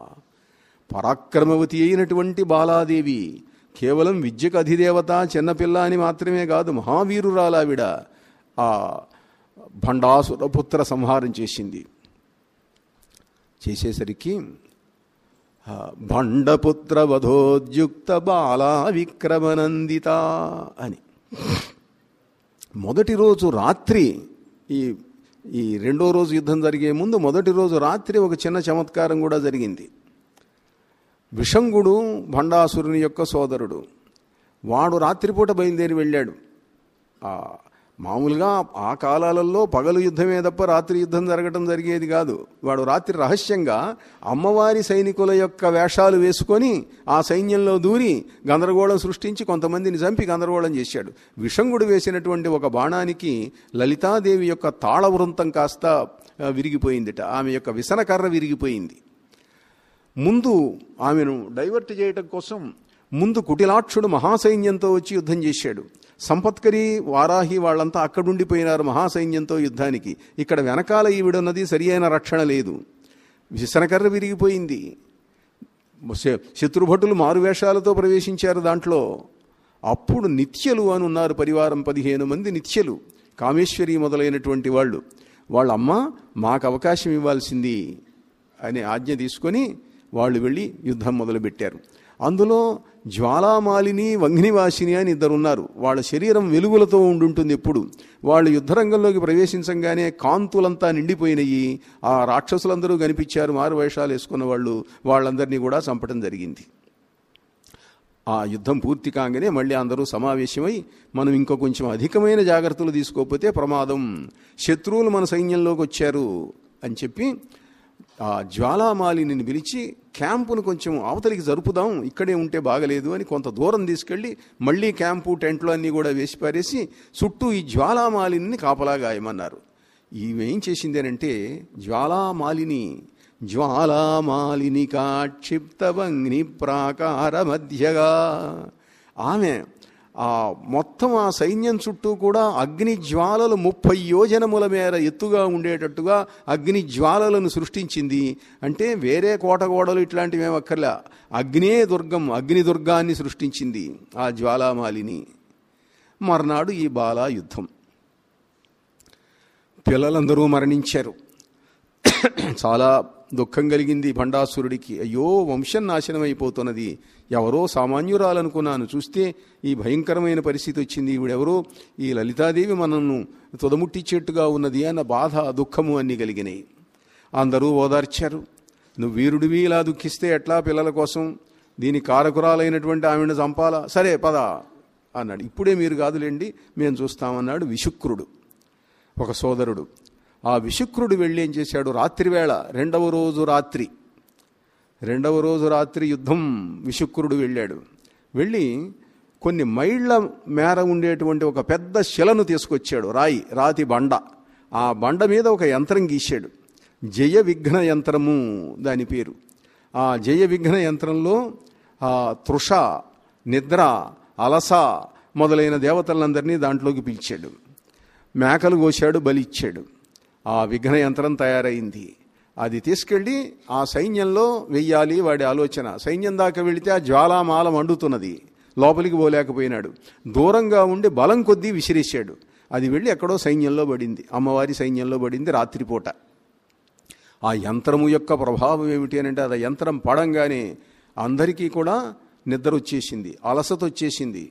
పరాక్రమవతి అయినటువంటి బాలాదేవి కేవలం విద్యకు అధిదేవత చిన్నపిల్ల అని మాత్రమే కాదు మహావీరురాలావిడ ఆ భండాసురపుత్ర సంహారం చేసింది చేసేసరికి భండపుత్ర వధోద్యుక్త బాలా విక్రమనందిత అని మొదటి రోజు రాత్రి ఈ ఈ రెండో రోజు యుద్ధం జరిగే ముందు మొదటి రోజు రాత్రి ఒక చిన్న చమత్కారం కూడా జరిగింది విషంగుడు భండాసురుని యొక్క సోదరుడు వాడు రాత్రిపూట బయలుదేరి వెళ్ళాడు మామూలుగా ఆ కాలాలలో పగలు యుద్ధమే తప్ప రాత్రి యుద్ధం జరగటం జరిగేది కాదు వాడు రాత్రి రహస్యంగా అమ్మవారి సైనికుల యొక్క వేషాలు వేసుకొని ఆ సైన్యంలో దూరి గందరగోళం సృష్టించి కొంతమందిని చంపి గందరగోళం చేశాడు విషంగుడు వేసినటువంటి ఒక బాణానికి లలితాదేవి యొక్క తాళ వృంతం కాస్త విరిగిపోయిందిట ఆమె యొక్క విసనకర్ర విరిగిపోయింది ముందు ఆమెను డైవర్ట్ చేయటం కోసం ముందు కుటిలాక్షుడు మహాసైన్యంతో వచ్చి యుద్ధం చేశాడు సంపత్కరి వారాహి వాళ్ళంతా అక్కడుండిపోయినారు మహాసైన్యంతో యుద్ధానికి ఇక్కడ వెనకాల ఈవిడున్నది సరి అయిన రక్షణ లేదు విసనకర్ర విరిగిపోయింది శత్రుభటులు మారువేషాలతో ప్రవేశించారు దాంట్లో అప్పుడు నిత్యలు అని ఉన్నారు పరివారం పదిహేను మంది నిత్యలు కామేశ్వరి మొదలైనటువంటి వాళ్ళు వాళ్ళమ్మ మాకు అవకాశం ఇవ్వాల్సింది అనే ఆజ్ఞ తీసుకొని వాళ్ళు వెళ్ళి యుద్ధం మొదలుపెట్టారు అందులో జ్వాలామాలిని వంఘ్నివాసిని అని ఇద్దరు ఉన్నారు వాళ్ళ శరీరం వెలుగులతో ఉండుంటుంది ఎప్పుడు వాళ్ళు యుద్ధరంగంలోకి ప్రవేశించంగానే కాంతులంతా నిండిపోయినాయి ఆ రాక్షసులందరూ కనిపించారు మారు వేషాలు వేసుకున్న వాళ్ళు వాళ్ళందరినీ కూడా చంపడం జరిగింది ఆ యుద్ధం పూర్తి కాగానే మళ్ళీ అందరూ సమావేశమై మనం ఇంకో కొంచెం అధికమైన జాగ్రత్తలు తీసుకోకపోతే ప్రమాదం శత్రువులు మన సైన్యంలోకి వచ్చారు అని చెప్పి ఆ జ్వాలామాలిని పిలిచి క్యాంపును కొంచెం అవతలికి జరుపుదాం ఇక్కడే ఉంటే బాగలేదు అని కొంత దూరం తీసుకెళ్ళి మళ్ళీ క్యాంపు టెంట్లు అన్నీ కూడా వేసి పారేసి చుట్టూ ఈ జ్వాలామాలిని కాపలా గాయమన్నారు ఈమె ఏం చేసిందేనంటే జ్వాలామాలిని జ్వాలామాలిని కాక్షిప్తవగ్ని ప్రాకార మధ్యగా ఆమె ఆ మొత్తం ఆ సైన్యం చుట్టూ కూడా అగ్ని జ్వాలలు ముప్పై యోజనముల మేర ఎత్తుగా ఉండేటట్టుగా అగ్ని జ్వాలలను సృష్టించింది అంటే వేరే కోటగోడలు ఇట్లాంటివి ఏమక్కర్లే అగ్నే దుర్గం అగ్ని దుర్గాన్ని సృష్టించింది ఆ జ్వాలామాలిని మర్నాడు ఈ బాలా యుద్ధం పిల్లలందరూ మరణించారు చాలా దుఃఖం కలిగింది భండాసురుడికి అయ్యో వంశం నాశనం అయిపోతున్నది ఎవరో సామాన్యురాలనుకున్నాను చూస్తే ఈ భయంకరమైన పరిస్థితి వచ్చింది ఈవిడెవరో ఈ లలితాదేవి మనల్ని తుదముట్టించేట్టుగా ఉన్నది అన్న బాధ దుఃఖము అన్నీ కలిగినాయి అందరూ ఓదార్చారు నువ్వు వీరుడివి ఇలా దుఃఖిస్తే ఎట్లా పిల్లల కోసం దీని కారకురాలైనటువంటి ఆమెను చంపాలా సరే పద అన్నాడు ఇప్పుడే మీరు కాదులేండి మేము చూస్తామన్నాడు విశుక్రుడు ఒక సోదరుడు ఆ విశుక్రుడు వెళ్ళి ఏం చేశాడు రాత్రివేళ రెండవ రోజు రాత్రి రెండవ రోజు రాత్రి యుద్ధం విశుక్రుడు వెళ్ళాడు వెళ్ళి కొన్ని మైళ్ళ మేర ఉండేటువంటి ఒక పెద్ద శిలను తీసుకొచ్చాడు రాయి రాతి బండ ఆ బండ మీద ఒక యంత్రం గీశాడు జయ విఘ్న యంత్రము దాని పేరు ఆ జయ విఘ్న యంత్రంలో ఆ తృష నిద్ర అలస మొదలైన దేవతలందరినీ దాంట్లోకి పిలిచాడు మేకలు కోశాడు బలిచ్చాడు ఆ విఘ్న యంత్రం తయారైంది అది తీసుకెళ్ళి ఆ సైన్యంలో వెయ్యాలి వాడి ఆలోచన సైన్యం దాకా వెళితే ఆ జ్వాలామాల మండుతున్నది లోపలికి పోలేకపోయినాడు దూరంగా ఉండి బలం కొద్దీ విసిరేశాడు అది వెళ్ళి ఎక్కడో సైన్యంలో పడింది అమ్మవారి సైన్యంలో పడింది రాత్రిపూట ఆ యంత్రము యొక్క ప్రభావం ఏమిటి అని అంటే అది యంత్రం పడంగానే అందరికీ కూడా నిద్ర వచ్చేసింది అలసత వచ్చేసింది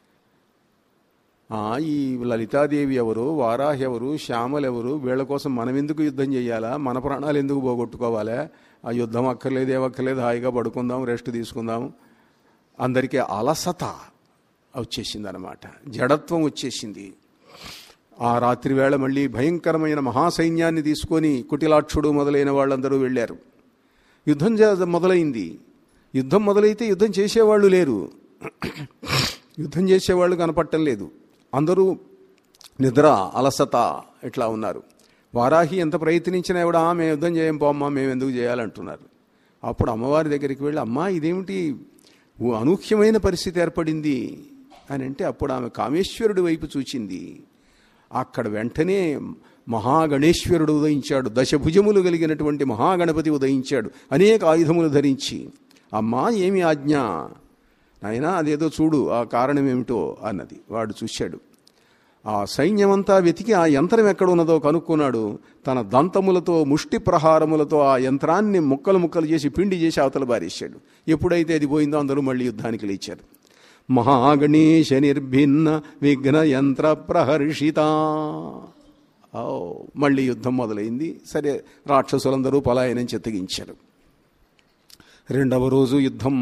ఆ, ఈ లలితాదేవి ఎవరు వారాహి ఎవరు శ్యామలు ఎవరు వీళ్ళ కోసం మనం ఎందుకు యుద్ధం చేయాలా మన ప్రాణాలు ఎందుకు పోగొట్టుకోవాలా ఆ యుద్ధం అక్కర్లేదు ఏమక్కర్లేదు హాయిగా పడుకుందాం రెస్ట్ తీసుకుందాం అందరికీ అలసత వచ్చేసింది అనమాట జడత్వం వచ్చేసింది ఆ రాత్రి వేళ మళ్ళీ భయంకరమైన మహాసైన్యాన్ని తీసుకొని కుటిలాక్షుడు మొదలైన వాళ్ళందరూ వెళ్ళారు యుద్ధం జ- మొదలైంది యుద్ధం మొదలైతే యుద్ధం చేసేవాళ్ళు లేరు యుద్ధం చేసేవాళ్ళు కనపట్టం లేదు అందరూ నిద్ర అలసత ఇట్లా ఉన్నారు వారాహి ఎంత ప్రయత్నించినా కూడా "ఆ, మేము యుద్ధం చేయం పోమ్మా మేము ఎందుకు చేయాలంటున్నారు అప్పుడు అమ్మవారి దగ్గరికి వెళ్ళి అమ్మా ఇదేమిటి ఓ అనూహ్యమైన పరిస్థితి ఏర్పడింది అని అంటే అప్పుడు ఆమె కామేశ్వరుడి వైపు చూచింది అక్కడ వెంటనే మహాగణేశ్వరుడు ఉదయించాడు దశభుజములు కలిగినటువంటి మహాగణపతి ఉదయించాడు అనేక ఆయుధములు ధరించి అమ్మా ఏమి ఆజ్ఞ నాయనా అదేదో చూడు ఆ కారణం ఏమిటో అన్నది వాడు చూశాడు ఆ సైన్యమంతా వెతికి ఆ యంత్రం ఎక్కడ ఉన్నదో కనుక్కున్నాడు తన దంతములతో ముష్టి ప్రహారములతో ఆ యంత్రాన్ని ముక్కలు ముక్కలు చేసి పిండి చేసి అవతల బారేశాడు ఎప్పుడైతే అది పోయిందో అందరూ మళ్ళీ యుద్ధానికి లేచారు మహాగణేశ నిర్భిన్న విఘ్న యంత్ర ప్రహర్షిత ఓ మళ్ళీ యుద్ధం మొదలైంది సరే రాక్షసులందరూ పలాయనం చెత్తగించారు రెండవ రోజు యుద్ధం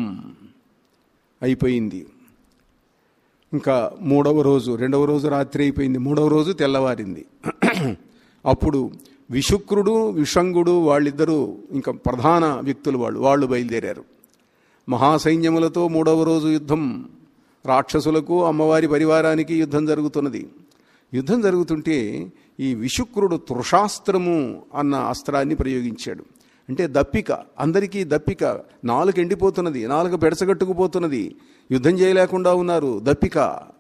అయిపోయింది ఇంకా మూడవ రోజు రెండవ రోజు రాత్రి అయిపోయింది మూడవ రోజు తెల్లవారింది అప్పుడు విశుక్రుడు విషంగుడు వాళ్ళిద్దరూ ఇంకా ప్రధాన వ్యక్తులు వాళ్ళు వాళ్ళు బయలుదేరారు మహాసైన్యములతో మూడవ రోజు యుద్ధం రాక్షసులకు అమ్మవారి పరివారానికి యుద్ధం జరుగుతున్నది యుద్ధం జరుగుతుంటే ఈ విశుక్రుడు తృషాస్త్రము అన్న అస్త్రాన్ని ప్రయోగించాడు అంటే దప్పిక అందరికీ దప్పిక నాలుక ఎండిపోతున్నది నాలుక పెడసగట్టుకుపోతున్నది యుద్ధం చేయలేకుండా ఉన్నారు దప్పిక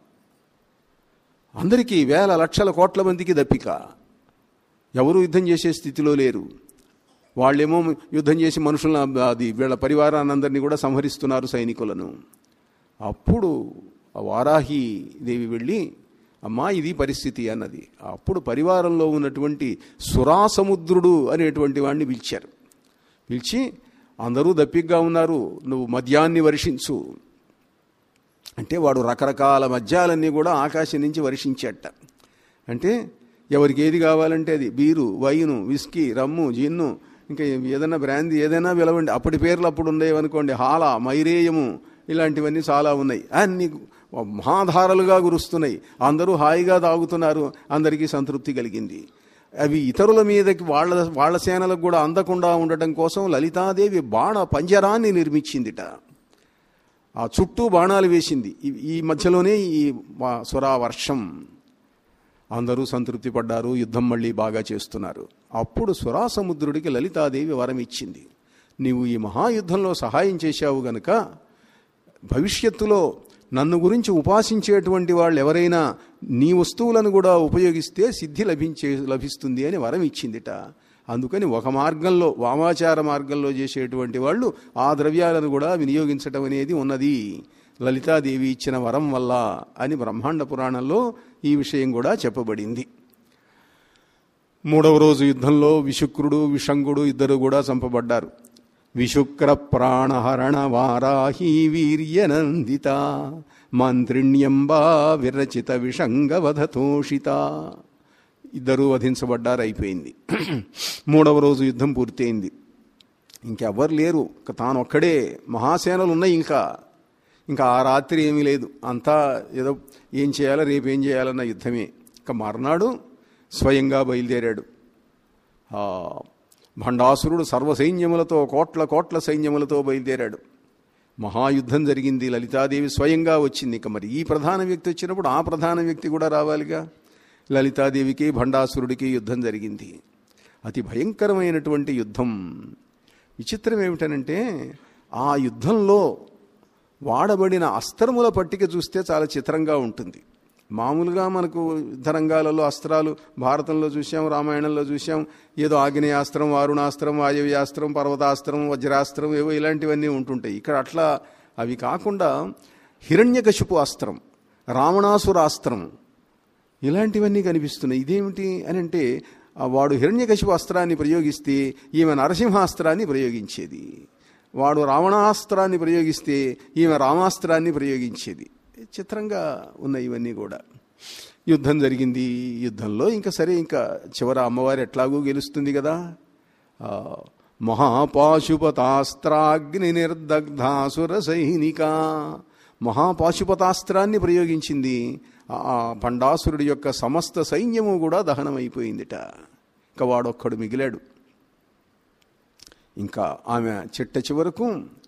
అందరికీ వేల లక్షల కోట్ల మందికి దప్పిక ఎవరు యుద్ధం చేసే స్థితిలో లేరు వాళ్ళేమో యుద్ధం చేసి మనుషులను అది వీళ్ళ పరివారాన్ని అందరినీ కూడా సంహరిస్తున్నారు సైనికులను అప్పుడు ఆ వారాహి దేవి వెళ్ళి అమ్మా ఇది పరిస్థితి అన్నది అప్పుడు పరివారంలో ఉన్నటువంటి సురాసముద్రుడు అనేటువంటి వాడిని పిలిచారు పిలిచి అందరూ దప్పిగ్గా ఉన్నారు నువ్వు మద్యాన్ని వర్షించు అంటే వాడు రకరకాల మద్యాలన్నీ కూడా ఆకాశం నుంచి వర్షించేట అంటే ఎవరికి ఏది కావాలంటే అది beer wine whisky rum gin ఇంకా ఏదైనా బ్రాందీ ఏదైనా పిలవండి అప్పటి పేర్లు అప్పుడు ఉండేవనుకోండి హాల మైరేయము ఇలాంటివన్నీ చాలా ఉన్నాయి అన్ని మహాధారలుగా కురుస్తున్నాయి అందరూ హాయిగా తాగుతున్నారు అందరికీ సంతృప్తి కలిగింది అవి ఇతరుల మీదకి వాళ్ళ వాళ్ళ సేనలకు కూడా అందకుండా ఉండటం కోసం లలితాదేవి బాణ పంజరాన్ని నిర్మించిందిట ఆ చుట్టూ బాణాలు వేసింది ఈ- ఈ మధ్యలోనే ఈ వా- సురావర్షం అందరూ సంతృప్తి పడ్డారు యుద్ధం మళ్ళీ బాగా చేస్తున్నారు అప్పుడు సురాసముద్రుడికి లలితాదేవి వరం ఇచ్చింది నీవు ఈ మహాయుద్ధంలో సహాయం చేశావు గనుక భవిష్యత్తులో నన్ను గురించి ఉపాసించేటువంటి వాళ్ళు ఎవరైనా నీ వస్తువులను కూడా ఉపయోగిస్తే సిద్ధి లభించే లభిస్తుంది అని వరం ఇచ్చిందిట అందుకని ఒక మార్గంలో వామాచార మార్గంలో చేసేటువంటి వాళ్ళు ఆ ద్రవ్యాలను కూడా వినియోగించటం అనేది ఉన్నది లలితాదేవి ఇచ్చిన వరం వల్ల అని బ్రహ్మాండ పురాణంలో ఈ విషయం కూడా చెప్పబడింది మూడవ రోజు యుద్ధంలో విశుక్రుడు విషంగుడు ఇద్దరు కూడా చంపబడ్డారు విశుక్ర ప్రాణహరణ వారాహి వీర్యనందిత మంత్రిణ్యంబా విరచిత విషంగవధతోషిత ఇద్దరు వధించబడ్డారు అయిపోయింది మూడవ రోజు యుద్ధం పూర్తయింది ఇంకెవ్వరు లేరు ఇక తాను ఒక్కడే మహాసేనలు ఉన్నాయి ఇంకా ఇంకా ఆ రాత్రి ఏమీ లేదు అంతా ఏదో ఏం చేయాలో రేపు ఏం చేయాలన్న యుద్ధమే ఇక మర్నాడు స్వయంగా బయలుదేరాడు ఆ, భండాసురుడు సర్వసైన్యములతో కోట్ల కోట్ల సైన్యములతో బయలుదేరాడు మహాయుద్ధం జరిగింది లలితాదేవి స్వయంగా వచ్చింది ఇక మరి ఈ ప్రధాన వ్యక్తి వచ్చినప్పుడు ఆ ప్రధాన వ్యక్తి కూడా రావాలిగా లలితాదేవికి భండాసురుడికి యుద్ధం జరిగింది అతి భయంకరమైనటువంటి యుద్ధం విచిత్రం ఏమిటనంటే ఆ యుద్ధంలో వాడబడిన అస్త్రముల పట్టిక చూస్తే చాలా చిత్రంగా ఉంటుంది మామూలుగా మనకు యుద్ధ రంగాలలో అస్త్రాలు భారతంలో చూసాం రామాయణంలో చూసాం ఏదో ఆగ్నేయాస్త్రం వారుణాస్త్రం వాయవ్యాస్త్రం పర్వతాస్త్రం వజ్రాస్త్రం ఏవో ఇలాంటివన్నీ ఉంటుంటాయి ఇక్కడ అట్లా అవి కాకుండా హిరణ్యకశిపు అస్త్రం రావణాసురాస్త్రం ఇలాంటివన్నీ కనిపిస్తున్నాయి ఇదేమిటి అని అంటే ఆ వాడు హిరణ్యకశిపు అస్త్రాన్ని ప్రయోగిస్తే ఈమె నరసింహాస్త్రాన్ని ప్రయోగించేది వాడు రావణాస్త్రాన్ని ప్రయోగిస్తే ఈమె రామాస్త్రాన్ని ప్రయోగించేది చిత్రంగా ఉన్నాయి ఇవన్నీ కూడా యుద్ధం జరిగింది యుద్ధంలో ఇంకా సరే ఇంకా చివర అమ్మవారు ఎట్లాగూ గెలుస్తుంది కదా ఆ, మహాపాశుపతాస్త్రాగ్ని నిర్దగ్ధాసుర సైనిక మహాపాశుపతాస్త్రాన్ని ప్రయోగించింది ఆ భండాసురుడి యొక్క సమస్త సైన్యము కూడా దహనమైపోయిందిట ఇంకా వాడొక్కడు మిగిలాడు ఇంకా ఆమె చిట్ట చివరకు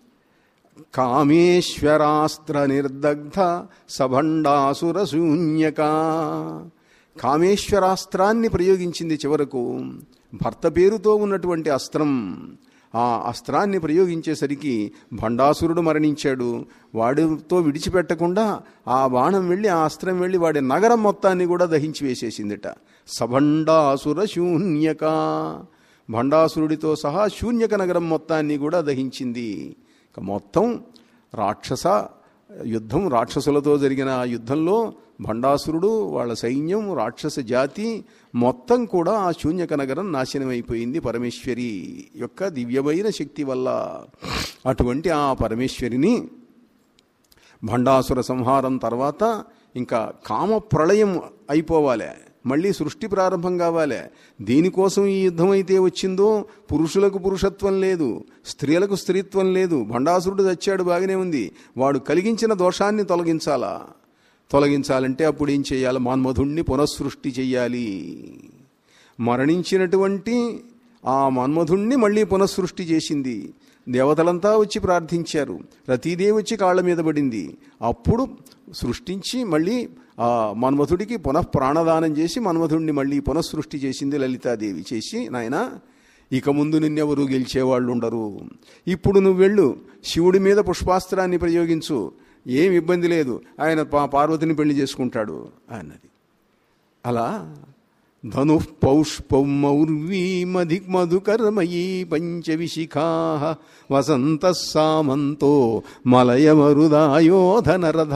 కామేశ్వరాస్త్ర నిర్దగ్ధ సభండాసుర శూన్యక కామేశ్వరాస్త్రాన్ని ప్రయోగించింది చివరకు భర్త పేరుతో ఉన్నటువంటి అస్త్రం ఆ అస్త్రాన్ని ప్రయోగించేసరికి భండాసురుడు మరణించాడు వాడితో విడిచిపెట్టకుండా ఆ బాణం వెళ్ళి ఆ అస్త్రం వెళ్ళి వాడి నగరం మొత్తాన్ని కూడా దహించి వేసేసిందిట సభండాసుర శూన్యక భండాసురుడితో సహా శూన్యక నగరం మొత్తాన్ని కూడా దహించింది ఇక మొత్తం రాక్షస యుద్ధం రాక్షసులతో జరిగిన ఆ యుద్ధంలో భండాసురుడు వాళ్ళ సైన్యం రాక్షస జాతి మొత్తం కూడా ఆ శూన్యక నగరం నాశనమైపోయింది పరమేశ్వరి యొక్క దివ్యమైన శక్తి వల్ల అటువంటి ఆ పరమేశ్వరిని భండాసుర సంహారం తర్వాత ఇంకా కామ ప్రళయం అయిపోవాలి మళ్ళీ సృష్టి ప్రారంభం కావాలి దేనికోసం ఈ యుద్ధం అయితే వచ్చిందో పురుషులకు పురుషత్వం లేదు స్త్రీలకు స్త్రీత్వం లేదు భండాసురుడు చచ్చాడు బాగానే ఉంది వాడు కలిగించిన దోషాన్ని తొలగించాలా తొలగించాలంటే అప్పుడు ఏం చేయాలి మన్మధుణ్ణి పునఃసృష్టి చెయ్యాలి మరణించినటువంటి ఆ మన్మధుణ్ణి మళ్ళీ పునఃసృష్టి చేసింది దేవతలంతా వచ్చి ప్రార్థించారు రతీదేవి వచ్చి కాళ్ళ మీద పడింది అప్పుడు సృష్టించి మళ్ళీ ఆ మన్మధుడికి పునః ప్రాణదానం చేసి మన్మధుడిని మళ్ళీ పునఃసృష్టి చేసింది లలితాదేవి చేసి నాయన ఇక ముందు నిన్నెవరు గెలిచేవాళ్ళు ఉండరు ఇప్పుడు నువ్వు వెళ్ళు శివుడి మీద పుష్పాస్త్రాన్ని ప్రయోగించు ఏం ఇబ్బంది లేదు ఆయన పా పార్వతిని పెళ్లి చేసుకుంటాడు అన్నది అలా ధను పౌష్పౌర్వీమధి మధుకర్మయీ పంచవిశిఖా వసంత సామంతో మలయమరుదాయోధనరథ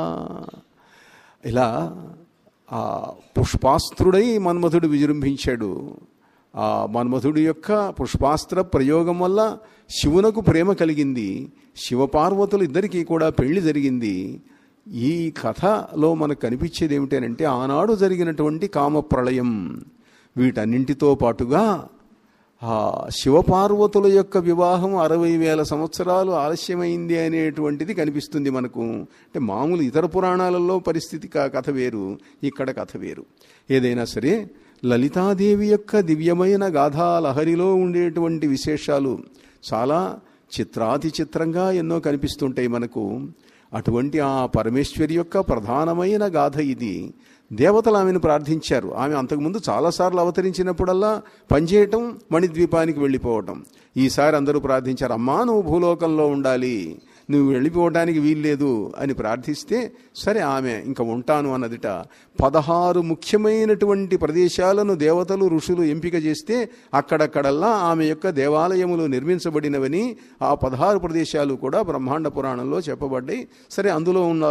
ఇలా ఆ పుష్పాస్త్రుడై మన్మధుడు విజృంభించాడు ఆ మన్మధుడి యొక్క పుష్పాస్త్ర ప్రయోగం వల్ల శివునకు ప్రేమ కలిగింది శివపార్వతులు ఇద్దరికీ కూడా పెళ్లి జరిగింది ఈ కథలో మనకు కనిపించేది ఏమిటంటే ఆనాడు జరిగినటువంటి కామప్రళయం వీటన్నింటితో పాటుగా ఆ శివపార్వతుల యొక్క వివాహం అరవై వేల సంవత్సరాలు ఆలస్యమైంది అనేటువంటిది కనిపిస్తుంది మనకు అంటే మామూలు ఇతర పురాణాలలో పరిస్థితి క- కథ వేరు ఇక్కడ కథ వేరు ఏదైనా సరే లలితాదేవి యొక్క దివ్యమైన గాథా లహరిలో ఉండేటువంటి విశేషాలు చాలా చిత్రాతి చిత్రంగా ఎన్నో కనిపిస్తుంటాయి మనకు అటువంటి ఆ పరమేశ్వరి యొక్క ప్రధానమైన గాథ ఇది దేవతలు ఆమెను ప్రార్థించారు ఆమె అంతకుముందు చాలాసార్లు అవతరించినప్పుడల్లా పనిచేయటం మణిద్వీపానికి వెళ్ళిపోవటం ఈసారి అందరూ ప్రార్థించారు అమ్మా నువ్వు భూలోకంలో ఉండాలి నువ్వు వెళ్ళిపోవడానికి వీల్లేదు అని ప్రార్థిస్తే సరే ఆమె ఇంకా ఉంటాను అన్నదిట పదహారు ముఖ్యమైనటువంటి ప్రదేశాలను దేవతలు ఋషులు ఎంపిక చేస్తే అక్కడక్కడల్లా ఆమె యొక్క దేవాలయములు నిర్మించబడినవని ఆ పదహారు ప్రదేశాలు కూడా బ్రహ్మాండ పురాణంలో చెప్పబడ్డాయి సరే అందులో ఉన్న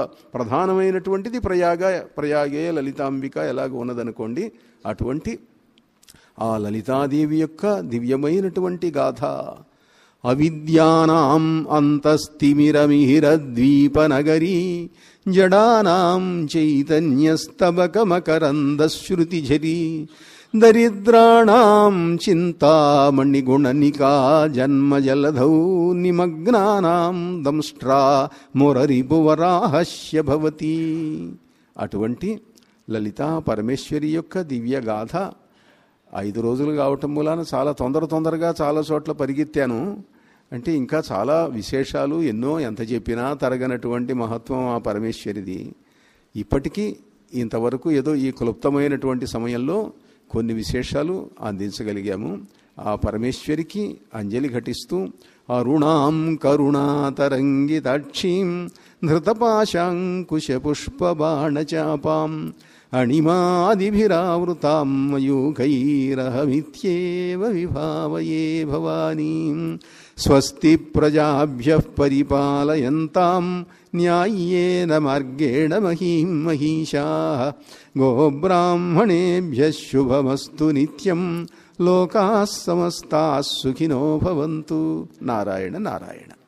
ప్రధానమైనటువంటిది ప్రయాగ ప్రయాగే లలితాంబిక ఎలాగ ఉన్నదనుకోండి అటువంటి ఆ లలితాదేవి యొక్క దివ్యమైనటువంటి గాథ అవిద్యానాం అంతస్తిమిరమిహిరద్వీపనగరీ జడానాం చైతన్యస్తబకమకరందశ్రుతిఝరీ దరిద్రాణం చింతామణిగుణనికా జన్మజలధౌ నిమగ్నానాం దంష్ట్రా మురరిపువరాహస్య భవతి అటువంటి లలితా పరమేశ్వరి యొక్క దివ్యగాథ ఐదు రోజులు కావటం మూలాన చాలా తొందర తొందరగా చాలా చోట్ల పరిగెత్తాను అంటే ఇంకా చాలా విశేషాలు ఎన్నో ఎంత చెప్పినా తరగనటువంటి మహత్వం ఆ పరమేశ్వరిది ఇప్పటికీ ఇంతవరకు ఏదో ఈ క్లుప్తమైనటువంటి సమయంలో కొన్ని విశేషాలు అందించగలిగాము ఆ పరమేశ్వరికి అంజలి ఘటిస్తూ అరుణాం కరుణాతరంగితాక్షీం ధృతపాశాంకుశపుష్పబాణచాపాం అణిమాదిభిరావృతాం మయూఖైరహమిత్యేవ విభావయే భవానీం స్వస్తి ప్రజాభ్య పరిపాలయంతాం న్యాయ్యేన మార్గేణ మహీం మహిషా గోబ్రాహ్మణేభ్య శుభమస్తు నిత్యం లోకా సమస్తా సుఖినో భవంతు నారాయణ నారాయణ